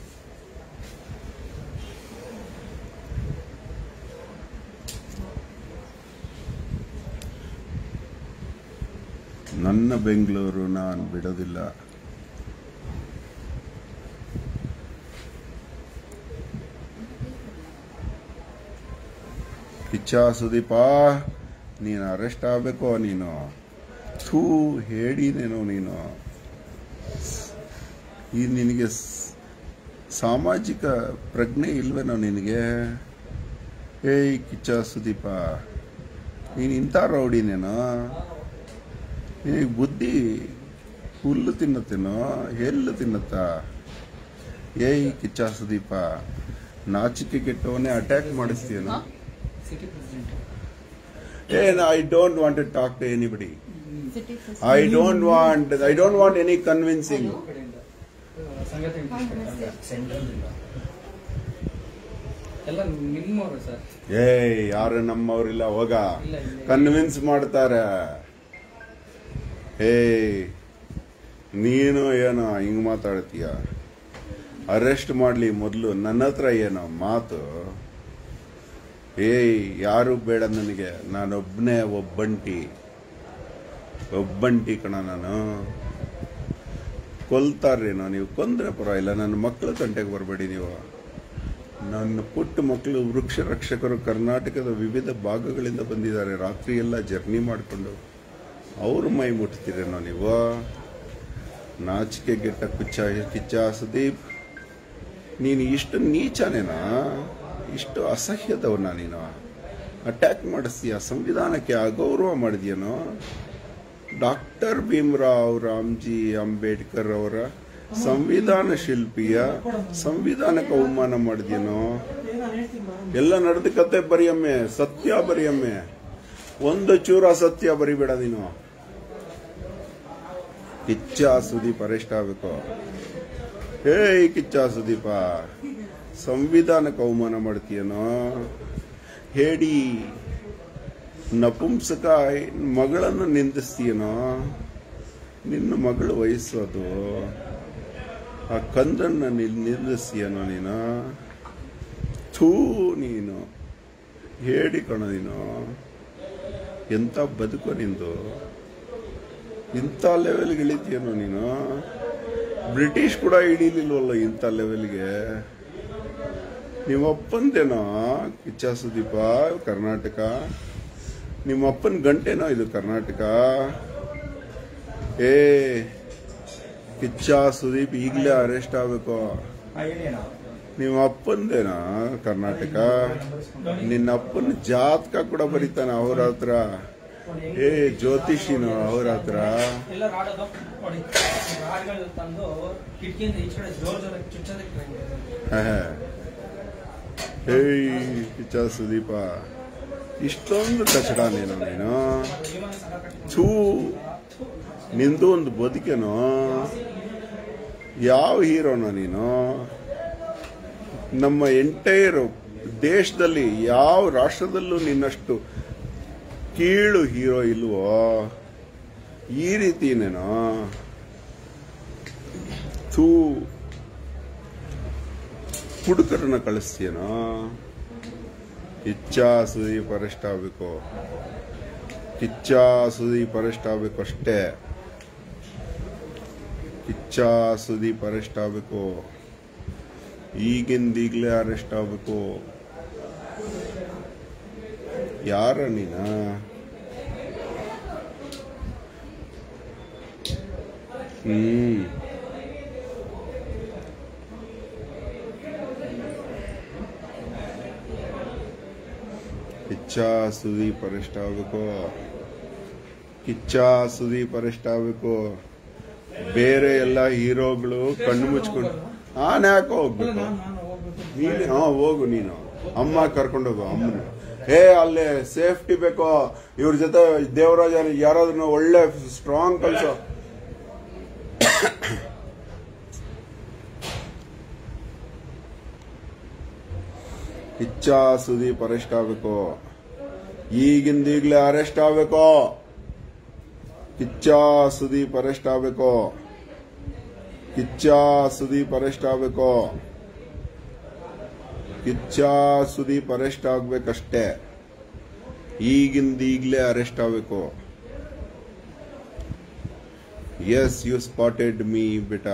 ನನ್ನ ಬೆಂಗಳೂರು ನಾನು ಬಿಡೋದಿಲ್ಲ ಕಿಚ್ಚ ಸುದೀಪ ನೀನು ಅರೆಸ್ಟ್ ಆಗಬೇಕು ನೀನು ಥೂ ಹೇಳಿನೇನು ನೀನು ಈ ನಿನಗೆ ಸ್- ಸಾಮಾಜಿಕ ಪ್ರಜ್ಞೆ ಇಲ್ವೇನೋ ನಿನಗೆ ಏಯ್ ಕಿಚ್ಚ ಸುದೀಪ ನೀನು ಇಂಥ ರೌಡಿನೇನೋ ನಿನಗೆ ಬುದ್ಧಿ ಹುಲ್ಲು ತಿನ್ನತ್ತೇನೋ ಹೆಲ್ಲು ತಿನ್ನತ್ತಾ ಏಯ್ ಕಿಚ್ಚ ಸುದೀಪ ನಾಚಿಕೆ ಕೆಟ್ಟವನೇ ಅಟ್ಯಾಕ್ ಮಾಡಿಸ್ತೀಯನೋ And I don't want to talk to anybody. I don't want. I don't want any convincing. ಎಲ್ಲ ನಿಮ್ಮವರು ಸರ್ ಏಯ್ ಯಾರು ನಮ್ಮವ್ರಿಲ್ಲ ಹೋಗ ಕನ್ವಿನ್ಸ್ ಮಾಡ್ತಾರೆ ಏಯ್ ನೀನು ಏನೋ ಹಿಂಗ್ ಮಾತಾಡ್ತೀಯ ಅರೆಸ್ಟ್ ಮಾಡ್ಲಿ ಮೊದಲು ನನ್ನ ಹತ್ರ ಏನೋ ಮಾತು ಏಯ್ ಯಾರು ಬೇಡ ನನಗೆ ನಾನೊಬ್ಬನೇ ಒಬ್ಬಂಟಿ ಒಬ್ಬಂಟಿ ಕಣ ನಾನು ಕೊಲ್ತಾರೇನೋ ನೀವು ಕೊಂದ್ರೆ ಪರವಾಗಿಲ್ಲ ನನ್ನ ಮಕ್ಕಳ ತಂಟೆಗೆ ಬರಬೇಡಿ ನೀವು ನನ್ನ ಪುಟ್ಟ ಮಕ್ಕಳು ವೃಕ್ಷ ರಕ್ಷಕರು ಕರ್ನಾಟಕದ ವಿವಿಧ ಭಾಗಗಳಿಂದ ಬಂದಿದ್ದಾರೆ ರಾತ್ರಿ ಎಲ್ಲ ಜರ್ನಿ ಮಾಡಿಕೊಂಡು ಅವ್ರ ಮೈ ಮುಟ್ತೀರೇನೋ ನೀವು ನಾಚಿಕೆ ಗೆಟ್ಟ ಕುಚ್ಚ ಕಿಚ್ಚ ಸುದೀಪ್ ನೀನು ಇಷ್ಟು ನೀಚನೇನಾ ಇಷ್ಟು ಅಸಹ್ಯದವನ ನೀನು ಅಟ್ಯಾಕ್ ಮಾಡಿಸ್ತೀಯ ಸಂವಿಧಾನಕ್ಕೆ ಅಗೌರವ ಮಾಡಿದ್ಯೇನೋ ಡಾಕ್ಟರ್ ಭೀಮ್ರಾವ್ ರಾಮ್ಜಿ ಅಂಬೇಡ್ಕರ್ ಅವರ ಸಂವಿಧಾನ ಶಿಲ್ಪಿಯ ಸಂವಿಧಾನಕ್ಕೆ ಅವಮಾನ ಮಾಡಿದ್ಯೇನೋ ಎಲ್ಲ ನಡೆದ ಕತೆ ಬರಿಯಮ್ಮೆ ಸತ್ಯ ಬರಿಯಮ್ಮೆ ಒಂದು ಚೂರ ಸತ್ಯ ಬರಿಬೇಡ ನೀನು ಕಿಚ್ಚ ಸುದೀಪ್ ಅರೆಸ್ಟ್ ಆಗಬೇಕು ಹೇಯ್ ಕಿಚ್ಚ ಸುದೀಪ ಸಂವಿಧಾನಕ್ಕೆ ಅವಮಾನ ಮಾಡ್ತೀಯನೋ ಹೇಳಿ ನಪುಂಸಕ ಮಗಳನ್ನು ನಿಂದಿಸ್ತೀಯನೋ ನಿನ್ನ ಮಗಳ ವಯಸ್ಸು ಅದು ಆ ಕಂದನ್ನ ನಿಲ್- ನಿಂದಿಸ್ತೀಯನೋ ನೀನು ಥೂ ನೀನು ಹೇಳಿ ಕಣ ನೀನು ಎಂತ ಬದುಕು ನಿಂದು ಇಂಥ ಲೆವೆಲ್ಗೆ ಇಳಿತೀಯನೋ ನೀನು ಬ್ರಿಟಿಷ್ ಕೂಡ ಹಿಡೀಲಿಲ್ವಲ್ಲ ಇಂಥ ಲೆವೆಲ್ಗೆ ನಿಮ್ಮಪ್ಪಂದೇನೋ ಕಿಚ್ಚ ಸುದೀಪ ಕರ್ನಾಟಕ ನಿಮ್ಮಪ್ಪನ ಗಂಟೆನೋ ಇದು ಕರ್ನಾಟಕ ಏ ಕಿಚ್ಚ ಸುದೀಪ್ ಈಗಲೇ ಅರೆಸ್ಟ್ ಆಗಬೇಕು ನಿಮ್ಮ ಅಪ್ಪಂದೇನಾ ಕರ್ನಾಟಕ ನಿನ್ನ ಅಪ್ಪನ ಜಾತಕ ಕೂಡ ಬರೀತಾನ ಅವ್ರ ಹತ್ರ ಏ ಜ್ಯೋತಿಷಿನೋ ಅವ್ರ ಹತ್ರ ಎಲ್ಲ ರಾಡೋದು ನೋಡಿ ರಾಡ್ಗಳು ತಂದು ಕಿಟಕಿಯಿಂದ ಈಚೆ ಕಡೆ ಜೋರ್ ಜೋರಾಗಿ ಚುಚ್ಚೋದಕ್ಕೆ try ಮಾಡಿದ್ರು. ಆಹಾ. ಏಯ್ ಕಿಚ್ಚ ಸುದೀಪ ಇಷ್ಟೊಂದು ಕಚಡ ನೀನು ನೀನು ಜೀವನ ಸಲ ಕಟ್ಕೊಂಡು ಥೂ ನಿಂದು ಒಂದು ಬದುಕೇನೋ ಯಾವ ಹೀರೋನ ನೀನು ನಮ್ಮ ಎಂಟೈರ್ ದೇಶದಲ್ಲಿ ಯಾವ ರಾಷ್ಟ್ರದಲ್ಲೂ ನಿನ್ನಷ್ಟು ಕೀಳು ಹೀರೋ ಇಲ್ವೋ ಈ ರೀತಿನೇನೋ ಥೂ ಹುಡುಗರನ್ನ ಕಳಿಸ್ತೀಯನೋ ಕಿಚ್ಚ ಸುದೀಪ್ ಅರೆಸ್ಟ್ ಆಗ್ಬೇಕು ಕಿಚ್ಚ ಸುದೀಪ್ ಅರೆಸ್ಟ್ ಆಗ್ಬೇಕು ಅಷ್ಟೇ ಕಿಚ್ಚ ಸುದೀಪ್ ಅರೆಸ್ಟ್ ಆಗ್ಬೇಕು ಈಗಿಂದೀಗ್ಲೇ ಅರೆಸ್ಟ್ ಆಗ್ಬೇಕು ಯಾರ ನೀನ ಹ್ಮ್ ಕಿಚ್ಚ ಸುದೀಪ್ ಅರೆಸ್ಟ್ ಆಗ್ಬೇಕು ಕಿಚ್ಚ ಸುದೀಪ್ ಅರೆಸ್ಟ್ ಆಗ್ಬೇಕು ಬೇರೆ ಎಲ್ಲ ಹೀರೋಗಳು ಕಣ್ಣು ಮುಚ್ಕೊಂಡು ನಾನ್ ಯಾಕೋ ಹೋಗ್ಬೇಕು ನಾನು ಹೋಗ್ಬೇಕು ನೀನು ಹಾ ಹೋಗು ನೀನು ಅಮ್ಮ ಕರ್ಕೊಂಡೋಗು ಅಮ್ಮನ ಏ ಅಲ್ಲಿ ಸೇಫ್ಟಿ ಬೇಕು ಇವ್ರ ಜೊತೆ ದೇವರಾಜ ಯಾರಾದ್ರೂ ಒಳ್ಳೆ ಸ್ಟ್ರಾಂಗ್ ಕಲ್ಸೋ ಕಿಚ್ಚ ಸುದೀಪ್ ಅರೆಸ್ಟ್ ಆಗ್ಬೇಕು ಈಗಿಂದೀಗ್ಲೇ ಅರೆಸ್ಟ್ ಆಗ್ಬೇಕು ಕಿಚ್ಚ ಸುದೀಪ್ ಅರೆಸ್ಟ್ ಆಗ್ಬೇಕು ಕಿಚ್ಚ ಸುದೀಪ್ ಅರೆಸ್ಟ್ ಆಗ್ಬೇಕು ಕಿಚ್ಚ ಸುದೀಪ್ ಅರೆಸ್ಟ್ ಆಗ್ಬೇಕಷ್ಟೇ ಈಗಿಂದೀಗ್ಲೇ ಅರೆಸ್ಟ್ ಆಗ್ಬೇಕು ಎಸ್ ಯು ಸ್ಪಾಟೆಡ್ ಮೀ ಬೇಟಾ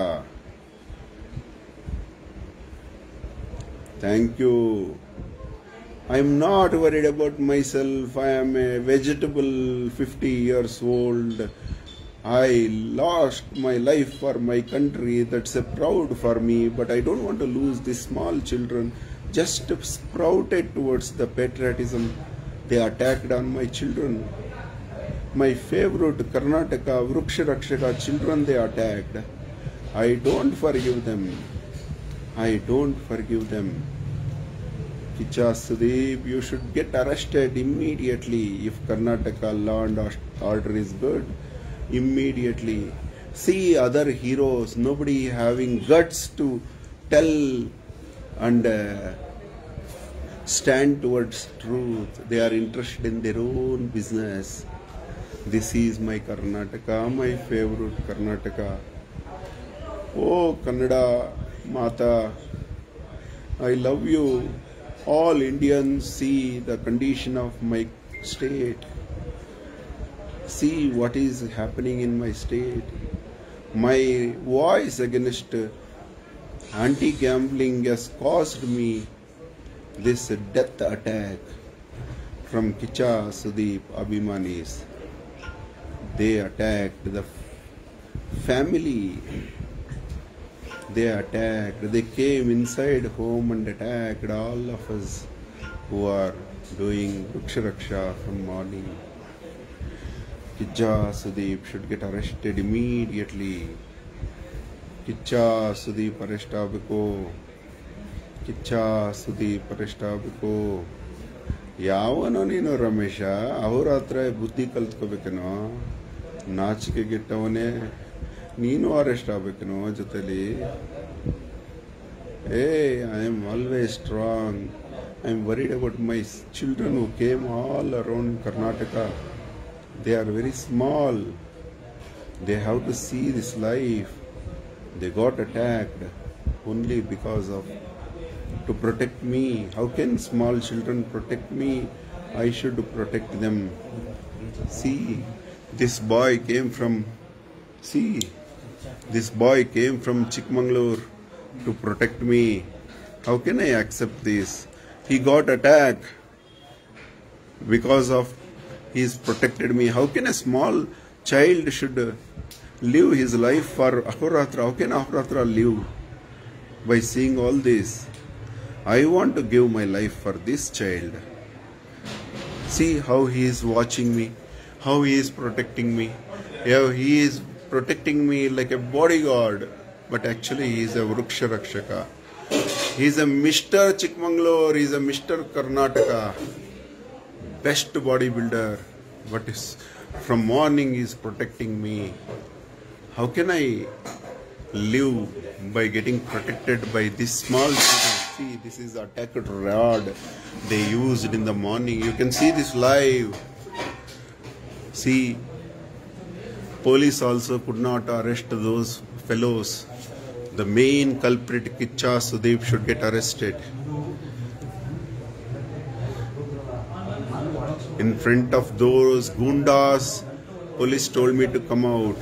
thank you I am not worried about myself. I am a vegetable 50 years old. I lost my life for my country. That's a proud for me. But I don't want to lose these small children. Just sprouted towards the patriotism. They attacked on my children. My favorite Karnataka Vruksha Rakshaka children they attacked. I don't forgive them. I don't forgive them. Kicha Sudeep, you should get arrested immediately if Karnataka law and order is good. Immediately. See other heroes, nobody having guts to tell and uh, stand towards truth. They are interested in their own business. This is my Karnataka, my favorite Karnataka. Oh, Kannada Mata, I love you. All Indians see the condition of my state. See what is happening in my state. My voice against anti gambling has caused me this death attack from Kicha Sudeep Abhimanis. They attacked the family they attacked. They came inside home and attacked all of us who are doing Ruksha Raksha from morning. Kicha Sudeep should get arrested immediately. Kicha Sudeep arrest ಆಗಬೇಕು Kichcha Sudeep arrest ಆಗಬೇಕು ಯಾವನೋ ನೀನು ರಮೇಶ ಅವ್ರ ಹತ್ರ ಬುದ್ಧಿ ಕಲ್ತ್ಕೋಬೇಕೇನೋ ನಾಚಿಕೆಗೆಟ್ಟವನೇ ನೀನು arrest ಆಗ್ಬೇಕೇನೋ ಜೊತೆಲಿ ಏ I am always strong I am worried about my children who came all around Karnataka they are very small they have to see this life they got attacked only because of to protect me. How can small children protect me? I should protect them. See, this boy came from See, this boy came from Chikmagalur to protect me. How can I accept this? He got attacked because of he's protected me. How can a small child should uh, live his life for Ahoratra? How can Ahoratra live by seeing all this? I want to give my life for this child. See how he is watching me, how he is protecting me. Yeah, he is protecting me like a bodyguard, but actually he is a Vruksha Rakshaka. He is a Mr. Chikmagalur, he is a Mr. Karnataka. Best bodybuilder, but is, from morning he is protecting me. How can I live by getting protected by this small children? See, this is attacked rod they used in the morning. You can see this live. See, police also could not arrest those fellows. The main culprit, Kicha Sudeep, should get arrested. In front of those gundas, police told me to come out.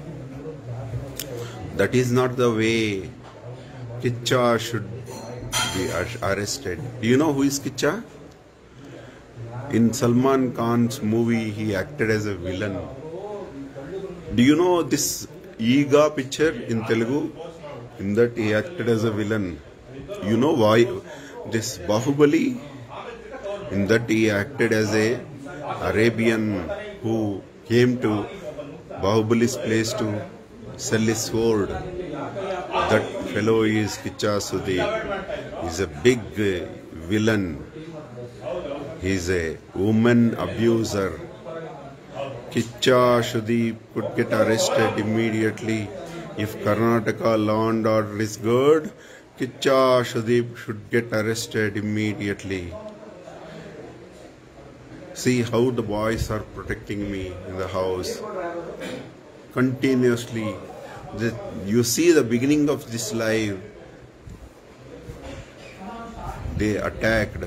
That is not the way. Kicha should be ar- arrested. Do you know who is Kicha? In Salman Khan's movie, he acted as a villain. Do you know this Ega picture in Telugu? In that he acted as a villain. You know why? This Bahubali, in that he acted as a Arabian who came to Bahubali's place to sell his sword. That fellow is Kicha Sudeep. He's a big uh, villain. He's a woman abuser. Kicha Sudeep could get arrested immediately. If Karnataka law and order is good, Kicha Sudeep should get arrested immediately. See how the boys are protecting me in the house continuously. The, you see the beginning of this live, they attacked.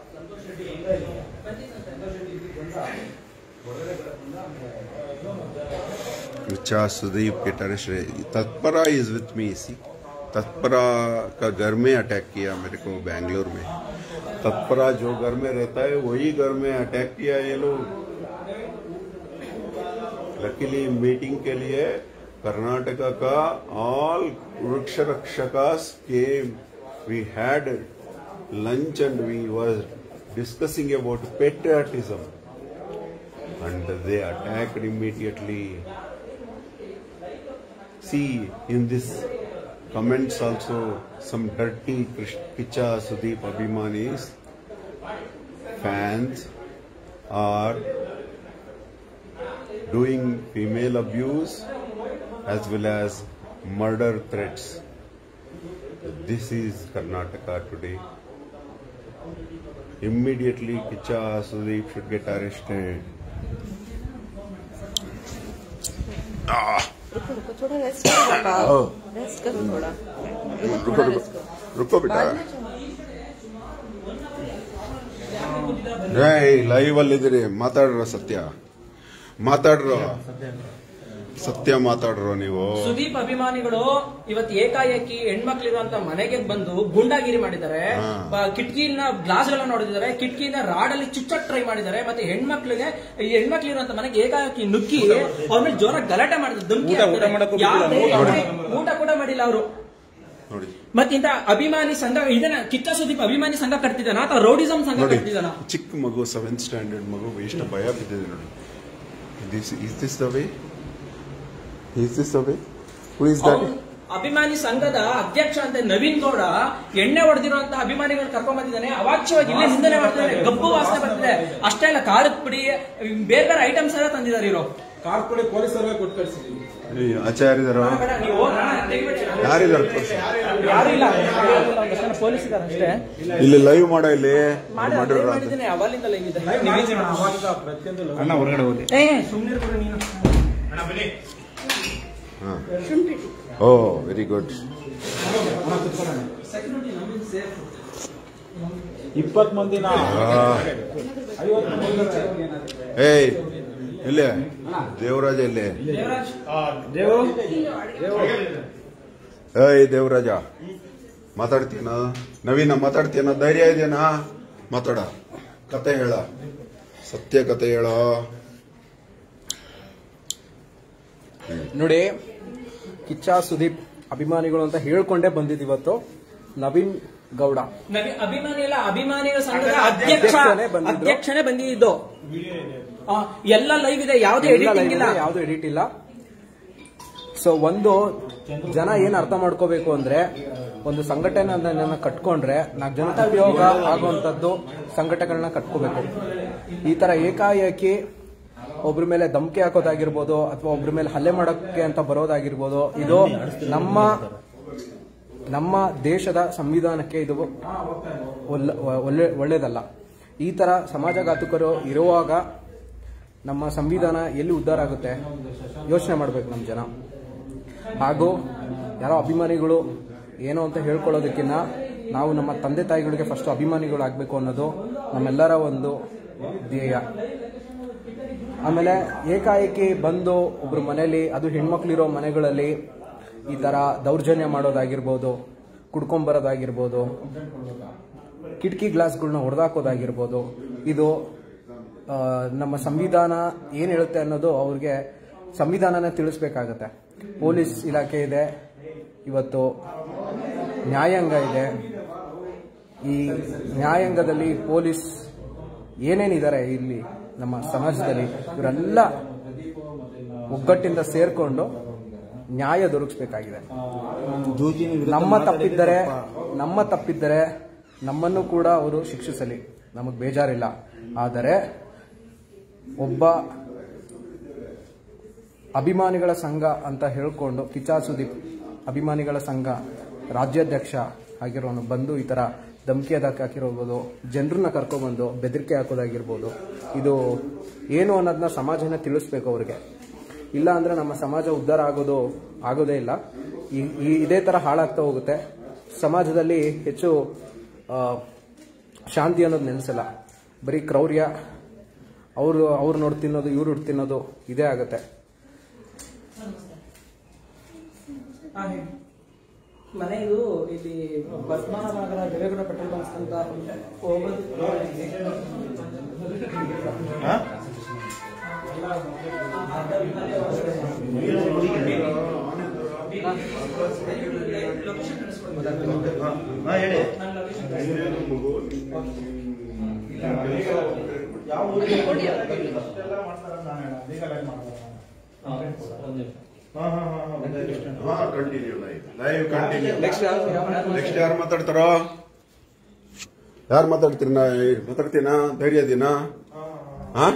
Vicha Sudeep get arrested. Tatpara is with me. See, तत्परा का घर में attack किया मेरे को बैंगलोर में तत्परा जो घर में रहता है वही घर में अटैक किया ये लोग लकीली मीटिंग के लिए कर्नाटका का ऑल वृक्ष रक्षकास came we had lunch and we was discussing about patriotism and they attacked immediately see in this comments also some dirty Krish- kicha sudeep abhimanis fans are doing female abuse as well as murder threats this is karnataka today immediately kicha sudeep should get arrested रुको रुको थोड़ा rest करो पापा rest करो थोड़ा रुको रुको थोड़ा रुको रेस्ट करो रुको बेटा बाद में जाओ। ರೈ ಲೈವ್ ಅಲ್ಲಿದ್ದೀರಿ ಮಾತಾಡ್ರ ಸತ್ಯ ಮಾತಾಡ್ರೋ ಸತ್ಯ ಮಾತಾಡ್ರೋ ನೀವು ಸುದೀಪ್ ಅಭಿಮಾನಿಗಳು ಇವತ್ತು ಏಕಾಏಕಿ ಹೆಣ್ಮಕ್ಳಿರುವಂತ ಮನೆಗೆ ಬಂದು ಗುಂಡಾಗಿರಿ ಮಾಡಿದ್ದಾರೆ ಹಾ. ಬ- ಕಿಟಕಿನ ಗ್ಲಾಸ್ ಗಳನ್ನ ನೋಡಿದ್ದಾರೆ ಕಿಟಕಿನ ರಾಡ್ ಅಲ್ಲಿ ಚುಚ್ಚಕ್ ಟ್ರೈ ಮಾಡಿದ್ದಾರೆ ಮತ್ತೆ ಹೆಣ್ಮಕ್ಳಿಗೆ ಈ ಹೆಣ್ಮಕ್ಳಿರುವಂತ ಮನೆಗೆ ಏಕಾಏಕಿ ನುಗ್ಗಿ ಅವ್ರ ಮೇಲೆ ಜೋರ ಗಲಾಟೆ ಮಾಡಿದ್ರು ಧಮಕಿ ಹಾಕ್ತಾರೆ. ಯಾವ್ದೇ ಊಟ ಕೂಡ ಮಾಡಿಲ್ಲ ಅವರು ನೋಡಿ ಮತ್ತೆ ಇಂತ ಅಭಿಮಾನಿ ಸಂಘ ಇದನ್ನ ಕಿತ್ತ ಸುದೀಪ್ ಅಭಿಮಾನಿ ಸಂಘ ಕಟ್ತಿದ್ದಾನ ಅಥವಾ ರೌಡಿಸಂ ಸಂಘ ನೋಡಿ ಕಟ್ತಿದ್ದಾನ ಚಿಕ್ಕ ಮಗು ಸೆವೆಂತ್ ಸ್ಟ್ಯಾಂಡರ್ಡ್ ಮಗು ಎಷ್ಟು ಭಯ ಬಿದ್ದಿದೆ ನೋಡಿ this is this the way is this the way who is that ಅವ್ನು ಅಭಿಮಾನಿ ಸಂಘದ ಅಧ್ಯಕ್ಷ ಅಂತ ನವೀನ್ ಗೌಡ ಎಣ್ಣೆ ಹೊಡೆದಿರುವಂತಹ ಅಭಿಮಾನಿಗಳು ಕರ್ಕೊಂಡ್ ಬಂದಿದ್ದಾನೆ ಅವಾಚ್ಯವಾಗಿ ಇಲ್ಲೇ ನಿಂದನೆ ಮಾಡ್ತಿದ್ದಾರೆ ಗಬ್ಬು ವಾಸನೆ ಬರ್ತಿದೆ ಅಷ್ಟೇ ಅಲ್ಲ ಖಾರದ ಪುಡಿ ಬೇರೆ ಬೇರೆ ಐಟಮ್ಸ್ ಎಲ್ಲ ತಂದಿದ್ದಾರೆ ಇರೋ ಕಾರ್ ಕೊಡಿ ಪೊಲೀಸರಿಗೆ ಕೊಟ್ಟು ಕಳಿಸಿದ್ದೀವಿ ಆಚಾರ್ಯರ ನೀವು ತೆಗಿಬೇಡಿ. ಯಾರಿದ್ದಾರೆ ತೋರ್ಸಿ. ಯಾರು ಇಲ್ಲ ಒಂದಷ್ಟು ಜನ ಪೊಲೀಸ್ ಇದ್ದಾರೆ ಅಷ್ಟೇ ಇಲ್ಲಿ ಲೈವ್ ಮಾಡೋ ಇಲ್ಲಿ ಮಾಡಿ ಮಾಡಿರೋ ಅಂತ. ಮಾಡಿದ್ದೀನಿ ಅವಾಗಿಂದ ಲೈವ್ ಇದೆ ಅವಾಗ ಪ್ರತಿಯೊಂದು ಅಣ್ಣ ಹೊರಗಡೆ ಹೋಗಿ ಏ ಸುಮ್ಮನೆ ಕೂಡ ನೀನು ಹಾ. ಓ ವೆರಿ ಗುಡ್ ಇಪ್ಪತ್ ಮಂದಿನ ಐವತ್ತು ಮಂದಿ ಏಯ್ ಇಲ್ಲೇ ದೇವರಾಜ ಇಲ್ಲೇ ಏಯ್ ದೇವರಾಜ ಮಾತಾಡ್ತೀನ ನವೀನ ಮಾತಾಡ್ತೀನ ಧೈರ್ಯ ಇದೆಯಾ ಮಾತಾಡ ಕತೆ ಹೇಳ ಸತ್ಯ ಕತೆ ಹೇಳ ನೋಡಿ ಕಿಚ್ಚ ಸುದೀಪ್ ಅಭಿಮಾನಿಗಳು ಅಂತ ಹೇಳ್ಕೊಂಡೇ ಬಂದಿದ್ದು ಇವತ್ತು ನವೀನ್ ಗೌಡ ನವಿ- ಅಭಿಮಾನಿ ಇಲ್ಲ ಅಭಿಮಾನಿಗಳ ಸಂಘದ ಅಧ್ಯಕ್ಷ ಅಧ್ಯಕ್ಷನೇ ಬಂದಿದ್ರು. ಅಧ್ಯಕ್ಷನೇ ಬಂದಿದ್ದು ಆ, ಎಲ್ಲ ಲೈವ್ ಇದೆ ಯಾವುದೇ ಎಡಿಟಿಂಗ್ ಇಲ್ಲ ಯಾವ್ದು ಎಡಿಟ್ ಇಲ್ಲ ಸೊ ಒಂದು ಜನ ಏನ್ ಅರ್ಥ ಮಾಡ್ಕೋಬೇಕು ಅಂದ್ರೆ ಒಂದು ಸಂಘಟನೆ ಕಟ್ಕೊಂಡ್ರೆ ನಾಲ್ಕು ಜನ ಉಪಯೋಗ ಆಗುವಂತದ್ದು ಸಂಘಟನೆಗಳನ್ನ ಕಟ್ಕೋಬೇಕು ಈ ತರ ಏಕಾಏಕಿ ಒಬ್ರ ಮೇಲೆ ಧಮಕಿ ಹಾಕೋದಾಗಿರ್ಬೋದು ಅಥವಾ ಒಬ್ರ ಮೇಲೆ ಹಲ್ಲೆ ಮಾಡೋಕ್ಕೆ ಅಂತ ಬರೋದಾಗಿರ್ಬೋದು ಇದು ನಮ್ಮ ನಮ್ಮ ದೇಶದ ಸಂವಿಧಾನಕ್ಕೆ ಇದು ಒಲ್ಲ- ಒಳ್ಳೆ ಒಳ್ಳೇದಲ್ಲ ಈ ತರ ಸಮಾಜಘಾತುಕರು ಇರುವಾಗ ನಮ್ಮ ಸಂವಿಧಾನ ಎಲ್ಲಿ ಉದ್ಧಾರ ಆಗುತ್ತೆ ಯೋಚನೆ ಮಾಡ್ಬೇಕು ನಮ್ಮ ಜನ ಹಾಗೂ ಯಾರೋ ಅಭಿಮಾನಿಗಳು ಏನೋ ಅಂತ ಹೇಳ್ಕೊಳ್ಳೋದಕ್ಕಿಂತ ನಾವು ನಮ್ಮ ತಂದೆ ತಾಯಿಗಳಿಗೆ ಫಸ್ಟ್ ಅಭಿಮಾನಿಗಳು ಆಗಬೇಕು ಅನ್ನೋದು ನಮ್ಮೆಲ್ಲರ ಒಂದು ಧ್ಯೇಯ ಆಮೇಲೆ ಏಕಾಏಕಿ ಬಂದು ಒಬ್ರು ಮನೇಲಿ ಅದು ಹೆಣ್ಮಕ್ಳಿರೋ ಮನೆಗಳಲ್ಲಿ ಈ ತರ ದೌರ್ಜನ್ಯ ಮಾಡೋದಾಗಿರ್ಬೋದು ಕುಡ್ಕೊಂಬರೋದಾಗಿರ್ಬೋದು ಕಿಟಕಿ ಗ್ಲಾಸ್ಗಳನ್ನ ಹೊಡೆದಾಕೋದಾಗಿರ್ಬೋದು ಇದು ಆ, ನಮ್ಮ ಸಂವಿಧಾನ ಏನು ಹೇಳುತ್ತೆ ಅನ್ನೋದು ಅವ್ರಿಗೆ ಸಂವಿಧಾನನ ತಿಳಿಸ್ಬೇಕಾಗತ್ತೆ ಪೊಲೀಸ್ ಇಲಾಖೆ ಇದೆ ಇವತ್ತು ನ್ಯಾಯಾಂಗ ಇದೆ ಈ ನ್ಯಾಯಾಂಗದಲ್ಲಿ ಪೊಲೀಸ್ ಏನೇನಿದ್ದಾರೆ ಇಲ್ಲಿ ನಮ್ಮ ಸಮಾಜದಲ್ಲಿ ಇವರೆಲ್ಲ ಒಗ್ಗಟ್ಟಿಂದ ಸೇರ್ಕೊಂಡು ನ್ಯಾಯ ದೊರಕಿಸ್ಬೇಕಾಗಿದೆ ನಮ್ಮ ತಪ್ಪಿದ್ದರೆ ನಮ್ಮ ತಪ್ಪಿದ್ದರೆ ನಮ್ಮನ್ನು ಕೂಡ ಅವರು ಶಿಕ್ಷಿಸಲಿ ನಮಗೆ ಬೇಜಾರಿಲ್ಲ ಆದರೆ ಒಬ್ಬ ಅಭಿಮಾನಿಗಳ ಸಂಘ ಅಂತ ಹೇಳ್ಕೊಂಡು ಕಿಚ್ಚಾ ಸುದೀಪ್ ಅಭಿಮಾನಿಗಳ ಸಂಘ ರಾಜ್ಯಾಧ್ಯಕ್ಷ ಆಗಿರೋನು ಬಂದು ಈ ಥರ ಧಮಕಿ ಅದಕ್ಕೆ ಹಾಕಿರೋಬೋದು ಜನರನ್ನ ಕರ್ಕೊಬಂದು ಬೆದರಿಕೆ ಹಾಕೋದಾಗಿರ್ಬೋದು ಇದು ಏನು ಅನ್ನೋದನ್ನ ಸಮಾಜನ ತಿಳಿಸ್ಬೇಕು ಅವ್ರಿಗೆ ಇಲ್ಲ ಅಂದ್ರೆ ನಮ್ಮ ಸಮಾಜ ಉದ್ಧಾರ ಆಗೋದು ಆಗೋದೇ ಇಲ್ಲ ಈ- ಈ ಇದೇ ಥರ ಹಾಳಾಗ್ತಾ ಹೋಗುತ್ತೆ ಸಮಾಜದಲ್ಲಿ ಹೆಚ್ಚು ಆ, ಶಾಂತಿ ಅನ್ನೋದು ನೆಲೆಸಲ್ಲ ಬರೀ ಕ್ರೌರ್ಯ ಅವರು ಅವ್ರು ನೋಡಿ ತಿನ್ನೋದು ಇವ್ರು ನೋಡಿ ತಿನ್ನೋದು ಇದೇ ಆಗುತ್ತೆ ಮನೆ ಇದು ಇಲ್ಲಿ ಪದ್ಮನಾಭ ನಗರ ದೇವೇಗೌಡ ಪೆಟ್ರೋಲ್ ಬಂಕ್ ಅಂತ ಹೋಗೋದು continue live live continue next ಯಾರು ಮಾತಾಡ್ತಾರೋ ಯಾರು ಮಾತಾಡ್ತೀರ ಮಾತಾಡ್ತೀನ ಧೈರ್ಯ ದಿನ ಹಾ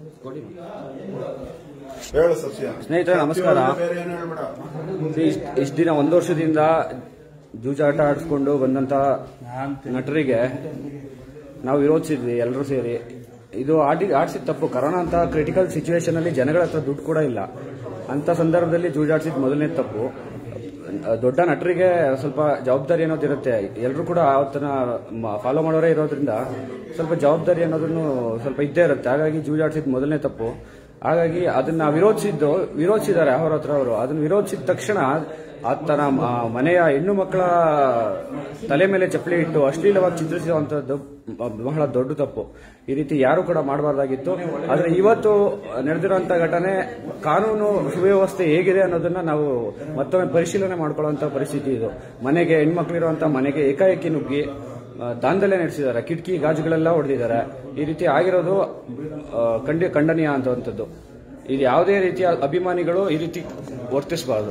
ಹೇಳು ಸಸ್ಯ ಸ್ನೇಹಿತರೆ, ನಮಸ್ಕಾರ. ಬೇರೆ ಏನು ಹೇಳ್ಬೇಡ ಇಷ್ಟು ದಿನ ಒಂದು ವರ್ಷದಿಂದ ಜೂಜಾಟ ಆಡಿಸ್ಕೊಂಡು ಬಂದಂತ ನಟರಿಗೆ ನಾವು ವಿರೋಧಿಸಿದ್ವಿ ಎಲ್ಲರೂ ಸೇರಿ ಇದು ಆಡಿ ಆಡಿಸಿದ ತಪ್ಪು ಕರೋನಾ ಅಂತ ಕ್ರಿಟಿಕಲ್ ಸಿಚುವೇಶನ್ ಅಲ್ಲಿ ಜನಗಳ ಹತ್ರ ದುಡ್ಡು ಕೂಡ ಇಲ್ಲ ಅಂತ ಸಂದರ್ಭದಲ್ಲಿ ಜೂಜಾಡಿಸಿದ ಮೊದಲನೇ ತಪ್ಪು ದೊಡ್ಡ ನಟರಿಗೆ ಸ್ವಲ್ಪ ಜವಾಬ್ದಾರಿ ಅನ್ನೋದು ಇರುತ್ತೆ ಎಲ್ಲರೂ ಕೂಡ ಅವತ್ತನ್ನ ಫಾಲೋ ಮಾಡೋರೇ ಇರೋದ್ರಿಂದ ಸ್ವಲ್ಪ ಜವಾಬ್ದಾರಿ ಅನ್ನೋದನ್ನು ಸ್ವಲ್ಪ ಇದ್ದೇ ಇರುತ್ತೆ ಹಾಗಾಗಿ ಜೂಜಾಡಿಸಿದ ಮೊದಲನೇ ತಪ್ಪು ಹಾಗಾಗಿ ಅದನ್ನ ವಿರೋಧಿಸಿದ್ದು ವಿರೋಧಿಸಿದ್ದಾರೆ ಅವ್ರ ಹತ್ರ ಅವರು ಅದನ್ನ ವಿರೋಧಿಸಿದ ತಕ್ಷಣ ಆತನ ಮ- ಮನೆಯ ಹೆಣ್ಣು ಮಕ್ಕಳ ತಲೆ ಮೇಲೆ ಚಪ್ಪಲಿ ಇಟ್ಟು ಅಶ್ಲೀಲವಾಗಿ ಚಿತ್ರಿಸುವಂತದ್ದು ಬಹಳ ದೊಡ್ಡ ತಪ್ಪು ಈ ರೀತಿ ಯಾರು ಕೂಡ ಮಾಡಬಾರ್ದಾಗಿತ್ತು ಆದ್ರೆ ಇವತ್ತು ನಡೆದಿರುವಂತ ಘಟನೆ ಕಾನೂನು ಸುವ್ಯವಸ್ಥೆ ಹೇಗಿದೆ ಅನ್ನೋದನ್ನ ನಾವು ಮತ್ತೊಮ್ಮೆ ಪರಿಶೀಲನೆ ಮಾಡ್ಕೊಳ್ಳುವಂತ ಪರಿಸ್ಥಿತಿ ಇದು ಮನೆಗೆ ಹೆಣ್ಮಕ್ಳಿರುವಂತ ಮನೆಗೆ ಏಕಾಏಕಿ ನುಗ್ಗಿ ಆ, ದಾಂಧಲೆ ನಡೆಸಿದ್ದಾರೆ ಕಿಟಕಿ ಗಾಜುಗಳೆಲ್ಲ ಹೊಡೆದಿದ್ದಾರೆ ಈ ರೀತಿ ಆಗಿರೋದು ಆ, ಖಂಡ ಖಂಡನೀಯ ಅಂತವಂಥದ್ದು ಇದು ಯಾವುದೇ ರೀತಿಯ ಅಭಿಮಾನಿಗಳು ಈ ರೀತಿ ವರ್ತಿಸಬಾರದು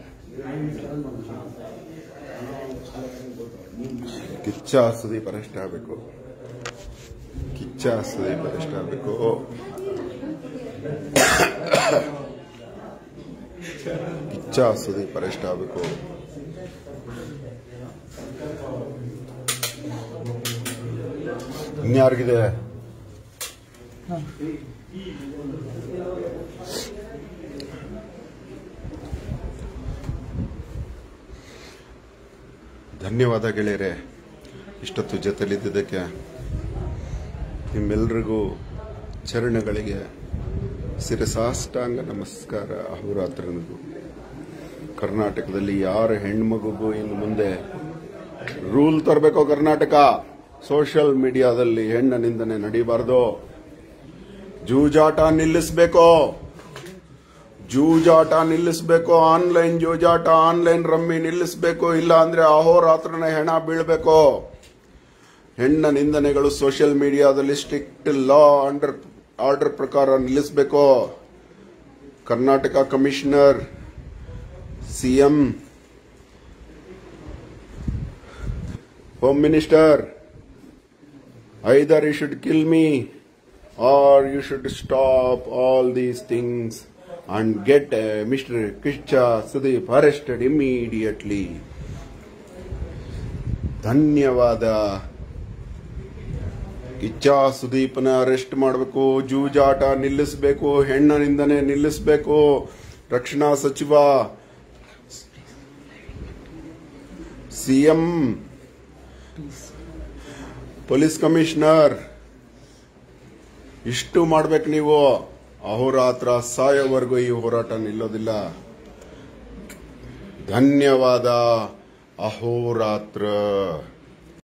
ಕಿಚ್ಚ ಸುದೀಪ್ ಅರೆಸ್ಟ್ ಆಗಬೇಕು ಕಿಚ್ಚ ಸುದೀಪ್ ಅರೆಸ್ಟ್ ಆಗಬೇಕು ಕಿಚ್ಚ ಸುದೀಪ್ ಅರೆಸ್ಟ್ ಆಗಬೇಕು ಇನ್ಯಾರಿಗಿದೆ ಧನ್ಯವಾದ ಗೆಳೆಯರೆ ಇಷ್ಟೊತ್ತು ಜೊತೆಲಿದ್ದಕ್ಕೆ ನಿಮ್ಮೆಲ್ಲರಿಗೂ ಚರಣಗಳಿಗೆ ಶಿರಸಾಷ್ಟಾಂಗ ನಮಸ್ಕಾರ ಅಹೋರಾತ್ರನಿಗೂ ಕರ್ನಾಟಕದಲ್ಲಿ ಯಾರ ಹೆಣ್ಮಗುಗೂ ಇನ್ನು ಮುಂದೆ ರೂಲ್ ತರಬೇಕು ಕರ್ನಾಟಕ ಸೋಷಿಯಲ್ ಮೀಡಿಯಾದಲ್ಲಿ ಹೆಣ್ಣ ನಿಂದನೆ ನಡೀಬಾರ್ದು ಜೂಜಾಟ ನಿಲ್ಲಿಸಬೇಕು ಜೂಜಾಟ ನಿಲ್ಲಿಸಬೇಕು ಆನ್ಲೈನ್ ಜೂಜಾಟ ಆನ್ಲೈನ್ ರಮ್ಮಿ ನಿಲ್ಲಿಸಬೇಕು ಇಲ್ಲ ಅಂದ್ರೆ ಅಹೋರಾತ್ರನ ಹೆಣ ಬೀಳ್ಬೇಕು ಹೆಣ್ಣ ನಿಂದನೆಗಳು ಸೋಷಿಯಲ್ ಮೀಡಿಯಾದಲ್ಲಿ ಸ್ಟ್ರಿಕ್ಟ್ ಲಾ ಅಂಡರ್ ಆರ್ಡರ್ ಪ್ರಕಾರ ನಿಲ್ಲಿಸಬೇಕು Karnataka commissioner CM home minister either you should kill me or you should stop all these things and get mister Kichcha Sudeep arrested immediately ಧನ್ಯವಾದ ಕಿಚ್ಚ ಸುದೀಪ್ನ ಅರೆಸ್ಟ್ ಮಾಡಬೇಕು ಜೂಜಾಟ ನಿಲ್ಲಿಸಬೇಕು ಹೆಣ್ಣನಿಂದನೆ ನಿಲ್ಲಿಸಬೇಕು ರಕ್ಷಣಾ ಸಚಿವ ಸಿಎಂ ಪೊಲೀಸ್ ಕಮಿಷನರ್ ಇಷ್ಟು ಮಾಡ್ಬೇಕು ನೀವು ಅಹೋರಾತ್ರ ಸಾಯೋವರೆಗೂ ಈ ಹೋರಾಟ ನಿಲ್ಲೋದಿಲ್ಲ ಧನ್ಯವಾದ ಅಹೋರಾತ್ರ